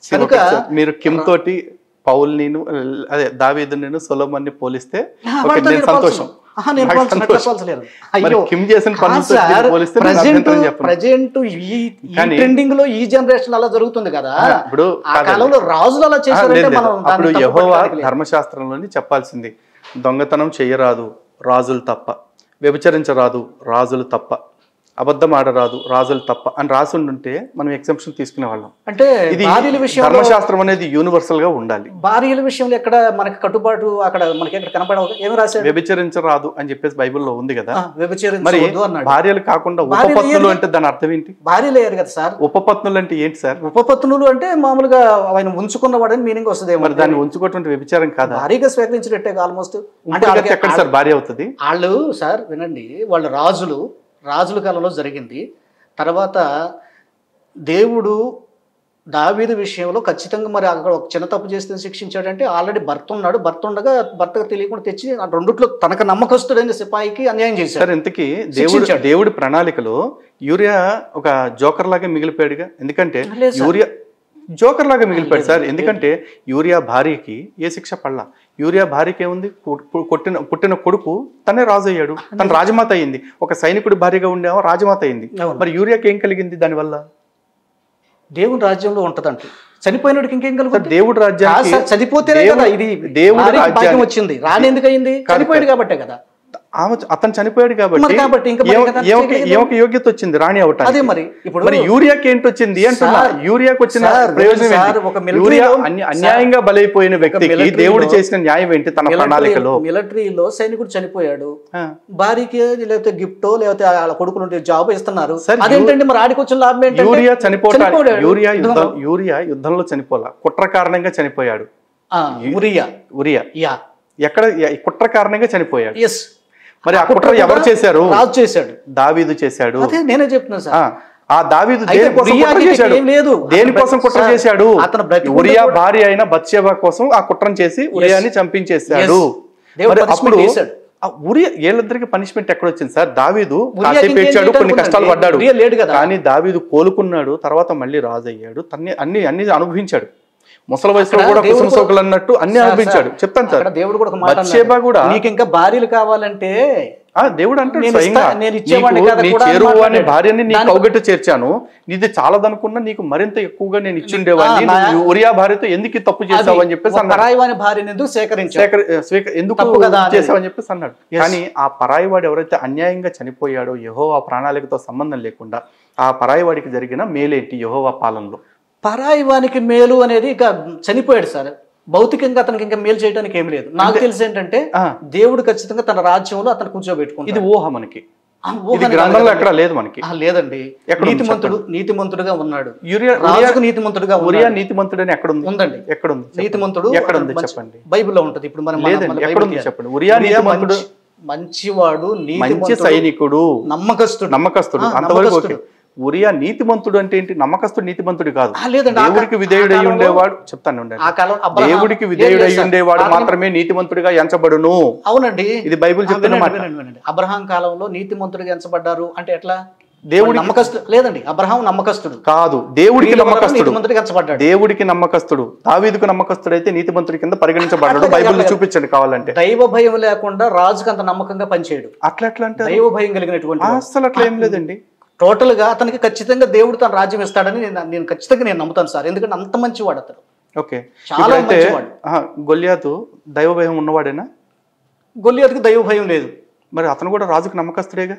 Speaker 1: See,
Speaker 2: కనుక
Speaker 1: ఒకటి సార్, మీరు కిమ్ తోటి పౌల్ నేను అదే దావీదు నేను సొలమన్ని పోలిస్తే
Speaker 2: ఆ,
Speaker 1: ఓకే,
Speaker 2: వాళ్ళతో
Speaker 1: నేను
Speaker 2: నేను
Speaker 1: సంతోషం
Speaker 2: పోల్చను. ఆహా, నేను
Speaker 1: నాకు
Speaker 2: పోల్చను,
Speaker 1: సంతోషం.
Speaker 2: అట్లా పోల్చలేను.
Speaker 1: మరి
Speaker 2: అయ్యో.
Speaker 1: కిమ్ చేసిన
Speaker 2: కాదు
Speaker 1: పనులతో
Speaker 2: సార్,
Speaker 1: దీన్ని పోలిస్తే నేను
Speaker 2: ప్రజెంట్
Speaker 1: అభ్యంతరం చెప్పను.
Speaker 2: ప్రజెంట్ ఈ ఈ
Speaker 1: కానీ-
Speaker 2: ట్రెండింగ్ లో ఈ జనరేషన్ అలా జరుగుతుంది కదా
Speaker 1: ఆ, ఇప్పుడు
Speaker 2: ఆ
Speaker 1: కాదండి.
Speaker 2: కాలంలో రాజులు అలా
Speaker 1: ఆ,
Speaker 2: చేశారంటే
Speaker 1: లేదు, లేదు.
Speaker 2: మనం దాన్ని
Speaker 1: అప్పుడు
Speaker 2: తప్పు
Speaker 1: యెహోవా
Speaker 2: పట్టడానికి లేదు.
Speaker 1: ధర్మశాస్త్రంలోని చెప్పాల్సింది దొంగతనం చెయ్యరాదు రాజులు తప్ప వ్యభిచరించరాదు రాజులు తప్ప అబద్ధం ఆడరాదు రాజులు తప్ప అని రాసి ఉండుంటే మనం ఎగ్జామ్షన్ తీసుకునే వాళ్ళం
Speaker 2: అంటే
Speaker 1: ఇది
Speaker 2: భార్యల విషయంలో
Speaker 1: ధర్మశాస్త్రం అనేది యూనివర్సల్ గా ఉండాలి
Speaker 2: భార్యల విషయంలో ఎక్కడ మనకి కట్టుబాటు అక్కడ మనకి ఎక్కడ కనపడవు ఏమి రాశాడు
Speaker 1: వ్యభిచరించరాదు అని చెప్పేసి బైబిల్లో ఉంది కదా
Speaker 2: ఆ,
Speaker 1: మరి
Speaker 2: వ్యభిచరించవద్దు అన్నాడు
Speaker 1: భార్యలు కాకుండా
Speaker 2: భార్యలు
Speaker 1: ఉపపత్నులు
Speaker 2: ఏంటి?
Speaker 1: అంటే దాని అర్థం ఏంటి
Speaker 2: భార్యలు అయ్యారు కదా సార్
Speaker 1: ఉపపత్నులు అంటే ఏంటి సార్
Speaker 2: ఉపపత్నులు అంటే మామూలుగా ఆయన ఉంచుకున్నవాడని మీనింగ్ వస్తుంది
Speaker 1: మరి దాన్ని ఉంచుకోవటం వ్యభిచారం కాదా
Speaker 2: భారీగా స్వీకరించినట్టే ఆల్మోస్ట్ అంటే
Speaker 1: అంటే
Speaker 2: వాళ్ళకి-
Speaker 1: ఎక్కడ సార్ భార్య అవుతుంది
Speaker 2: వాళ్ళు సార్ వినండి వాళ్ళు రాజులు రాజుల కాలంలో జరిగింది తర్వాత దేవుడు దావీదు విషయంలో ఖచ్చితంగా మరి అక్కడ ఒక చిన్న తప్పు చేస్తే శిక్షించాడంటే ఆల్రెడీ భర్త ఉన్నాడు భర్త ఉండగా భర్తకు తెలియకుండా తెచ్చి ఆ రెండిట్లో తనకు నమ్మకస్తుడైన సిపాయికి అన్యాయం చేశాడు
Speaker 1: సార్ ఇంతకీ దేవుడు
Speaker 2: శిక్షించాడు.
Speaker 1: దేవుడి ప్రణాళికలో యూరియా ఒక జోకర్ లాగా మిగిలిపోయాడుగా ఎందుకంటే
Speaker 2: లేదు సార్.
Speaker 1: యూరియా జోకర్ లాగా మిగిలిపోయాడు సార్ ఎందుకంటే యూరియా భార్యకి ఏ శిక్ష పడలా యూరియా భార్యకి ఏముంది పు- పు- కొట్టిన పుట్టిన కొడుకు తనే రాజు అయ్యాడు తన రాజమాత అయింది ఒక సైనికుడి భార్యగా ఉండేవో రాజమాత అయింది
Speaker 2: అవును.
Speaker 1: మరి యూరియాకి ఏం కలిగింది దానివల్ల
Speaker 2: దేవుని రాజ్యంలో ఉంటదంట చనిపోయినోడికి ఇంకేం
Speaker 1: సార్
Speaker 2: కలుగుతుంది
Speaker 1: దేవుడి
Speaker 2: కాదు
Speaker 1: రాజ్యానికి
Speaker 2: సార్, చనిపోతేనే
Speaker 1: దేవుడు-
Speaker 2: కదా ఇది
Speaker 1: దేవుడి
Speaker 2: భార్యకి భాగ్యం
Speaker 1: రాజ్యాన్ని-
Speaker 2: వచ్చింది రాని ఎందుకు అయింది
Speaker 1: కాదు,
Speaker 2: చనిపోయాడు కాబట్టే కదా
Speaker 1: ఆమె అతను చనిపోయాడు కాబట్టి
Speaker 2: మరి కాబట్టి ఇంకా మరి
Speaker 1: ఏమ-
Speaker 2: కదా
Speaker 1: ఏమకి-
Speaker 2: చేయగలిగేది?
Speaker 1: ఏమకి యోగ్యత వచ్చింది రాణి అవటానికి
Speaker 2: అదే మరి ఇప్పుడు
Speaker 1: మరి యూరియాకి ఏంటి వచ్చింది అంటున్నా
Speaker 2: సార్,
Speaker 1: యూరియాకి వచ్చిన
Speaker 2: సార్,
Speaker 1: ప్రయోజనం
Speaker 2: సార్,
Speaker 1: ఏంటి?
Speaker 2: ఒక మిలిటరీలో-
Speaker 1: యూరియా అన్య- అన్యాయంగా బలైపోయిన వ్యక్తికి
Speaker 2: మిలిటరీలో-
Speaker 1: దేవుడు చేసిన న్యాయం ఏంటి తన ప్రణాళికలో
Speaker 2: మిలిటరీలో సైనికుడు చనిపోయాడు
Speaker 1: ఆ.
Speaker 2: భార్యకి లేకపోతే గిఫ్టో లేకపోతే వాళ్ళ కొడుకులు ఉంటే జాబ్ ఇస్తున్నారు
Speaker 1: సార్, యూ-
Speaker 2: అదేంటంటే మరి ఆడికి వచ్చిన లాభం ఏంటంటే
Speaker 1: యూరియా చనిపోవటానికి
Speaker 2: చనిపోయాడు.
Speaker 1: యూరియా యుద్ధం
Speaker 2: యుద్ధంలో.
Speaker 1: యూరియా యుద్ధంలో చనిపోలా కుట్ర కారణంగా చనిపోయాడు
Speaker 2: ఆ, ఉరియా
Speaker 1: ఉరియా
Speaker 2: యా
Speaker 1: ఎక్కడ ఎ- కుట్ర కారణంగా చనిపోయాడు
Speaker 2: ఎస్
Speaker 1: మరి ఆ కుట్ర ఎవరు చేశారు
Speaker 2: రాజు చేశాడు
Speaker 1: దావీదు చేశాడు
Speaker 2: అదే నేనే చెప్తున్నాను
Speaker 1: ఆ,
Speaker 2: సార్
Speaker 1: ఆ దావీదు
Speaker 2: అయితే
Speaker 1: దేనికోసం కుట్ర
Speaker 2: ఉరియాకి
Speaker 1: చేశాడు
Speaker 2: ఏం లేదు.
Speaker 1: దేనికోసం
Speaker 2: అతను
Speaker 1: కుట్ర
Speaker 2: సార్,
Speaker 1: చేశాడు
Speaker 2: అతను బ్రతికుండి
Speaker 1: ఉరియా
Speaker 2: కూడా-
Speaker 1: భార్య అయిన బత్సేబా కోసం ఆ కుట్రను చేసి ఉరియాని చంపించేశాడు
Speaker 2: Yes. దేవుడు
Speaker 1: మరి
Speaker 2: punishment
Speaker 1: అప్పుడు
Speaker 2: చేశాడు.
Speaker 1: ఆ ఉరియా వీళ్ళిద్దరికి పనిష్మెంట్ ఎక్కడ వచ్చింది సార్ దావీదు
Speaker 2: ఉరియాకి
Speaker 1: కాసేపు
Speaker 2: ఇంకేం
Speaker 1: ఏడ్చాడు కొన్ని
Speaker 2: చేయడానికి
Speaker 1: కష్టాలు
Speaker 2: ఉందండి?
Speaker 1: పడ్డాడు
Speaker 2: ఉరియా లేడు కదా.
Speaker 1: కానీ దావీదు కోలుకున్నాడు తర్వాత మళ్ళీ రాజు అయ్యాడు తన్ని అన్ని అన్ని అనుభవించాడు ముసలి వయసులో
Speaker 2: అక్కడ
Speaker 1: కూడా
Speaker 2: దేవుడు
Speaker 1: కుసుమ
Speaker 2: కూడా-
Speaker 1: సోకులు అన్నట్టు అన్ని
Speaker 2: సార్,
Speaker 1: అనుభవించాడు
Speaker 2: సార్,
Speaker 1: చెప్తాను సార్
Speaker 2: అక్కడ దేవుడు కూడా ఒక మాట
Speaker 1: బత్షేబా
Speaker 2: అన్నాడు.
Speaker 1: కూడా
Speaker 2: నీకు ఇంకా భార్యలు కావాలంటే
Speaker 1: ఆ దేవుడు అంటాడు
Speaker 2: నేను
Speaker 1: స్వయంగా
Speaker 2: ఇస్తా- నేను ఇచ్చేవాడిని
Speaker 1: నీకు
Speaker 2: కదా
Speaker 1: నీ
Speaker 2: కూడా అని
Speaker 1: చేరువు అనే
Speaker 2: మాట్లాడాడు.
Speaker 1: భార్యని నీ
Speaker 2: దాని-
Speaker 1: కౌగట్టు చేర్చాను నీది చాలదనుకున్నా నీకు మరింత ఎక్కువగా నేను ఇచ్చిండేవాడిని
Speaker 2: ఆ, నా-
Speaker 1: నువ్వు ఉరియా భార్యతో ఎందుకు ఈ తప్పు చేసావు అని చెప్పేసి అన్నాడు
Speaker 2: పరాయివాని భార్యని ఎందుకు సేకరించాడు
Speaker 1: శేఖర్ స్వీక- ఎందుకు
Speaker 2: తప్పు కదా అనేది.
Speaker 1: చేసావని చెప్పేసి అన్నాడు కానీ ఆ పరాయి వాడు ఎవరైతే అన్యాయంగా చనిపోయాడో యహో ఆ ప్రణాళికతో సంబంధం లేకుండా ఆ పరాయి వాడికి జరిగిన మేలేంటి యహోవా పాలనలో
Speaker 2: పరాయి వానికి మేలు అనేది ఇక చనిపోయాడు సార్ భౌతికంగా అతనికి ఇంకా మేలు చేయడానికి ఏం లేదు నాకు తెలిసి ఏంటంటే
Speaker 1: ఆ.
Speaker 2: దేవుడు ఖచ్చితంగా తన రాజ్యంలో అతను కూర్చోబెట్టుకుంటాడు
Speaker 1: ఇది ఊహ మనకి
Speaker 2: ఆ ఊహ
Speaker 1: ఇది
Speaker 2: అని
Speaker 1: గ్రంథంలో
Speaker 2: కాదు
Speaker 1: ఎక్కడ లేదు మనకి
Speaker 2: ఆ, లేదండి
Speaker 1: ఎక్కడ ఉంది
Speaker 2: నీతిమంతుడు నీతిమంతుడుగా ఉన్నాడు
Speaker 1: యూరియా
Speaker 2: రాజుకు నీతిమంతుడుగా
Speaker 1: ఉరియా
Speaker 2: ఉన్నాడు
Speaker 1: నీతిమంతుడు అని ఎక్కడ ఉంది
Speaker 2: ఉందండి
Speaker 1: ఎక్కడ ఉంది చెప్పండి.
Speaker 2: నీతిమంతుడు
Speaker 1: ఎక్కడ ఉంది
Speaker 2: మంచి-
Speaker 1: చెప్పండి
Speaker 2: బైబిల్లో ఉంటది ఇప్పుడు మనం మన-
Speaker 1: లేదండి
Speaker 2: మన
Speaker 1: ఎక్కడ ఉంది
Speaker 2: బైబిల్
Speaker 1: చెప్పండి ఉరియా
Speaker 2: ఉరియా
Speaker 1: నీతిమంతుడు
Speaker 2: మంచి- మంచివాడు
Speaker 1: మంచి
Speaker 2: నీతిమంతుడు
Speaker 1: సైనికుడు
Speaker 2: నమ్మకస్తుడు
Speaker 1: నమ్మకస్తుడు
Speaker 2: ఆ,
Speaker 1: అంతవరకు ఓకే
Speaker 2: నమ్మకస్తుడు.
Speaker 1: ఉరియా నీతిమంతుడు అంటే ఏంటి నమ్మకస్తుడు నీతిమంతుడు కాదు
Speaker 2: ఆ, లేదండి ఆ కా-
Speaker 1: దేవుడికి విధేయుడై
Speaker 2: ఆ కాలంలో-
Speaker 1: ఉండేవాడు చెప్తాను ఉండండి.
Speaker 2: ఆ కాలం అబ్రహాం-
Speaker 1: దేవుడికి
Speaker 2: లేదు,
Speaker 1: విధేయుడై
Speaker 2: లేదు సార్.
Speaker 1: ఉండేవాడు
Speaker 2: అతను-
Speaker 1: మాత్రమే నీతిమంతుడిగా ఎంచబడును
Speaker 2: అవునండి
Speaker 1: ఇది బైబిల్
Speaker 2: ఆ,
Speaker 1: చెప్తున్న
Speaker 2: వినండి,
Speaker 1: మాట
Speaker 2: వినండి, వినండి. అబ్రహాం కాలంలో నీతిమంతుడిగా ఎంచబడ్డారు అంటే ఎట్లా
Speaker 1: దేవుడికి-
Speaker 2: నమ్మకస్తుడు లేదండి అబ్రహాం నమ్మకస్తుడు
Speaker 1: కాదు దేవుడికి
Speaker 2: వీళ్ళ వలన
Speaker 1: నమ్మకస్తుడు
Speaker 2: నీతిమంతుడిగా ఎంచబడ్డాడు
Speaker 1: దేవుడికి నమ్మకస్తుడు దావీదుకు నమ్మకస్తుడు అయితే నీతిమంతుడి కింద పరిగణించబడ్డాడు
Speaker 2: అట్లా
Speaker 1: బైబిల్
Speaker 2: కాదు.
Speaker 1: చూపించండి కావాలంటే
Speaker 2: దైవ భయం లేకుండా రాజుకు అంత నమ్మకంగా పనిచేయడు
Speaker 1: అట్లా ఎట్లా అంటే
Speaker 2: దైవ భయం కలిగినటువంటి వాడు.
Speaker 1: అసలు అట్లా ఏం లేదండి
Speaker 2: టోటల్ గా అతనికి ఖచ్చితంగా దేవుడు తన రాజ్యం ఇస్తాడని నేను నేను ఖచ్చితంగా నేను నమ్ముతాను సార్ ఎందుకంటే అంత మంచివాడు అతను
Speaker 1: ఓకే
Speaker 2: చాలా
Speaker 1: ఇప్పుడైతే
Speaker 2: మంచివాడు.
Speaker 1: ఆహా, గొల్లియాతు దైవ భయం ఉన్నవాడేనా
Speaker 2: గొల్లియాతుకి దైవ భయం లేదు
Speaker 1: మరి అతను కూడా రాజుకు నమ్మకస్తుడేగా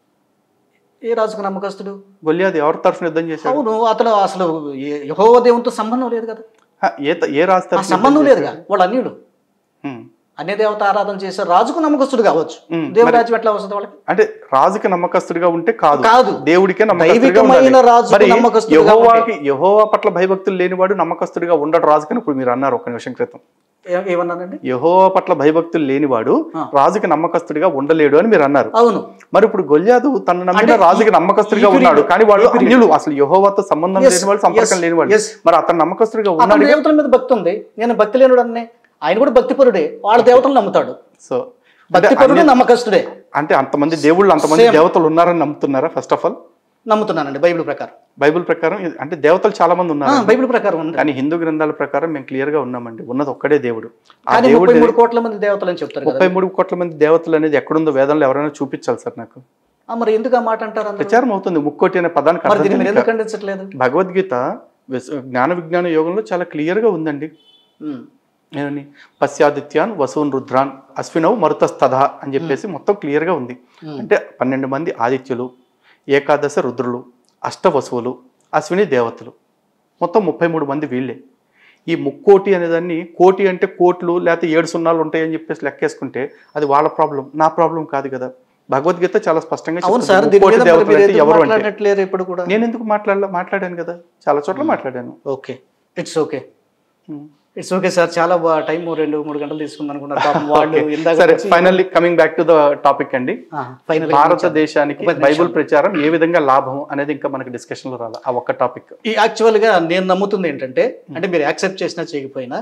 Speaker 2: ఏ రాజుకు నమ్మకస్తుడు
Speaker 1: గొల్లియాతు ఎవరి తరఫున యుద్ధం చేశాడు
Speaker 2: అవును అతను అసలు యహోవ దేవునితో సంబంధం లేదు కదా
Speaker 1: హ, ఏ త- ఏ రాజు
Speaker 2: ఆ
Speaker 1: తరఫున
Speaker 2: సంబంధం
Speaker 1: యుద్ధం
Speaker 2: లేదుగా వాళ్ళు అన్యుడు
Speaker 1: ఉమ్.
Speaker 2: అన్య దేవత ఆరాధన చేసే రాజుకు నమ్మకస్తుడు కావచ్చు
Speaker 1: ఉమ్,
Speaker 2: దేవరాజ్యం ఎట్లా వస్తుంది వాళ్ళకి
Speaker 1: అంటే రాజుకి నమ్మకస్తుడిగా ఉంటే కాదు
Speaker 2: కాదు.
Speaker 1: దేవుడికే నమ్మకస్తుడిగా
Speaker 2: దైవికమైన
Speaker 1: ఉండాలి.
Speaker 2: రాజుకు
Speaker 1: మరి
Speaker 2: నమ్మకస్తుడిగా
Speaker 1: యెహోవాకి యెహోవా పట్ల భయభక్తులు లేనివాడు నమ్మకస్తుడిగా ఉండడు రాజుకని ఇప్పుడు మీరు అన్నారు ఒక నిమిషం క్రితం
Speaker 2: ఏ- ఏమన్నానండి
Speaker 1: యెహోవా పట్ల భయభక్తులు లేనివాడు
Speaker 2: ఆ.
Speaker 1: రాజుకి నమ్మకస్తుడిగా ఉండలేడు అని మీరు అన్నారు
Speaker 2: అవును
Speaker 1: మరి ఇప్పుడు గొల్యాదు తన నమ్మిన
Speaker 2: అంటే
Speaker 1: రాజుకి
Speaker 2: ఈ-
Speaker 1: నమ్మకస్తుడిగా
Speaker 2: ఈ
Speaker 1: ఉన్నాడు
Speaker 2: period-
Speaker 1: కానీ వాళ్ళు
Speaker 2: ఈ period.
Speaker 1: అన్యులు అసలు యెహోవాతో సంబంధం
Speaker 2: Yes,
Speaker 1: లేనివాడు సంపర్కం
Speaker 2: yes,
Speaker 1: లేనివాడు
Speaker 2: yes.
Speaker 1: మరి అతను నమ్మకస్తుడిగా
Speaker 2: అతను
Speaker 1: ఉన్నాడు
Speaker 2: దేవతల మీద భక్తి ఉంది నేను భక్తి లేనుడు అన్నే ఆయన కూడా భక్తిపరుడే వాళ్ళ దేవతలు నమ్ముతాడు
Speaker 1: సో
Speaker 2: భక్తిపరుడు నమ్మకస్తుడే
Speaker 1: అంటే అంతమంది దేవుళ్ళు అంతమంది
Speaker 2: Same.
Speaker 1: దేవతలు ఉన్నారని నమ్ముతున్నారా ఫస్ట్ ఆఫ్ ఆల్
Speaker 2: నమ్ముతున్నానండి బైబిల్ ప్రకారం
Speaker 1: బైబిల్ ప్రకారం ఇది- అంటే దేవతలు చాలా మంది
Speaker 2: ఆ,
Speaker 1: ఉన్నారు
Speaker 2: బైబిల్ ప్రకారం ఉంది
Speaker 1: కానీ హిందూ గ్రంథాల ప్రకారం మేము క్లియర్ గా ఉన్నామండి ఉన్నది ఒక్కడే దేవుడు ఆ
Speaker 2: కానీ
Speaker 1: దేవుడు
Speaker 2: ముప్పై మూడు కోట్ల మంది దేవతలు అని చెప్తారు కదా
Speaker 1: ముప్పై మూడు కోట్ల మంది దేవతలు అనేది ఎక్కడుందో వేదంలో ఎవరైనా చూపించాలి సార్ నాకు
Speaker 2: ఆ, మరి ఎందుకు ఆ మాట అంటారు అందరూ?
Speaker 1: ప్రచారం అవుతుంది ముక్కోటి అనే పదానికి
Speaker 2: మరి
Speaker 1: అర్థం
Speaker 2: దీన్ని మీరు
Speaker 1: తెలియక.
Speaker 2: ఎందుకు ఖండించట్లేదు
Speaker 1: భగవద్గీత విస్- జ్ఞాన విజ్ఞాన యోగంలో చాలా క్లియర్ గా ఉందండి
Speaker 2: ఉమ్,
Speaker 1: ఏమని పశ్చాదిత్యాన్ వసూన్ రుద్రాన్ అశ్వినవ్ మరుతస్తథ అని చెప్పేసి మొత్తం క్లియర్ గా ఉంది
Speaker 2: ఉమ్,
Speaker 1: అంటే పన్నెండు మంది ఆదిత్యులు ఏకాదశ రుద్రులు అష్ట వసువులు అశ్విని దేవతలు మొత్తం ముప్పై మూడు మంది వీళ్ళే ఈ ముక్కోటి అనేదాన్ని కోటి అంటే కోట్లు లేకపోతే ఏడు సున్నాలు ఉంటాయని చెప్పేసి లెక్కేసుకుంటే అది వాళ్ళ ప్రాబ్లం నా ప్రాబ్లం కాదు కదా భగవద్గీత చాలా స్పష్టంగా
Speaker 2: అవును
Speaker 1: చెప్తుంది.
Speaker 2: సార్ దీని
Speaker 1: ముక్కోటి
Speaker 2: మీద మరి
Speaker 1: దేవతలు
Speaker 2: మీరు
Speaker 1: అంటే
Speaker 2: ఎందుకు
Speaker 1: ఎవరు అంటే
Speaker 2: మాట్లాడట్లేదు ఇప్పుడు కూడా
Speaker 1: నేను ఎందుకు మాట్లాడలే మాట్లాడాను కదా చాలా చోట్ల మాట్లాడాను
Speaker 2: okay it's okay it's okay sir చాలా టైం రెండు మూడు గంటలు తీసుకుంది అనుకున్నారు పాపం వాళ్ళు ఇందాక
Speaker 1: సరే finally coming back to the topic అండి
Speaker 2: ఫైనల్
Speaker 1: భారతదేశానికి
Speaker 2: ఒక నిమిషం.
Speaker 1: బైబుల్ ప్రచారం ఏ విధంగా లాభం అనేది ఇంకా మనకి డిస్కషన్ లో రాలి ఆ ఒక్క టాపిక్
Speaker 2: ఈ యాక్చువల్గా నేను నమ్ముతుంది ఏంటంటే అంటే మీరు యాక్సెప్ట్ చేసినా చేయకపోయినా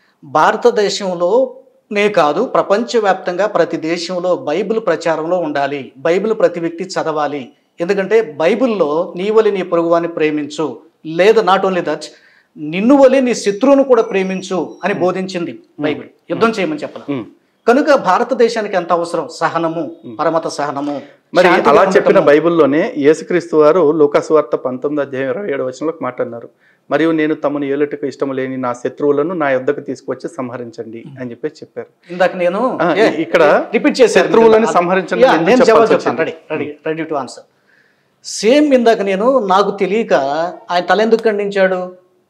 Speaker 2: భారతదేశంలో నే కాదు ప్రపంచవ్యాప్తంగా ప్రతి దేశంలో బైబిల్ ప్రచారంలో ఉండాలి బైబిల్ ప్రతి వ్యక్తి చదవాలి ఎందుకంటే బైబిల్లో నీ వలి నీ పొరుగువాన్ని ప్రేమించు లేదా నాట్ ఓన్లీ దట్ నిన్ను వలి నీ శత్రువును కూడా ప్రేమించు అని బోధించింది బైబిల్ యుద్ధం చేయమని చెప్పాలి కనుక భారతదేశానికి ఎంత అవసరం సహనము పరమత సహనము
Speaker 1: మరి
Speaker 2: శాంతిగా
Speaker 1: అలా చెప్పిన
Speaker 2: ఉండటము.
Speaker 1: బైబిల్లోనే యేసుక్రీస్తు వారు లోకస్వార్త పంతొమ్మిది అధ్యాయం ఇరవై ఏడు వచనంలో ఒక మాట అన్నారు మరియు నేను తమను ఏలుటకు ఇష్టం లేని నా శత్రువులను నా యొద్దకు తీసుకొచ్చి సంహరించండి అని చెప్పేసి చెప్పారు
Speaker 2: ఇందాక నేను
Speaker 1: ఆ,
Speaker 2: ఏ,
Speaker 1: ఇక్కడ
Speaker 2: రిపీట్ చేశాను
Speaker 1: శత్రువులని సంహరించండి
Speaker 2: యా,
Speaker 1: ఎందుకు
Speaker 2: నేను జవాబు
Speaker 1: చెప్పాల్సి
Speaker 2: చెప్తాను ready ready ready to answer same ఇందాక నేను నాకు తెలియక ఆయన తల ఎందుకు ఖండించాడు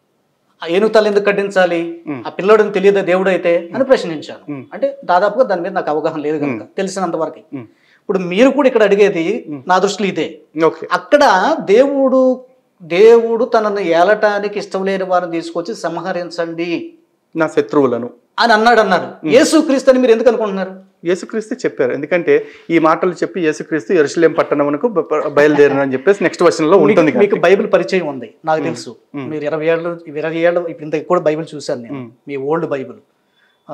Speaker 2: ఆ ఏనుగు తల ఎందుకు ఖండించాలి ఆ పిల్లోడిని తెలియదా దేవుడు అయితే అని ప్రశ్నించాను అంటే దాదాపుగా దాని మీద నాకు అవగాహన లేదు కనుక తెలిసినంత వరకు ఇప్పుడు మీరు కూడా ఇక్కడ అడిగేది నా దృష్టిలో ఇదే
Speaker 1: ఓకే
Speaker 2: అక్కడ దేవుడు దేవుడు తనను ఏలటానికి ఇష్టం లేని వారిని తీసుకొచ్చి సంహరించండి
Speaker 1: నా శత్రువులను
Speaker 2: అని అన్నాడు అన్నారు యేసుక్రీస్తు అని మీరు ఎందుకు అనుకుంటున్నారు
Speaker 1: యేసుక్రీస్తు చెప్పారు ఎందుకంటే ఈ మాటలు చెప్పి యేసుక్రీస్తు ఎరుసలేం పట్టణమునకు బ- బయలుదేరిన అని చెప్పేసి నెక్స్ట్ వర్షన్ లో ఉంటుంది
Speaker 2: మీకు- మీకు బైబిల్ పరిచయం ఉంది నాకు తెలుసు మీరు ఇరవై ఏళ్ళు ఇరవై ఏళ్ళు ఇప్పుడు ఇంత కూడా బైబిల్ చూశాను నేను మీ ఓల్డ్ బైబిల్ ఆ,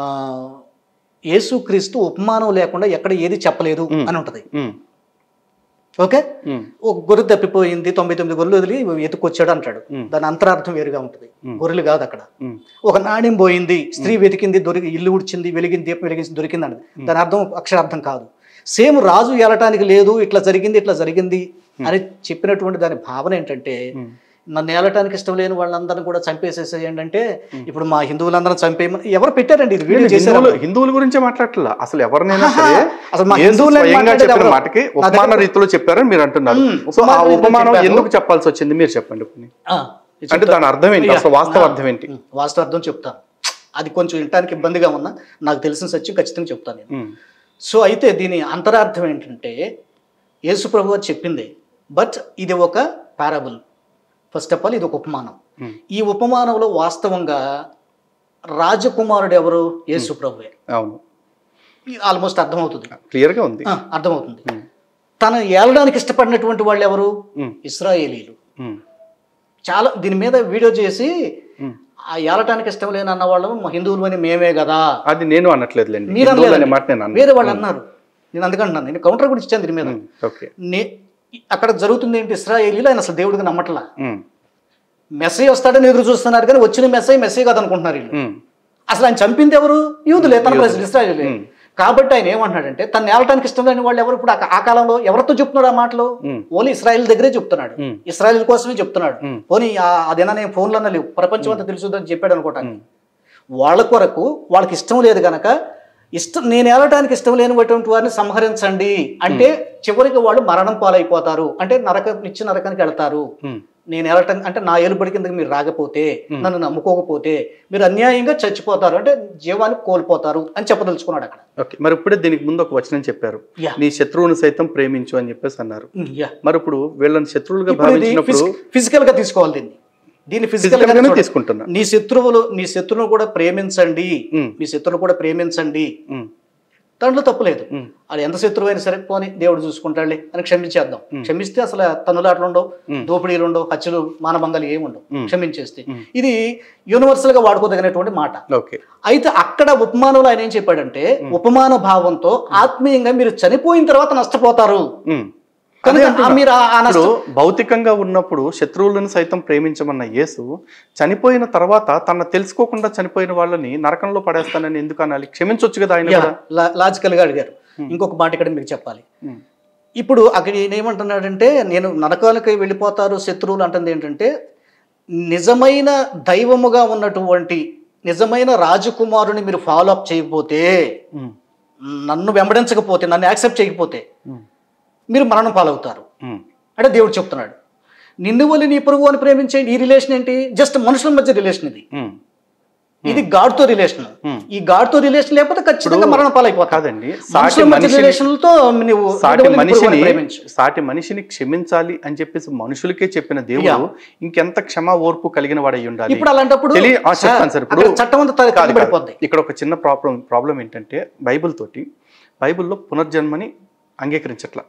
Speaker 2: యేసుక్రీస్తు ఉపమానం లేకుండా ఎక్కడ ఏది చెప్పలేదు అని ఉంటది
Speaker 1: ఉమ్,
Speaker 2: ఓకే
Speaker 1: ఉమ్,
Speaker 2: ఒక గొర్రె తప్పిపోయింది తొంభై తొమ్మిది గొర్రెలు వదిలి ఎత్తుకొచ్చాడు అంటాడు దాని అంతరార్థం వేరుగా ఉంటుంది గొర్రెలు కాదు అక్కడ
Speaker 1: ఉమ్,
Speaker 2: ఒక నాణ్యం పోయింది స్త్రీ వెతికింది దొరికి ఇల్లు ఉడిచింది వెలిగింది దీపం వెలిగింది దొరికింది అన్నది దాని అర్థం అక్షరార్థం కాదు సేమ్ రాజు ఏలటానికి లేదు ఇట్లా జరిగింది ఇట్లా జరిగింది అని చెప్పినటువంటి దాని భావన ఏంటంటే నన్ను ఏలటానికి ఇష్టం లేని వాళ్ళందరినీ కూడా చంపేసేసేయండి అంటే ఇప్పుడు మా హిందువులందరం చంపేయమని ఎవరు పెట్టారండి ఇది వీడియో చేశారు
Speaker 1: హిందువులు హిందువుల గురించే మాట్లాడట్లా అసలు ఎవరినైనా సరే
Speaker 2: అసలు మా
Speaker 1: యేసు
Speaker 2: హిందువులే
Speaker 1: స్వయంగా
Speaker 2: మాట్లాడేది
Speaker 1: చెప్పిన
Speaker 2: ఎవరు?
Speaker 1: మాటకి
Speaker 2: నా
Speaker 1: ఉపమాన
Speaker 2: దగ్గర-
Speaker 1: రీతిలో చెప్పారని మీరు అంటున్నారు
Speaker 2: మ్మ్.
Speaker 1: సో ఆ
Speaker 2: ఉపమాన రీతిలో
Speaker 1: ఉపమానం
Speaker 2: చెప్పారు.
Speaker 1: ఎందుకు చెప్పాల్సి వచ్చింది మీరు చెప్పండి పోనీ.
Speaker 2: ఆ,
Speaker 1: అంటే దాని అర్థం ఏంటి అసలు వాస్తవ అర్థం ఏంటి
Speaker 2: ఉం, వాస్తవ అర్థం చెప్తాను అది కొంచెం వినటానికి ఇబ్బందిగా ఉన్నా నాకు తెలిసిన సత్యం ఖచ్చితంగా చెప్తాను నేను
Speaker 1: ఉమ్,
Speaker 2: సో అయితే దీని అంతరార్థం ఏంటంటే యేసు ప్రభు వారు చెప్పింది బట్ ఇది ఒక పారబుల్ ఫస్ట్ ఆఫ్ ఆల్ ఇది ఒక ఉపమానం
Speaker 1: Hmm.
Speaker 2: ఈ ఉపమానంలో వాస్తవంగా రాజకుమారుడు ఎవరు యేసు ప్రభువే
Speaker 1: అవును
Speaker 2: ఆల్మోస్ట్ అర్థమవుతుంది
Speaker 1: క్లియర్ గా ఉంది
Speaker 2: ఆ, అర్థమవుతుంది తను ఏలడానికి ఇష్టపడినటువంటి వాళ్ళు ఎవరు
Speaker 1: ఉమ్,
Speaker 2: ఇస్రాయేలీలు
Speaker 1: ఉమ్,
Speaker 2: చాలా దీని మీద వీడియో చేసి
Speaker 1: ఉమ్.
Speaker 2: ఆ ఏలటానికి ఇష్టం లేని అన్న వాళ్ళు మా హిందువులు అని మేమే కదా
Speaker 1: అది నేను అనట్లేదులేండి
Speaker 2: మీరు
Speaker 1: హిందువులు అనే
Speaker 2: అనలేదండి.
Speaker 1: మాట నేను
Speaker 2: వేరే
Speaker 1: అన్నాను
Speaker 2: వాళ్ళు అన్నారు నేను అందుకంటున్నాను నేను కౌంటర్ కూడా ఇచ్చాను దీని మీద
Speaker 1: ఓకే
Speaker 2: నే అక్కడ జరుగుతుంది ఏంటి ఇస్రాయేలీలు ఆయన అసలు దేవుడికి నమ్మట్లా
Speaker 1: ఉమ్,
Speaker 2: మెస్సీ వస్తాడని ఎదురు చూస్తున్నారు కానీ వచ్చిన మెస్సీ మెస్సీ కాదు అనుకుంటున్నారు వీళ్ళు
Speaker 1: ఉమ్,
Speaker 2: అసలు ఆయన చంపింది ఎవరు యూదులే తన ప్రజలు ఇస్రాయేలే
Speaker 1: ఉమ్.
Speaker 2: కాబట్టి ఆయన ఏమంటున్నాడంటే తను ఏలటానికి ఇష్టం లేని వాళ్ళు ఎవరు ఇప్పుడు ఆ- ఆ కాలంలో ఎవరితో చెప్తున్నాడు ఆ మాటలు
Speaker 1: ఉమ్.
Speaker 2: ఓన్లీ ఇస్రాయేల్ దగ్గరే చెప్తున్నాడు
Speaker 1: ఉమ్.
Speaker 2: ఇస్రాయేల్ కోసమే చెప్తున్నాడు
Speaker 1: ఉమ్.
Speaker 2: పోనీ ఆ- అదేనా నేను ఫోన్లో లేవు ప్రపంచం అంతా తెలుసుదని చెప్పాడు అనుకోవటానికి వాళ్ళ కొరకు వాళ్ళకి ఇష్టం లేదు గనక ఇష్టం నేను ఏలటానికి ఇష్టం లేనిటువంటి వారిని సంహరించండి అంటే చివరికి వాళ్ళు మరణం పాలైపోతారు అంటే నరక నిత్య నరకానికి వెళ్తారు
Speaker 1: ఉమ్,
Speaker 2: నేను ఏలటం అంటే నా ఏలుబడి కిందకి మీరు రాకపోతే నన్ను నమ్ముకోకపోతే మీరు అన్యాయంగా చచ్చిపోతారు అంటే జీవాన్ని కోల్పోతారు అని చెప్పదలుచుకున్నాడు అక్కడ
Speaker 1: ఓకే మరి ఇప్పుడే దీనికి ముందు ఒక వచనం చెప్పారు
Speaker 2: యా.
Speaker 1: నీ శత్రువును సైతం ప్రేమించు అని చెప్పేసి అన్నారు
Speaker 2: ఉమ్, యా.
Speaker 1: మరి ఇప్పుడు వీళ్ళని శత్రువులుగా
Speaker 2: ఇప్పుడు ఇది
Speaker 1: భావించినప్పుడు
Speaker 2: ఫిజికల్ గా తీసుకోవాలి దీన్ని దీన్ని ఫిజికల్
Speaker 1: Physical గానే
Speaker 2: గా
Speaker 1: తీసుకుంటున్నా
Speaker 2: నీ శత్రువులు నీ శత్రువును కూడా ప్రేమించండి
Speaker 1: ఉమ్,
Speaker 2: మీ శత్రువును కూడా ప్రేమించండి
Speaker 1: ఉమ్,
Speaker 2: దాంట్లో తప్పులేదు
Speaker 1: ఉమ్,
Speaker 2: అది ఎంత శత్రువు అయినా సరే పోని దేవుడు చూసుకుంటాడులే అని క్షమించేద్దాం క్షమిస్తే అసలు తన్నులాటలు ఉండవు దోపిడీలు ఉండవు హత్యలు మానభంగాలు ఏమి ఉండవు క్షమించేస్తే ఇది యూనివర్సల్ గా వాడుకోదగినటువంటి మాట
Speaker 1: ఓకే
Speaker 2: అయితే అక్కడ ఉపమానంలో ఆయన ఏం చెప్పాడంటే ఉపమాన భావంతో ఆత్మీయంగా మీరు చనిపోయిన తర్వాత నష్టపోతారు
Speaker 1: ఉమ్,
Speaker 2: కనుక
Speaker 1: అదే
Speaker 2: ఆ
Speaker 1: అంటున్నా.
Speaker 2: మీరు ఆ- ఆ
Speaker 1: ఇప్పుడు
Speaker 2: నష్టం
Speaker 1: భౌతికంగా ఉన్నప్పుడు శత్రువులను సైతం ప్రేమించమన్న యేసు చనిపోయిన తర్వాత తన తెలుసుకోకుండా చనిపోయిన వాళ్ళని నరకంలో పడేస్తానని ఎందుకు అనాలి క్షమించొచ్చు కదా ఆయన కూడా
Speaker 2: లాజికల్గా అడిగారు ఇంకొక మాట ఇక్కడ మీకు చెప్పాలి
Speaker 1: ఉమ్.
Speaker 2: ఇప్పుడు అక్కడ ఈయన ఏమంటున్నాడంటే నేను నరకాలకి వెళ్ళిపోతారు శత్రువులు అంటుంది ఏంటంటే నిజమైన దైవముగా ఉన్నటువంటి నిజమైన రాజకుమారుని మీరు ఫాలో అప్ చేయకపోతే
Speaker 1: ఉమ్.
Speaker 2: నన్ను వెంబడించకపోతే నన్ను యాక్సెప్ట్ చేయకపోతే
Speaker 1: ఉమ్.
Speaker 2: మీరు మరణం పాలవుతారు
Speaker 1: ఉమ్.
Speaker 2: అంటే దేవుడు చెప్తున్నాడు నిన్ను వల్లి నీ పొరుగు అని ప్రేమించే ఈ రిలేషన్ ఏంటి జస్ట్ మనుషుల మధ్య రిలేషన్ ఇది
Speaker 1: ఉమ్.
Speaker 2: ఇది గాడ్తో రిలేషన్
Speaker 1: Hmm.
Speaker 2: ఈ గాడ్తో రిలేషన్ లేకపోతే ఖచ్చితంగా మరణం పాలైపోతారు
Speaker 1: కాదండి సాటి
Speaker 2: మనుషుల మధ్య
Speaker 1: మనిషిని
Speaker 2: రిలేషన్లతో నువ్వు
Speaker 1: సాటి
Speaker 2: నిన్ను వల్లి నీ పొరుగు అని
Speaker 1: మనిషిని
Speaker 2: ప్రేమించు
Speaker 1: సాటి మనిషిని క్షమించాలి అని చెప్పేసి మనుషులకే చెప్పిన దేవుడు ఇంకెంత క్షమా ఓర్పు కలిగిన వాడై ఉండాలి
Speaker 2: ఇప్పుడు అలాంటప్పుడు
Speaker 1: తెలియ- ఆ, చెప్తాను సార్ ఇప్పుడు
Speaker 2: అక్కడ చట్టం అంతా త-
Speaker 1: కాదు, కాదు.
Speaker 2: పడిపోద్ది
Speaker 1: ఇక్కడ ఒక చిన్న ప్రాబ్లం ప్రాబ్లం ఏంటంటే బైబిల్ తోటి బైబిల్లో పునర్జన్మని అంగీకరించట్లా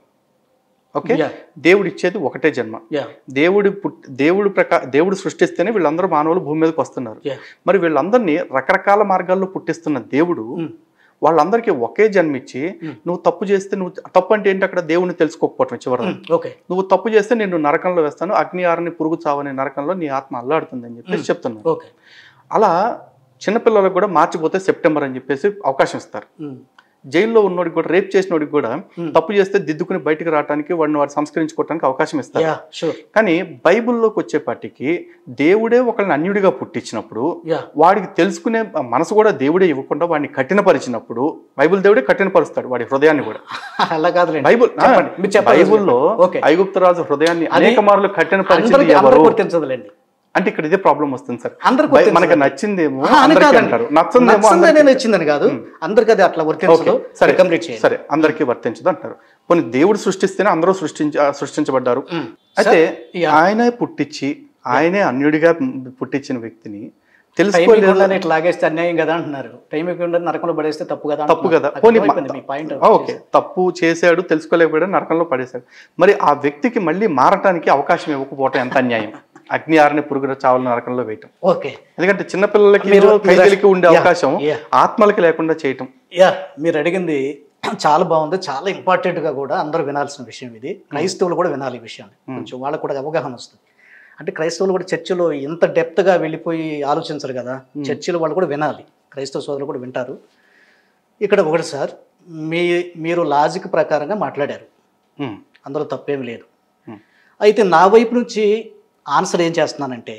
Speaker 1: ఓకే
Speaker 2: Yeah.
Speaker 1: దేవుడు ఇచ్చేది ఒకటే జన్మ
Speaker 2: యా
Speaker 1: దేవుడి పుట్ దేవుడి ప్రకా దేవుడు సృష్టిస్తేనే వీళ్ళందరూ మానవులు భూమి మీదకి వస్తున్నారు
Speaker 2: యా
Speaker 1: మరి వీళ్ళందరినీ రకరకాల మార్గాల్లో పుట్టిస్తున్న దేవుడు
Speaker 2: Hmm.
Speaker 1: వాళ్ళందరికీ ఒకే జన్మిచ్చి నువ్వు తప్పు చేస్తే నువ్వు తప్పు అంటే ఏంటి అక్కడ దేవుడిని తెలుసుకోకపోవటం చివరి
Speaker 2: ఓకే
Speaker 1: నువ్వు తప్పు చేస్తే నేను నరకంలో వేస్తాను అగ్ని ఆరని పురుగు చావని నరకంలో నీ ఆత్మ అల్లాడుతుంది అని చెప్పేసి చెప్తున్నాను
Speaker 2: ఓకే
Speaker 1: అలా చిన్నపిల్లలకు కూడా మార్చిపోతే సెప్టెంబర్ అని చెప్పేసి అవకాశం ఇస్తారు జైల్లో ఉన్నోడికి కూడా రేప్ చేసినోడికి కూడా తప్పు చేస్తే దిద్దుకుని బయటకు రావడానికి వాడిని వాడు సంస్కరించుకోవడానికి అవకాశం ఇస్తారు
Speaker 2: యా షూర్
Speaker 1: కానీ బైబిల్లోకి వచ్చేపాటికి దేవుడే ఒకళ్ళని అన్యుడిగా పుట్టించినప్పుడు
Speaker 2: యా
Speaker 1: వాడికి తెలుసుకునే మనసు కూడా దేవుడే ఇవ్వకుండా వాడిని కఠినపరిచినప్పుడు బైబిల్ దేవుడే కఠినపరుస్తాడు వాడి హృదయాన్ని కూడా
Speaker 2: అలా కాదులేండి
Speaker 1: బైబుల్ ఆ,
Speaker 2: చెప్పండి. మీరు చెప్పాలి.
Speaker 1: బైబుల్లో
Speaker 2: ఓకే.
Speaker 1: ఐగుప్తు రాజు హృదయాన్ని
Speaker 2: అది
Speaker 1: అనేక మార్లు కఠినపరిచింది
Speaker 2: అందరికి అందరూ
Speaker 1: ఎవరు
Speaker 2: గుర్తించదులేండి
Speaker 1: అంటే ఇక్కడ ఇదే ప్రాబ్లం వస్తుంది సార్
Speaker 2: అందరికి
Speaker 1: బై-
Speaker 2: వర్తించదు.
Speaker 1: మనకి నచ్చిందేమో
Speaker 2: ఆహా, అని
Speaker 1: అందరికీ
Speaker 2: కాదండి.
Speaker 1: అంటారు నచ్చిందేమో
Speaker 2: నచ్చిందే
Speaker 1: అందరికీ
Speaker 2: నేను ఇచ్చిందని కాదు అందరికి అది అట్లా
Speaker 1: ఓకే
Speaker 2: వర్తించదు
Speaker 1: సరే
Speaker 2: కంప్లీట్ చేయండి
Speaker 1: సరే అందరికీ వర్తించదు అంటారు కొన్ని దేవుడు సృష్టిస్తేనే అందరూ సృష్టించ ఆ, సృష్టించబడ్డారు
Speaker 2: మ్మ్.
Speaker 1: అయితే
Speaker 2: యా.
Speaker 1: ఆయనే పుట్టించి ఆయనే అన్యుడిగా పుట్టించిన వ్యక్తిని
Speaker 2: టైం
Speaker 1: తెలుసుకోలేదు
Speaker 2: ఇవ్వకుండా ఇట్లా లాగేస్తే అన్యాయం కదా అంటున్నారు టైం ఇవ్వకుండా నరకంలో పడేస్తే తప్పు కదా
Speaker 1: తప్పు కదా
Speaker 2: అంటున్నారు.
Speaker 1: పోనీ
Speaker 2: నాకు అర్థమైపోయింది మీ పాయింట్
Speaker 1: ఆ, ఓకే తప్పు చేశాడు తెలుసుకోలేకపోయాడు నరకంలో పడేశాడు మరి ఆ వ్యక్తికి మళ్ళీ మారటానికి అవకాశం ఇవ్వకపోవటం ఎంత అన్యాయం అగ్ని ఆరని పురుగుల చావుల నరకంలో వేయటం
Speaker 2: ఓకే
Speaker 1: ఎందుకంటే చిన్నపిల్లలకి
Speaker 2: మీరు-
Speaker 1: ఖైదీలకి ఉండే
Speaker 2: యా,
Speaker 1: అవకాశం
Speaker 2: యా.
Speaker 1: ఆత్మలకి లేకుండా చేయటం
Speaker 2: యా మీరు అడిగింది చాలా బాగుంది చాలా ఇంపార్టెంట్ గా కూడా అందరూ వినాల్సిన విషయం ఇది క్రైస్తవులు కూడా వినాలి ఈ విషయాన్ని కొంచెం వాళ్ళకు కూడా అవగాహన వస్తుంది అంటే క్రైస్తవులు కూడా చర్చిలో ఎంత డెప్త్ గా వెళ్ళిపోయి ఆలోచించరు కదా చర్చిలో వాళ్ళు కూడా వినాలి క్రైస్తవ సోదరులు కూడా వింటారు ఇక్కడ ఒకటి సార్ మీ మీరు లాజిక్ ప్రకారంగా మాట్లాడారు
Speaker 1: ఉమ్,
Speaker 2: అందులో తప్పేమి లేదు
Speaker 1: Hmm.
Speaker 2: అయితే నా వైపు నుంచి ఆన్సర్ ఏం చేస్తున్నానంటే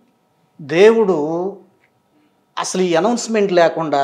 Speaker 2: దేవుడు అసలు ఈ అనౌన్స్మెంట్ లేకుండా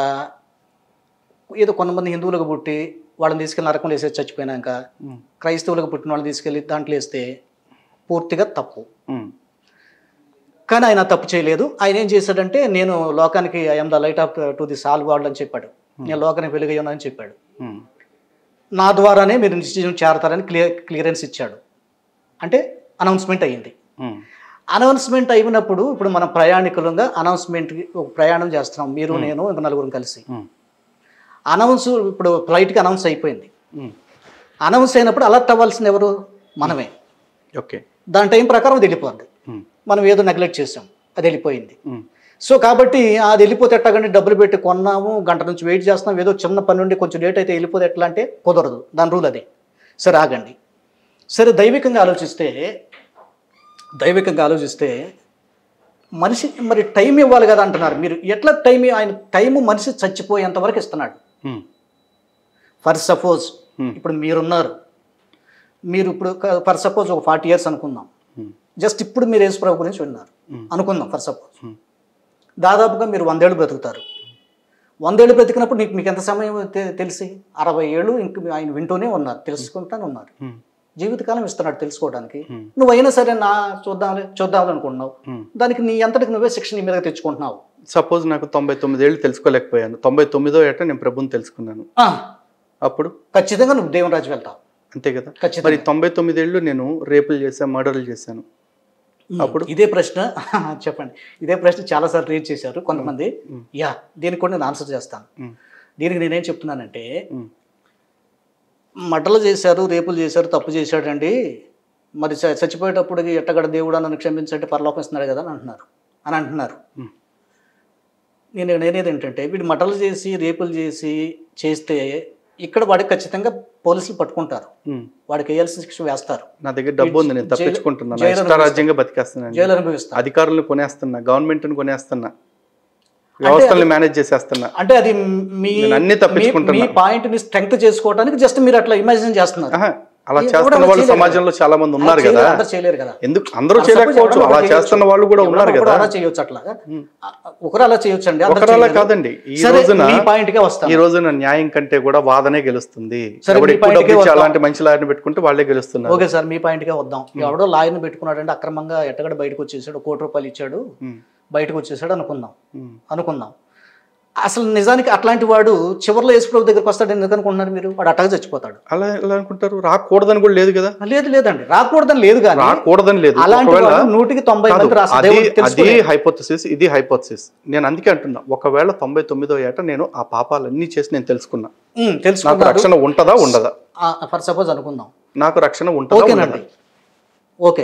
Speaker 2: ఏదో కొంతమంది హిందువులకు పుట్టి వాళ్ళని తీసుకెళ్ళి నరకం వేసేసి చచ్చిపోయినాక
Speaker 1: ఉమ్,
Speaker 2: క్రైస్తవులకు పుట్టిన వాళ్ళని తీసుకెళ్ళి దాంట్లో వేస్తే పూర్తిగా తప్పు
Speaker 1: ఉమ్,
Speaker 2: కానీ ఆయన తప్పు చేయలేదు ఆయన ఏం చేశాడంటే నేను లోకానికి I am the light of to the సాల్ వరల్డ్ అని చెప్పాడు నేను లోకానికి వెలుగై ఉన్నానని చెప్పాడు
Speaker 1: ఉమ్,
Speaker 2: నా ద్వారానే మీరు నిశ్చయం చేరతారని క్లియర్ క్లియరెన్స్ ఇచ్చాడు అంటే అనౌన్స్మెంట్ అయ్యింది
Speaker 1: ఉమ్,
Speaker 2: అనౌన్స్మెంట్ అయినప్పుడు ఇప్పుడు మనం ప్రయాణికులుగా అనౌన్స్మెంట్కి ఒక ప్రయాణం చేస్తున్నాం మీరు నేను ఇంకా నలుగురు కలిసి
Speaker 1: ఉమ్,
Speaker 2: అనౌన్స్ ఇప్పుడు ఫ్లైట్కి అనౌన్స్ అయిపోయింది
Speaker 1: ఉమ్.
Speaker 2: అనౌన్స్ అయినప్పుడు అలర్ట్ అవ్వాల్సిన ఎవరు మనమే
Speaker 1: ఓకే
Speaker 2: దాని టైం ప్రకారం అది వెళ్ళిపోద్ది
Speaker 1: ఉమ్,
Speaker 2: మనం ఏదో నెగ్లెక్ట్ చేసాం అది వెళ్ళిపోయింది
Speaker 1: ఉమ్,
Speaker 2: సో కాబట్టి అది వెళ్ళిపోతే ఎట్లాగంటే డబ్బులు పెట్టి కొన్నాము గంట నుంచి వెయిట్ చేస్తున్నాం ఏదో చిన్న పని నుండి కొంచెం లేట్ అయితే వెళ్ళిపోతే ఎట్లా అంటే కుదరదు దాని రూల్ అది సరే ఆగండి సరే దైవికంగా ఆలోచిస్తే దైవికంగా ఆలోచిస్తే మనిషి మరి టైం ఇవ్వాలి కదా అంటున్నారు మీరు ఎట్లా టైం ఆయన టైము మనిషి చచ్చిపోయేంత వరకు ఇస్తున్నాడు
Speaker 1: ఉమ్,
Speaker 2: ఫర్ సపోజ్
Speaker 1: Hmm.
Speaker 2: ఇప్పుడు మీరున్నారు మీరు ఇప్పుడు ఫర్ సపోజ్ ఒక ఫార్టీ ఇయర్స్ అనుకుందాం
Speaker 1: ఉమ్,
Speaker 2: జస్ట్ ఇప్పుడు మీరు యేసుప్రభు గురించి విన్నారు
Speaker 1: Hmm.
Speaker 2: అనుకుందాం ఫర్ సపోజ్
Speaker 1: Hmm.
Speaker 2: దాదాపుగా మీరు వందేళ్ళు బ్రతుకుతారు వందేళ్ళు బ్రతికినప్పుడు నీకు మీకు ఎంత సమయం తె- తెలిసి అరవై ఏళ్ళు ఇంక ఆయన వింటూనే ఉన్నారు తెలుసుకుంటానే ఉన్నారు
Speaker 1: ఉమ్,
Speaker 2: జీవితకాలం ఇస్తున్నాడు తెలుసుకోవడానికి
Speaker 1: Hmm.
Speaker 2: నువ్వైనా సరే నా చూద్దాంలే చూద్దాంలే అనుకుంటున్నావు
Speaker 1: ఉమ్.
Speaker 2: దానికి నీ అంతటికి నువ్వే శిక్షణ నీ మీద తెచ్చుకుంటున్నావు
Speaker 1: సపోజ్ నాకు తొంభై తొమ్మిది ఏళ్ళు తెలుసుకోలేకపోయాను తొంభై తొమ్మిదో ఏట నేను ప్రభుని తెలుసుకున్నాను
Speaker 2: ఆ,
Speaker 1: అప్పుడు
Speaker 2: ఖచ్చితంగా నువ్వు దేవుని రాజు వెళ్తావు
Speaker 1: అంతే కదా
Speaker 2: ఖచ్చితంగా.
Speaker 1: మరి తొంభై తొమ్మిది ఏళ్ళు నేను రేపులు చేశాను మర్డర్లు చేశాను అప్పుడు?
Speaker 2: ఇదే ప్రశ్న చెప్పండి ఇదే ప్రశ్న చాలాసార్లు రీడ్ చేశారు కొంతమంది
Speaker 1: Hmm.
Speaker 2: యా దీనికి కూడా నేను ఆన్సర్ చేస్తాను
Speaker 1: ఉమ్,
Speaker 2: దీనికి నేనేం చెప్తున్నానంటే
Speaker 1: ఉమ్,
Speaker 2: మడ్డలు చేశారు రేపులు చేశారు తప్పు చేశాడండి మరి చ- చచ్చిపోయేటప్పుడు ఎట్టగడ దేవుడు నన్ను క్షమించండి పరలోకం ఇస్తున్నాడు కదా అని అంటున్నారు అని అంటున్నారు
Speaker 1: ఉమ్.
Speaker 2: నేను నేనేది ఏంటంటే వీడు మటలు చేసి రేపులు చేసి చేస్తే ఇక్కడ వాడికి ఖచ్చితంగా పోలీసులు పట్టుకుంటారు
Speaker 1: ఉమ్.
Speaker 2: వాడికి వేయాల్సిన శిక్ష వేస్తారు
Speaker 1: నా దగ్గర డబ్బు ఉంది నేను
Speaker 2: జైలు-
Speaker 1: తప్పించుకుంటున్నాను
Speaker 2: జైలు
Speaker 1: ఇష్టారాజ్యంగా బతికేస్తున్నాను
Speaker 2: జైలు అనుభవిస్తారు
Speaker 1: అధికారులను కొనేస్తున్నా గవర్నమెంట్ని కొనేస్తున్నా వ్యవస్థల్ని మేనేజ్ చేసేస్తున్నా
Speaker 2: అంటే అది మీ
Speaker 1: నేను అన్ని
Speaker 2: మీ-
Speaker 1: తప్పించుకుంటున్నా.
Speaker 2: మీ పాయింట్ ని స్ట్రెంగ్త్ చేసుకోవడానికి జస్ట్ మీరు అట్లా ఇమాజిన్ చేస్తున్నారు
Speaker 1: ఆహా, అలా
Speaker 2: ఎవరు
Speaker 1: చేస్తున్న
Speaker 2: అలా
Speaker 1: వాళ్ళు
Speaker 2: చేయలేరు
Speaker 1: సమాజంలో చాలా మంది ఉన్నారు
Speaker 2: చేయలేరు,
Speaker 1: కదా
Speaker 2: అందరూ చేయలేరు కదా
Speaker 1: ఎందుకు అందరూ
Speaker 2: Suppose
Speaker 1: చేయలేకపోవచ్చు
Speaker 2: ఎవరో
Speaker 1: అలా
Speaker 2: ఒకరు
Speaker 1: చేస్తున్న వాళ్ళు కూడా
Speaker 2: ఎవరో
Speaker 1: ఉన్నారు
Speaker 2: ఒకరు
Speaker 1: కదా
Speaker 2: అలా చేయొచ్చు అట్లా ఒకరు అలా చేయొచ్చు అండి
Speaker 1: ఒకరు అలా కాదండి ఈ
Speaker 2: సరే
Speaker 1: రోజున
Speaker 2: మీ పాయింట్ కే వస్తాం
Speaker 1: ఈ రోజున న్యాయం కంటే కూడా వాదనే గెలుస్తుంది
Speaker 2: సరే,
Speaker 1: ఎవడు
Speaker 2: మీ
Speaker 1: ఎక్కువ
Speaker 2: point కే
Speaker 1: డబ్బు ఇచ్చి
Speaker 2: వద్దాం.
Speaker 1: అలాంటి మంచి లాయర్ని పెట్టుకుంటే వాళ్ళే గెలుస్తున్నారు
Speaker 2: ఓకే సార్ మీ పాయింట్ కే వద్దాం ఎవడో లాయర్ని పెట్టుకున్నాడంటే అక్రమంగా ఎట్టగడ బయటకు వచ్చేసాడు కోటి రూపాయలు ఇచ్చాడు
Speaker 1: ఉమ్,
Speaker 2: బయటకు వచ్చేసాడు అనుకుందాం
Speaker 1: ఉమ్.
Speaker 2: అనుకుందాం అసలు నిజానికి అట్లాంటి వాడు చివరిలో యేసుప్రభు దగ్గరికి వస్తాడు ఎందుకు అనుకుంటున్నారు మీరు వాడు అట్టగా చచ్చిపోతాడు
Speaker 1: అలా ఎలా అనుకుంటారు రాకూడదని కూడా లేదు కదా
Speaker 2: లేదు లేదండి రాకూడదని లేదు కానీ
Speaker 1: రాకూడదని లేదు
Speaker 2: అలాంటి
Speaker 1: ఒకవేళ
Speaker 2: వాడు నూటికి తొంభై
Speaker 1: కాదు,
Speaker 2: మంది రాసిన
Speaker 1: అది
Speaker 2: దేవుడికి
Speaker 1: అది
Speaker 2: తెలుసుకునే-
Speaker 1: హైపోథసిస్ ఇది హైపోథసిస్ నేను అందుకే అంటున్నా ఒకవేళ తొంభై తొమ్మిదో ఏట నేను ఆ పాపాలన్నీ చేసి నేను తెలుసుకున్నా
Speaker 2: ఉమ్,
Speaker 1: నాకు
Speaker 2: తెలుసుకున్నారు
Speaker 1: రక్షణ ఉంటదా ఉండదా
Speaker 2: ఫర్ సపోజ్ అనుకుందాం
Speaker 1: నాకు రక్షణ ఉంటదా ఉండదా
Speaker 2: ఓకేనండి ఓకే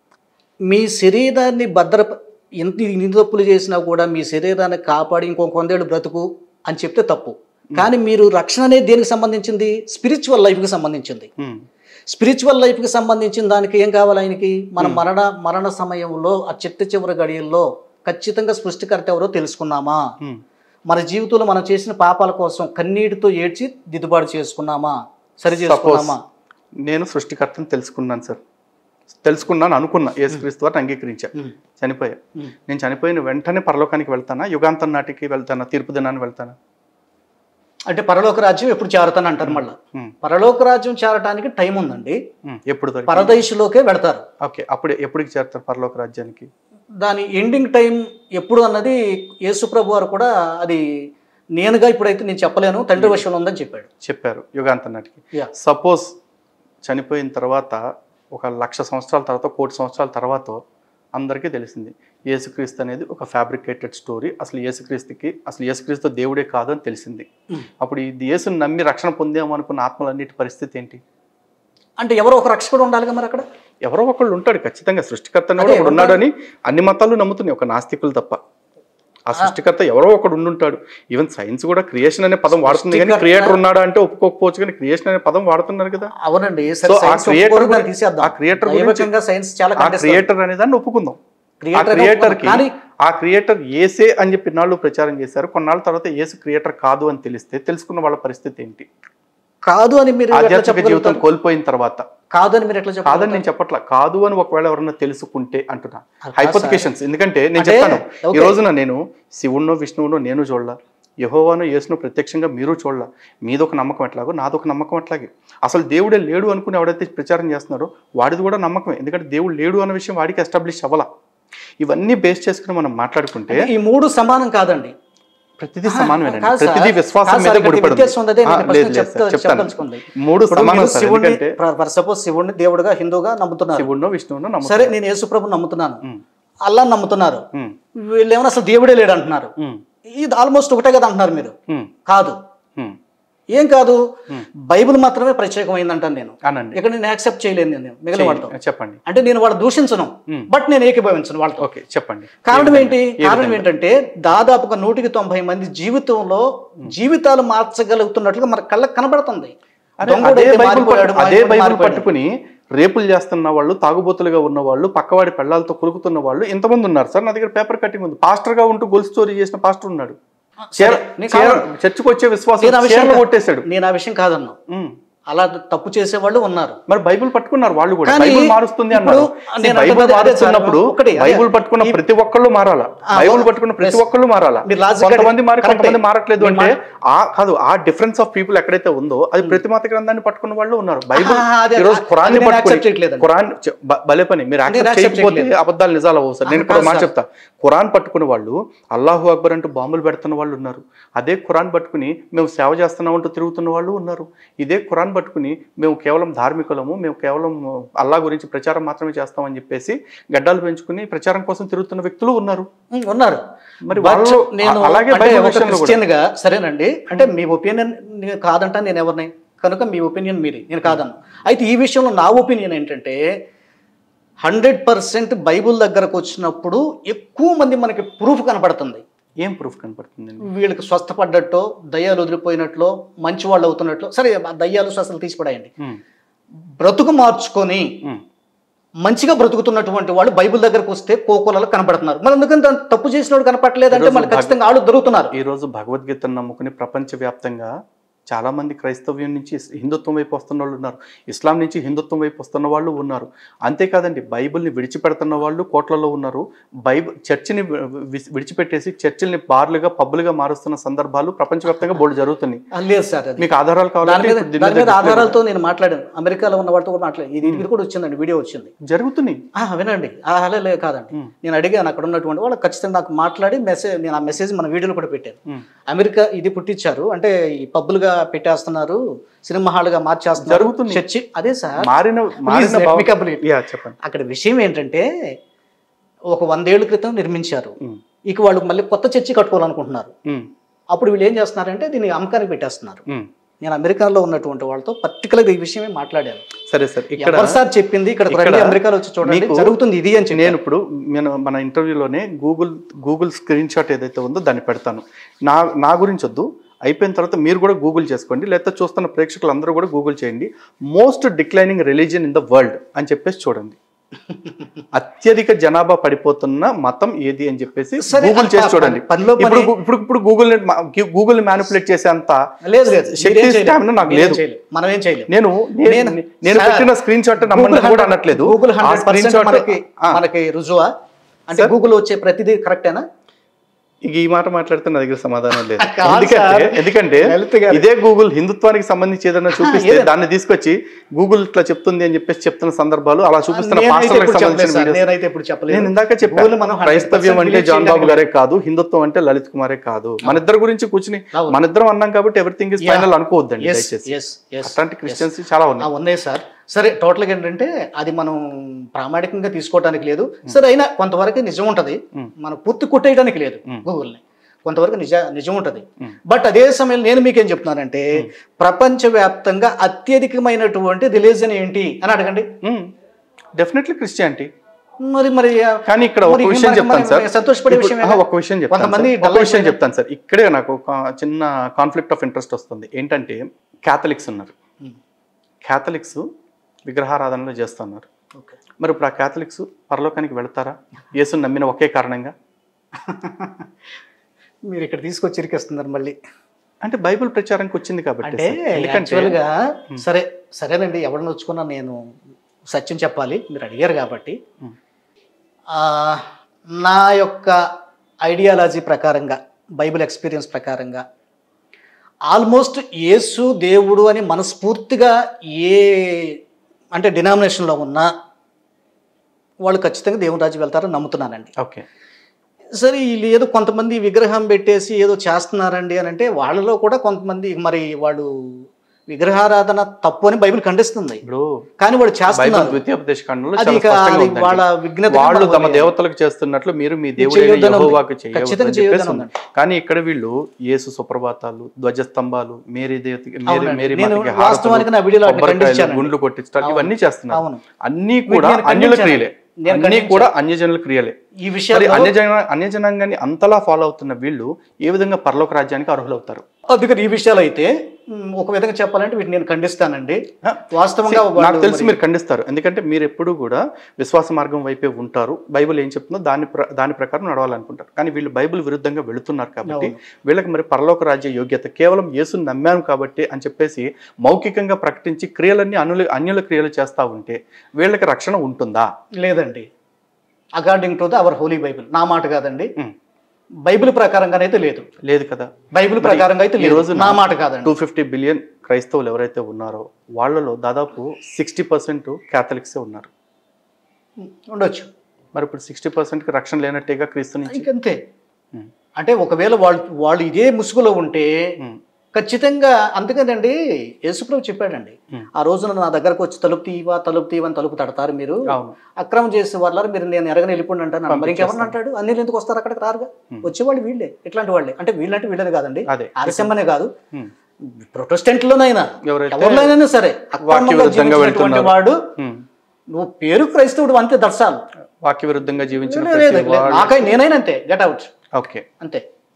Speaker 2: మీ శరీరాన్ని భద్ర ఎంత ఇన్ని తప్పులు చేసినా కూడా మీ శరీరాన్ని కాపాడి ఇంకో కొందేళ్ళు బ్రతుకు అని చెప్తే తప్పు కానీ మీరు రక్షణ అనేది దేనికి సంబంధించింది స్పిరిచువల్ లైఫ్కి సంబంధించింది
Speaker 1: ఉమ్,
Speaker 2: స్పిరిచువల్ లైఫ్కి సంబంధించిన దానికి ఏం కావాలి ఆయనకి మన మరణ మరణ సమయంలో ఆ చిట్ట చివరి గడియల్లో ఖచ్చితంగా సృష్టికర్త ఎవరో తెలుసుకున్నామా
Speaker 1: ఉమ్.
Speaker 2: మన జీవితంలో మనం చేసిన పాపాల కోసం కన్నీటితో ఏడ్చి దిద్దుబాటు చేసుకున్నామా సరి చేసుకున్నామా
Speaker 1: నేను సృష్టికర్తను తెలుసుకున్నాను సార్ తెలుసుకున్నాను అనుకున్నా యేసుక్రీస్తు వారిని అంగీకరించా
Speaker 2: ఉమ్,
Speaker 1: చనిపోయా
Speaker 2: ఉమ్.
Speaker 1: నేను చనిపోయిన వెంటనే పరలోకానికి వెళ్తానా యుగాంతం నాటికి వెళ్తానా తీర్పు దినాన్ని వెళ్తానా
Speaker 2: అంటే పరలోక రాజ్యం ఎప్పుడు చేరుతాను అంటారు మళ్ళీ
Speaker 1: ఉమ్,
Speaker 2: పరలోక రాజ్యం చేరటానికి టైం ఉందండి
Speaker 1: ఉమ్, ఎప్పుడు దొరికి
Speaker 2: పరదేశులోకే వెడతారు
Speaker 1: ఓకే అప్పుడు ఎప్పటికి చేరుతారు పరలోక రాజ్యానికి
Speaker 2: దాని ఎండింగ్ టైం ఎప్పుడు అన్నది యేసుప్రభు వారు కూడా అది నేనుగా ఇప్పుడైతే నేను చెప్పలేను తండ్రి విషయంలో ఉందని చెప్పాడు
Speaker 1: చెప్పారు యుగాంతం నాటికి
Speaker 2: యా
Speaker 1: సపోజ్ చనిపోయిన తర్వాత ఒక లక్ష సంవత్సరాల తర్వాత కోటి సంవత్సరాల తర్వాత అందరికీ తెలిసింది యేసుక్రీస్తు అనేది ఒక ఫ్యాబ్రికేటెడ్ స్టోరీ అసలు యేసుక్రీస్తుకి అసలు యేసుక్రీస్తు దేవుడే కాదు అని తెలిసింది
Speaker 2: Hmm.
Speaker 1: అప్పుడు ఇది యేసుని నమ్మి రక్షణ పొందాము అనుకున్న ఆత్మలన్నిటి పరిస్థితి ఏంటి
Speaker 2: అంటే ఎవరో ఒక రక్షకుడు ఉండాలిగా మరి అక్కడ
Speaker 1: ఎవరో ఒకళ్ళు ఉంటాడు ఖచ్చితంగా సృష్టికర్త
Speaker 2: అదే,
Speaker 1: కూడా ఒకడు
Speaker 2: ఉంటాడు.
Speaker 1: ఉన్నాడని అన్ని మతాలు నమ్ముతున్నాయి ఒక నాస్తికులు తప్ప ఆ సృష్టికర్త ఎవరో ఒకడు ఉండుంటాడు ఈవెన్ సైన్స్ కూడా క్రియేషన్ అనే పదం వాడుతుంది కానీ
Speaker 2: సృష్టికర్త-
Speaker 1: క్రియేటర్ ఉన్నాడా అంటే ఒప్పుకోకపోవచ్చు కానీ క్రియేషన్ అనే పదం వాడుతున్నారు కదా
Speaker 2: అవునండి
Speaker 1: So, ఆ creator
Speaker 2: సైన్స్
Speaker 1: గురించి-
Speaker 2: తీసేద్దాం
Speaker 1: ఆ creator గురించి-
Speaker 2: దైవకంగా సైన్స్ చాలా
Speaker 1: ఆ
Speaker 2: contest
Speaker 1: క్రియేటర్ అనే దాన్ని ఒప్పుకుందాం ఆ
Speaker 2: Creator
Speaker 1: క్రియేటర్ కి
Speaker 2: కానీ
Speaker 1: ఆ క్రియేటర్ ఏసే అని చెప్పి నాళ్ళు ప్రచారం చేశారు కొన్నాళ్ళ తర్వాత ఏసు క్రియేటర్ కాదు అని తెలిస్తే తెలుసుకున్న వాళ్ళ పరిస్థితి ఏంటి
Speaker 2: కాదు అని మీరు ఎట్లా
Speaker 1: ఆధ్యాత్మిక జీవితం
Speaker 2: చెప్పగలుగుతారు
Speaker 1: కోల్పోయిన తర్వాత
Speaker 2: కాదు అని మీరు ఎట్లా
Speaker 1: కాదని
Speaker 2: చెప్పగలుగుతారు
Speaker 1: నేను చెప్పట్లా కాదు అని ఒకవేళ ఎవరన్నా తెలుసుకుంటే అంటున్నా
Speaker 2: కాదు
Speaker 1: హైపోతికేషన్స్ ఎందుకంటే నేను
Speaker 2: అంటే,
Speaker 1: చెప్తాను ఈ
Speaker 2: okay.
Speaker 1: రోజున నేను శివుణ్ణో విష్ణువునో నేను చూడలా యహోవాను యేసును ప్రత్యక్షంగా మీరు చూడలా మీదొక నమ్మకం ఎట్లాగో నాదొక నమ్మకం అట్లాగే అసలు దేవుడే లేడు అనుకుని ఎవడైతే ప్రచారం చేస్తున్నారో వాడిది కూడా నమ్మకమే ఎందుకంటే దేవుడు లేడు అన్న విషయం వాడికి ఎస్టాబ్లిష్ అవ్వాల ఇవన్నీ బేస్ చేసుకుని మనం మాట్లాడుకుంటే
Speaker 2: ఈ మూడు సమానం కాదండి
Speaker 1: ప్రతిదీ సమానమేనండి
Speaker 2: కాదు సార్.
Speaker 1: ప్రతిదీ విశ్వాసం
Speaker 2: కాదు
Speaker 1: మీద
Speaker 2: సార్, ఇక్కడ
Speaker 1: ముడిపడి
Speaker 2: వ్యత్యాసం ఉంది. అదే నేను
Speaker 1: ఆ,
Speaker 2: ప్రశ్న
Speaker 1: లేదు లేదు
Speaker 2: చెప్తా-
Speaker 1: సార్, చెప్తాను
Speaker 2: చెప్పదలుచుకుంది.
Speaker 1: మూడు
Speaker 2: ఇప్పుడు
Speaker 1: సమానం
Speaker 2: మీరు
Speaker 1: సార్
Speaker 2: శివుణ్ణి
Speaker 1: ఎందుకంటే
Speaker 2: ఫర్ సపోజ్ శివుణ్ణి దేవుడుగా హిందూగా నమ్ముతున్నారు
Speaker 1: శివుడినో విష్ణువునో నమ్ముతారు
Speaker 2: సరే నేను యేసుప్రభు నమ్ముతున్నాను
Speaker 1: ఉమ్,
Speaker 2: అల్లా నమ్ముతున్నారు
Speaker 1: ఉమ్,
Speaker 2: వీళ్ళు ఏమైనా అసలు దేవుడే లేడు అంటున్నారు
Speaker 1: ఉమ్,
Speaker 2: ఇది ఆల్మోస్ట్ ఒకటే కదా అంటున్నారు మీరు
Speaker 1: ఉమ్,
Speaker 2: కాదు
Speaker 1: ఉమ్.
Speaker 2: ఏం కాదు
Speaker 1: Hmm.
Speaker 2: బైబిల్ మాత్రమే ప్రత్యేకమైంది అంటాను నేను
Speaker 1: అనండి
Speaker 2: ఇక్కడ నేను యాక్సెప్ట్ చేయలేను నేను మిగిలిన వాళ్ళతో
Speaker 1: చెప్పండి
Speaker 2: అంటే నేను వాళ్ళు దూషించను
Speaker 1: Hmm.
Speaker 2: బట్ నేను ఏకీభవించను వాళ్ళతో
Speaker 1: ఓకే చెప్పండి
Speaker 2: కారణం
Speaker 1: ఏ
Speaker 2: ఏంటి
Speaker 1: విధంగా? ఏ
Speaker 2: కారణం
Speaker 1: విధంగా?
Speaker 2: ఏంటంటే దాదాపుగా నూటికి తొంభై మంది జీవితంలో జీవితాలు మార్చగలుగుతున్నట్లుగా మన కళ్ళకు కనబడుతుంది
Speaker 1: అరే,
Speaker 2: దొంగోడు
Speaker 1: అదే
Speaker 2: అయితే
Speaker 1: బైబిల్
Speaker 2: మారిపోయాడు,
Speaker 1: పట్టు- అదే
Speaker 2: మారిపోయాడు,
Speaker 1: బైబిల్
Speaker 2: మారిపోయాడు.
Speaker 1: పట్టుకుని రేపులు చేస్తున్న వాళ్ళు తాగుబోతులుగా ఉన్న వాళ్ళు పక్కవాడి పెళ్ళాలతో కొలుకుతున్న వాళ్ళు ఎంతమంది ఉన్నారు సార్ నా దగ్గర పేపర్ కటింగ్ ఉంది పాస్టర్ గా ఉంటూ గొలుసు చోరీ చేసిన పాస్టర్ ఉన్నాడు
Speaker 2: సరే, నేను కాదు.
Speaker 1: చర్చకు వచ్చే విశ్వాసం
Speaker 2: నేను ఆ విషయం
Speaker 1: చీరలు
Speaker 2: కా-
Speaker 1: కొట్టేశాడు
Speaker 2: నేను ఆ విషయం కాదన్నా
Speaker 1: ఉమ్.
Speaker 2: అలా తప్పు చేసే వాళ్ళు ఉన్నారు
Speaker 1: మరి బైబిల్ పట్టుకున్నారు వాళ్ళు కూడా
Speaker 2: కానీ
Speaker 1: బైబిల్ మారుస్తుంది అన్నారు
Speaker 2: ఇప్పుడు నేను
Speaker 1: బైబిల్
Speaker 2: అంటున్నది అదే సార్,
Speaker 1: మారుతున్నప్పుడు
Speaker 2: ఒకటి, అదే.
Speaker 1: బైబిల్ పట్టుకున్న
Speaker 2: ఈ-
Speaker 1: ప్రతి ఒక్కళ్ళు మారాలా
Speaker 2: ఆ,
Speaker 1: బైబిల్
Speaker 2: ఓ-
Speaker 1: పట్టుకున్న ప్రతి
Speaker 2: yes.
Speaker 1: ఒక్కళ్ళు మారాలా
Speaker 2: మీరు logic
Speaker 1: కొంతమంది మారి
Speaker 2: correct.
Speaker 1: కొంతమంది మారట్లేదు
Speaker 2: మీరు
Speaker 1: అంటే ఆ కాదు ఆ డిఫరెన్స్ ఆఫ్ పీపుల్ ఎక్కడైతే ఉందో అది ప్రతిమాత గ్రంథాన్ని పట్టుకున్న వాళ్ళు ఉన్నారు బైబిల్
Speaker 2: ఆ, అదే,
Speaker 1: ఈ రోజు
Speaker 2: అది
Speaker 1: ఖురాన్
Speaker 2: నేను accept
Speaker 1: పట్టుకుని
Speaker 2: చేయట్లేదండి.
Speaker 1: ఖురాన్ చె- బ- భలే పని మీరు
Speaker 2: నేను
Speaker 1: యాక్సెప్ట్
Speaker 2: accept
Speaker 1: చేయకపోతే
Speaker 2: చేయట్లేదు.
Speaker 1: అబద్ధాలు నిజాలు అవ్వవు సార్ నేను
Speaker 2: ఆ,
Speaker 1: ఇక్కడ
Speaker 2: కాదు
Speaker 1: మాట
Speaker 2: సార్.
Speaker 1: చెప్తా ఖురాన్ పట్టుకున్న వాళ్ళు అల్లాహు అక్బర్ అంటూ బాంబులు పెడుతున్న వాళ్ళు ఉన్నారు అదే ఖురాన్ పట్టుకుని మేము సేవ చేస్తున్నాం అంటూ తిరుగుతున్న వాళ్ళు ఉన్నారు ఇదే ఖురాన్ పట్టుకుని మేము కేవలం ధార్మికులము మేము కేవలం అల్లా గురించి ప్రచారం మాత్రమే చేస్తామని చెప్పేసి గడ్డాలు పెంచుకుని ప్రచారం కోసం తిరుగుతున్న వ్యక్తులు ఉన్నారు
Speaker 2: ఉమ్, ఉన్నారు
Speaker 1: మరి
Speaker 2: But
Speaker 1: వాళ్ళు
Speaker 2: నేను
Speaker 1: అలాగే
Speaker 2: అంటే
Speaker 1: బైబిల్
Speaker 2: ఒక
Speaker 1: విషయంలో కూడా.
Speaker 2: క్రిస్టియన్ గా సరేనండి అంటే మీ ఒపీనియన్ కాదంటా నేను ఎవరిని కనుక మీ ఒపీనియన్ మీది నేను కాదన్ను అయితే ఈ విషయంలో నా ఒపీనియన్ ఏంటంటే హండ్రెడ్ పర్సెంట్ బైబుల్ దగ్గరకు వచ్చినప్పుడు ఎక్కువ మంది మనకి ప్రూఫ్ కనపడుతుంది
Speaker 1: ఏం ప్రూఫ్ కనపడుతుందండి
Speaker 2: వీళ్ళకి స్వస్థపడ్డట్టో దయ్యాలు వదిలిపోయినట్లో మంచి వాళ్ళు అవుతున్నట్లు సరే ఆ దయ్యాలు స్వస్థలు తీసిపడాయండి
Speaker 1: ఉమ్,
Speaker 2: బ్రతుకు మార్చుకొని
Speaker 1: ఉమ్.
Speaker 2: మంచిగా బ్రతుకుతున్నటువంటి వాళ్ళు బైబిల్ దగ్గరకు వస్తే కోకోలలో కనపడుతున్నారు మరి అందుకని దాన్ని తప్పు చేసిన వాడు కనపడలేదంటే
Speaker 1: ఈరోజు
Speaker 2: మళ్ళీ ఖచ్చితంగా ఆళ్ళు దొరుకుతున్నారు
Speaker 1: ఈ రోజు భగవద్గీతను నమ్ముకుని ప్రపంచవ్యాప్తంగా చాలా మంది క్రైస్తవ్యం నుంచి హిందుత్వం వైపు వస్తున్న వాళ్ళు ఉన్నారు ఇస్లాం నుంచి హిందుత్వం వైపు వస్తున్న వాళ్ళు ఉన్నారు అంతేకాదండి బైబిల్ని విడిచిపెడుతున్న వాళ్ళు కోట్లలో ఉన్నారు బైబిల్ చర్చిని వి- వి- విడిచిపెట్టేసి చర్చిల్ని బార్లుగా పబ్బులుగా మారుస్తున్న సందర్భాలు ప్రపంచవ్యాప్తంగా బోల్డ్ జరుగుతున్నాయి
Speaker 2: ఆ, లేదు సార్ అది
Speaker 1: మీకు ఆధారాలు
Speaker 2: దాని
Speaker 1: కావాలంటే
Speaker 2: మీద
Speaker 1: ఇప్పుడు దీని
Speaker 2: దాని మీద
Speaker 1: మీద
Speaker 2: ఆధారాలతో నేను మాట్లాడాను అమెరికాలో ఉన్న వాళ్ళతో కూడా మాట్లాడాను ఇది ఇది కూడా వచ్చిందండి వీడియో వచ్చింది
Speaker 1: జరుగుతున్నాయి
Speaker 2: ఆ, వినండి ఆ, అలా లేదు కాదండి
Speaker 1: ఉమ్.
Speaker 2: నేను అడిగాను అక్కడ ఉన్నటువంటి వాళ్ళు ఖచ్చితంగా నాకు మాట్లాడి మెసేజ్ నేను ఆ మెసేజ్ మన వీడియోలో కూడా పెట్టాను
Speaker 1: ఉమ్.
Speaker 2: అమెరికా ఇది పుట్టించారు అంటే ఈ పబ్బులుగా పెట్టేస్తున్నారు సినిమా హాల్గా మార్చేస్తున్నారు
Speaker 1: జరుగుతుంది.
Speaker 2: చర్చి అదే సార్
Speaker 1: మారిన మారిన
Speaker 2: let me
Speaker 1: భావ-
Speaker 2: complete.
Speaker 1: యా చెప్పండి
Speaker 2: అక్కడ విషయం ఏంటంటే ఒక వందేళ్ల క్రితం నిర్మించారు
Speaker 1: ఉమ్,
Speaker 2: ఇక వాళ్ళు మళ్ళీ కొత్త చర్చి కట్టుకోవాలనుకుంటున్నారు
Speaker 1: ఉమ్,
Speaker 2: అప్పుడు వీళ్ళు ఏం చేస్తున్నారంటే దీన్ని అమ్మకానికి పెట్టేస్తున్నారు
Speaker 1: ఉమ్.
Speaker 2: నేను అమెరికాలో ఉన్నటువంటి వాళ్ళతో పర్టికులర్గా ఈ విషయమే మాట్లాడాను
Speaker 1: సరే సార్ ఇక్కడ
Speaker 2: ఎవరు సార్ చెప్పింది ఇక్కడ
Speaker 1: ఇక్కడ
Speaker 2: రండి అమెరికాలో వచ్చి చూడండి
Speaker 1: మీకు-
Speaker 2: జరుగుతుంది ఇది అని చెప్పి
Speaker 1: నేను ఇప్పుడు నేను మన ఇంటర్వ్యూలోనే గూగుల్ గూగుల్ స్క్రీన్ షాట్ ఏదైతే ఉందో దాన్ని పెడతాను నా నా గురించి వద్దు అయిపోయిన తర్వాత మీరు కూడా గూగుల్ చేసుకోండి లేకపోతే చూస్తున్న ప్రేక్షకులు అందరూ కూడా గూగుల్ చేయండి most declining religion in the world అని చెప్పేసి చూడండి అత్యధిక జనాభా పడిపోతున్న మతం ఏది అని చెప్పేసి
Speaker 2: సరే,
Speaker 1: గూగుల్ చేసి
Speaker 2: ఆ
Speaker 1: చూడండి
Speaker 2: పనిలో పని-
Speaker 1: ఇప్పుడు ఇప్పుడు ఇప్పుడు గూగుల్ గూగుల్ మ్యానిపులేట్ చేసే అంత
Speaker 2: లేదు లేదు
Speaker 1: శక్తి
Speaker 2: మీరేం చేయలేరు.
Speaker 1: స్టామినా నాకు
Speaker 2: మీరేం
Speaker 1: లేదు
Speaker 2: చేయలేరు. మనం ఏం చేయలేము
Speaker 1: నేను నేను
Speaker 2: నేను-
Speaker 1: నేను
Speaker 2: సార్,
Speaker 1: పెట్టిన స్క్రీన్ షాట్ నమ్మని కూడా అనట్లేదు
Speaker 2: గూగుల్
Speaker 1: ఆ
Speaker 2: హండ్రెడ్
Speaker 1: స్క్రీన్ షాట్
Speaker 2: మనకి మనకి రుజువా అంటే గూగుల్ వచ్చే ప్రతిదీ కరెక్టేనా
Speaker 1: ఇక ఈ మాట మాట్లాడితే నా దగ్గర సమాధానం లేదు
Speaker 2: కాదు
Speaker 1: ఎందుకంటే
Speaker 2: సార్.
Speaker 1: ఎందుకంటే
Speaker 2: లలిత్ గారు.
Speaker 1: ఇదే గూగుల్ హిందుత్వానికి సంబంధించి ఏదైనా చూపిస్తే
Speaker 2: ఏదైనా.
Speaker 1: దాన్ని తీసుకొచ్చి గూగుల్ ఇట్లా చెప్తుంది అని చెప్పేసి చెప్తున్న సందర్భాలు అలా చూపిస్తున్న
Speaker 2: నేనైతే
Speaker 1: పాస్టర్లకు
Speaker 2: ఇప్పుడు చెప్పలేదు
Speaker 1: సంబంధించిన
Speaker 2: సార్.
Speaker 1: videos.
Speaker 2: నేనైతే ఇప్పుడు చెప్పలేదు
Speaker 1: నేను ఇందాక
Speaker 2: Google
Speaker 1: చెప్పాను
Speaker 2: మనం 100%
Speaker 1: క్రైస్తవ్యం అంటే
Speaker 2: believe
Speaker 1: జాన్ బాబు
Speaker 2: చేయడానికి
Speaker 1: గారే కాదు హిందుత్వం అంటే లలిత్ కుమారే కాదు మన ఇద్దరు గురించి కూర్చుని
Speaker 2: అవును.
Speaker 1: మన ఇద్దరం అన్నాం కాబట్టి ఎవ్రీథింగ్ ఇస్
Speaker 2: Yeah.
Speaker 1: ఫైనల్ అనుకోవద్దండి
Speaker 2: Yes,
Speaker 1: దయచేసి
Speaker 2: yes, yes,
Speaker 1: అట్లాంటి
Speaker 2: yes.
Speaker 1: క్రిస్టియన్స్ చాలా
Speaker 2: ఆ,
Speaker 1: ఉన్నాయి
Speaker 2: ఉన్నాయి సార్ సరే టోటల్గా ఏంటంటే అది మనం ప్రామాణికంగా తీసుకోవడానికి లేదు సరే అయినా కొంతవరకు నిజం ఉంటది
Speaker 1: Hmm.
Speaker 2: మనం పూర్తి కొట్టేయడానికి లేదు
Speaker 1: Hmm.
Speaker 2: గూగుల్ని కొంతవరకు నిజ నిజం ఉంటది
Speaker 1: Hmm.
Speaker 2: బట్ అదే సమయంలో నేను మీకేం చెప్తున్నానంటే ప్రపంచవ్యాప్తంగా అత్యధికమైనటువంటి రిలీజన్ ఏంటి అని అడగండి
Speaker 1: డెఫినెట్లీ క్రిస్టియానిటీ
Speaker 2: మరి మరి
Speaker 1: కానీ ఇక్కడ ఒక
Speaker 2: మరి
Speaker 1: విషయం
Speaker 2: మనకి-
Speaker 1: చెప్తాను సార్
Speaker 2: మనకి సంతోషపడే
Speaker 1: ఇప్పుడు-
Speaker 2: విషయం
Speaker 1: ఆహా, ఒక విషయం చెప్తాను
Speaker 2: కొంతమంది
Speaker 1: సార్. ఒక
Speaker 2: డల్
Speaker 1: విషయం
Speaker 2: అయిపోయిన-
Speaker 1: చెప్తాను సార్ ఇక్కడే నాకు ఒక చిన్న కాన్ఫ్లిక్ట్ ఆఫ్ ఇంట్రెస్ట్ వస్తుంది ఏంటంటే క్యాథలిక్స్ ఉన్నారు
Speaker 2: Hmm.
Speaker 1: క్యాథలిక్స్ విగ్రహారాధనలు చేస్తున్నారు
Speaker 2: ఓకే
Speaker 1: మరి ఇప్పుడు ఆ క్యాథలిక్స్ పరలోకానికి వెళ్తారా యేసుని నమ్మిన ఒకే కారణంగా
Speaker 2: మీరు ఇక్కడ తీసుకొచ్చి ఇరికేస్తున్నారు మళ్ళీ
Speaker 1: అంటే బైబిల్ ప్రచారానికి వచ్చింది కాబట్టి
Speaker 2: అంటే
Speaker 1: సార్. ఎందుకంటే
Speaker 2: యాక్చువల్గా సరే సరేనండి ఎవరిని వచ్చుకున్నా నేను సత్యం చెప్పాలి మీరు అడిగారు కాబట్టి
Speaker 1: Hmm.
Speaker 2: ఆ, నా యొక్క ఐడియాలజీ ప్రకారంగా బైబిల్ ఎక్స్పీరియన్స్ ప్రకారంగా ఆల్మోస్ట్ యేసు దేవుడు అని మనస్ఫూర్తిగా ఏ అంటే డినామినేషన్లో ఉన్నా వాళ్ళు ఖచ్చితంగా దేవుని రాజ్యం వెళ్తారని నమ్ముతున్నానండి
Speaker 1: ఓకే
Speaker 2: సరే వీళ్ళు ఏదో కొంతమంది విగ్రహం పెట్టేసి ఏదో చేస్తున్నారండి అని అంటే వాళ్ళలో కూడా కొంతమంది మరి వాళ్ళు విగ్రహారాధన తప్పు అని బైబిల్ ఖండిస్తుంది
Speaker 1: ఇప్పుడు
Speaker 2: కానీ వాళ్ళు
Speaker 1: బైబిల్
Speaker 2: చేస్తున్నారు
Speaker 1: ద్వితీయోపదేశ కాండంలో
Speaker 2: అది
Speaker 1: చాలా
Speaker 2: ఇక
Speaker 1: స్పష్టంగా
Speaker 2: అది
Speaker 1: ఉందండి.
Speaker 2: వాళ్ళ విఘ్నత
Speaker 1: వాళ్ళు తమ దేవతలకు చేస్తున్నట్లు మీరు మీ దేవుడైన
Speaker 2: చేయొద్దని ఉంది.
Speaker 1: యెహోవాకు చేయవద్దు
Speaker 2: ఖచ్చితంగా
Speaker 1: అని చెప్పేసి
Speaker 2: చేయొద్దని
Speaker 1: ఉంది. కానీ ఇక్కడ వీళ్ళు యేసు సుప్రభాతాలు ధ్వజస్తంభాలు మేరీ దేవతకి మేరీ
Speaker 2: అవునండి.
Speaker 1: మేరీ
Speaker 2: నేను
Speaker 1: మాతకి
Speaker 2: వాస్తవానికి నా వీడియోలో వాటిని
Speaker 1: కొబ్బరికాయలు,
Speaker 2: ఖండించానండి.
Speaker 1: గుండ్లు కొట్టించడం
Speaker 2: అవును.
Speaker 1: ఇవన్నీ చేస్తున్నారు
Speaker 2: అవును
Speaker 1: అన్ని కూడా
Speaker 2: నేను
Speaker 1: అన్యుల
Speaker 2: ఖండించాను.
Speaker 1: క్రియలే
Speaker 2: నేను
Speaker 1: అన్ని
Speaker 2: ఖండించాను.
Speaker 1: కూడా అన్యజనుల క్రియలే
Speaker 2: ఈ
Speaker 1: మరి
Speaker 2: విషయాలు
Speaker 1: అన్యజన అన్యజనాంగాన్ని అంతలా ఫాలో అవుతున్న వీళ్ళు ఏ విధంగా పరలోక రాజ్యానికి అర్హులవుతారు
Speaker 2: అందుకని ఈ విషయాలు అయితే మ్, ఒక విధంగా చెప్పాలంటే వీటిని నేను ఖండిస్తానండి
Speaker 1: హ?
Speaker 2: వాస్తవంగా
Speaker 1: See, నాకు
Speaker 2: వాళ్ళు
Speaker 1: తెలిసి
Speaker 2: మరి-
Speaker 1: మీరు ఖండిస్తారు ఎందుకంటే మీరు ఎప్పుడు కూడా విశ్వాస మార్గం వైపే ఉంటారు బైబిల్ ఏం చెప్తుందో దాని ప్ర- దాని ప్రకారం నడవాలనుకుంటారు కానీ వీళ్ళు బైబిల్ విరుద్ధంగా వెళుతున్నారు కాబట్టి వీళ్ళకి మరి పరలోక రాజ్య యోగ్యత కేవలం యేసుని నమ్మాను కాబట్టి అని చెప్పేసి మౌఖికంగా ప్రకటించి క్రియలన్నీ అనుల అన్యుల క్రియలు చేస్తూ ఉంటే వీళ్ళకి రక్షణ ఉంటుందా
Speaker 2: లేదండి according to the our holy Bible నా మాట కాదండి
Speaker 1: ఉమ్,
Speaker 2: బైబిల్ ప్రకారంగానైతే లేదు
Speaker 1: లేదు కదా
Speaker 2: బైబిల్
Speaker 1: మరి
Speaker 2: ప్రకారంగా అయితే
Speaker 1: ఈ
Speaker 2: లేదు
Speaker 1: రోజున
Speaker 2: నా మాట కాదండి
Speaker 1: టూ ఫిఫ్టీ బిలియన్ క్రైస్తవులు ఎవరైతే ఉన్నారో వాళ్ళలో దాదాపు సిక్స్టీ పర్సెంట్ క్యాథలిక్సే ఉన్నారు
Speaker 2: ఉండొచ్చు
Speaker 1: మరి ఇప్పుడు సిక్స్టీ పర్సెంట్కి రక్షణ లేనట్టేగా క్రీస్తు నుంచి
Speaker 2: ఇంకంతే
Speaker 1: ఉమ్,
Speaker 2: అంటే ఒకవేళ వాళ్ళు వాళ్ళు ఇదే ముసుగులో ఉంటే
Speaker 1: ఉమ్,
Speaker 2: ఖచ్చితంగా అందుకనండి యేసుప్రభు చెప్పాడండి
Speaker 1: Hmm.
Speaker 2: ఆ రోజున నా దగ్గరకు వచ్చి తలుపు తీవా తలుపు తీవని తలుపు తడతారు మీరు
Speaker 1: అవును
Speaker 2: అక్రమం చేసే వాళ్ళ మీరు నేను ఎరగని వెళ్ళిపోండి అంటాను మరి ఇంకెవరిని
Speaker 1: పంపించేస్తాను.
Speaker 2: అంటాడు అన్ని ఎందుకు వస్తారు అక్కడికి రారుగా
Speaker 1: Hmm.
Speaker 2: వచ్చేవాళ్ళు వీళ్ళే ఇట్లాంటి వాళ్ళే అంటే వీళ్ళంటే వీళ్ళని కాదండి
Speaker 1: అదే
Speaker 2: ఆర్ఎస్ఎంనే కాదు
Speaker 1: ఉమ్,
Speaker 2: ప్రొటెస్టెంట్లోనైనా
Speaker 1: ఎవరైతే
Speaker 2: ఎవరిలోనైనా సరే అక్రమంగా
Speaker 1: విరుద్ధంగా
Speaker 2: జీవించినటువంటి
Speaker 1: వెళ్తున్నారు.
Speaker 2: వాడు
Speaker 1: ఉమ్,
Speaker 2: నువ్వు పేరు క్రైస్తవుడు అంతే దర్శాలు
Speaker 1: వాక్య విరుద్ధంగా జీవించిన
Speaker 2: లేదు,
Speaker 1: ప్రతి
Speaker 2: లేదు,
Speaker 1: వాడు-
Speaker 2: నాకై నేనైనా అంతే గెట్ అవుట్
Speaker 1: ఓకే
Speaker 2: అంతే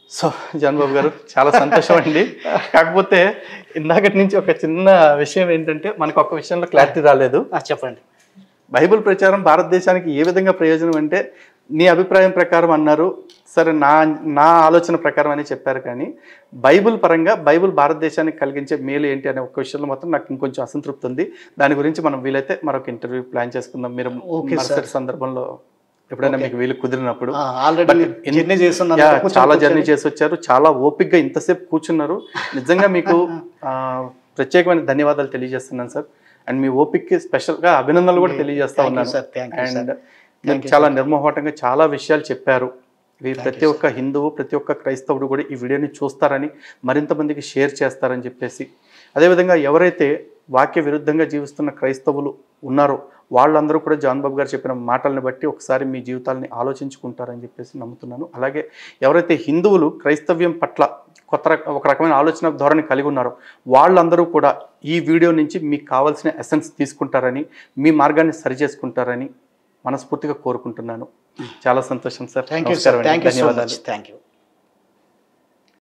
Speaker 1: సో జాన్ బాబు గారు చాలా సంతోషం అండి కాకపోతే ఇందాకటి నుంచి ఒక చిన్న విషయం ఏంటంటే మనకు ఒక విషయంలో క్లారిటీ రాలేదు
Speaker 2: ఆ, చెప్పండి
Speaker 1: బైబిల్ ప్రచారం భారతదేశానికి ఏ విధంగా ప్రయోజనం అంటే నీ అభిప్రాయం ప్రకారం అన్నారు సరే నా నా ఆలోచన ప్రకారం అని చెప్పారు కానీ బైబిల్ పరంగా బైబిల్ భారతదేశానికి కలిగించే మేలు ఏంటి అనే ఒక విషయంలో మాత్రం నాకు ఇంకొంచెం అసంతృప్తి ఉంది దాని గురించి మనం వీలైతే మరొక ఇంటర్వ్యూ ప్లాన్ చేసుకుందాం మీరు
Speaker 2: Okay, sir.
Speaker 1: మరుసటి సందర్భంలో ఎప్పుడైనా మీకు వీలు కుదిరినప్పుడు
Speaker 2: ఆల్రెడీ
Speaker 1: But in-
Speaker 2: జర్నీ చేస్తున్నాను
Speaker 1: యా,
Speaker 2: కొంచెం
Speaker 1: చాలా
Speaker 2: కూర్చొని.
Speaker 1: జర్నీ చేసి వచ్చారు చాలా ఓపిక్గా ఇంతసేపు కూర్చున్నారు నిజంగా మీకు ఆ, ప్రత్యేకమైన ధన్యవాదాలు తెలియజేస్తున్నాను సార్ అండ్ మీ ఓపిక్కి స్పెషల్గా అభినందనలు కూడా తెలియజేస్తా
Speaker 2: Thank you,
Speaker 1: ఉన్నాను
Speaker 2: sir. Thank you, sir.
Speaker 1: And మీరు చాలా నిర్మోహటంగా చాలా విషయాలు చెప్పారు ఇవి ప్రతి ఒక్క హిందువు ప్రతి ఒక్క క్రైస్తవుడు కూడా ఈ వీడియోని చూస్తారని మరింత మందికి షేర్ చేస్తారని చెప్పేసి అదేవిధంగా ఎవరైతే వాక్య విరుద్ధంగా జీవిస్తున్న క్రైస్తవులు ఉన్నారో వాళ్ళందరూ కూడా జాన్ బాబు గారు చెప్పిన మాటల్ని బట్టి ఒకసారి మీ జీవితాలని ఆలోచించుకుంటారని చెప్పేసి నమ్ముతున్నాను అలాగే ఎవరైతే హిందువులు క్రైస్తవ్యం పట్ల కొత్త రక- ఒక రకమైన ఆలోచన ధోరణి కలిగి ఉన్నారో వాళ్ళందరూ కూడా ఈ వీడియో నుంచి మీకు కావాల్సిన ఎసెన్స్ తీసుకుంటారని మీ మార్గాన్ని సరిచేసుకుంటారని మనస్ఫూర్తిగా కోరుకుంటున్నాను చాలా సంతోషం సార్
Speaker 2: థ్యాంక్ యూ
Speaker 1: నమస్కారం
Speaker 2: సార్
Speaker 1: అండి.
Speaker 2: థ్యాంక్ యూ సో
Speaker 1: ధన్యవాదాలు
Speaker 2: మచ్ థ్యాంక్ యూ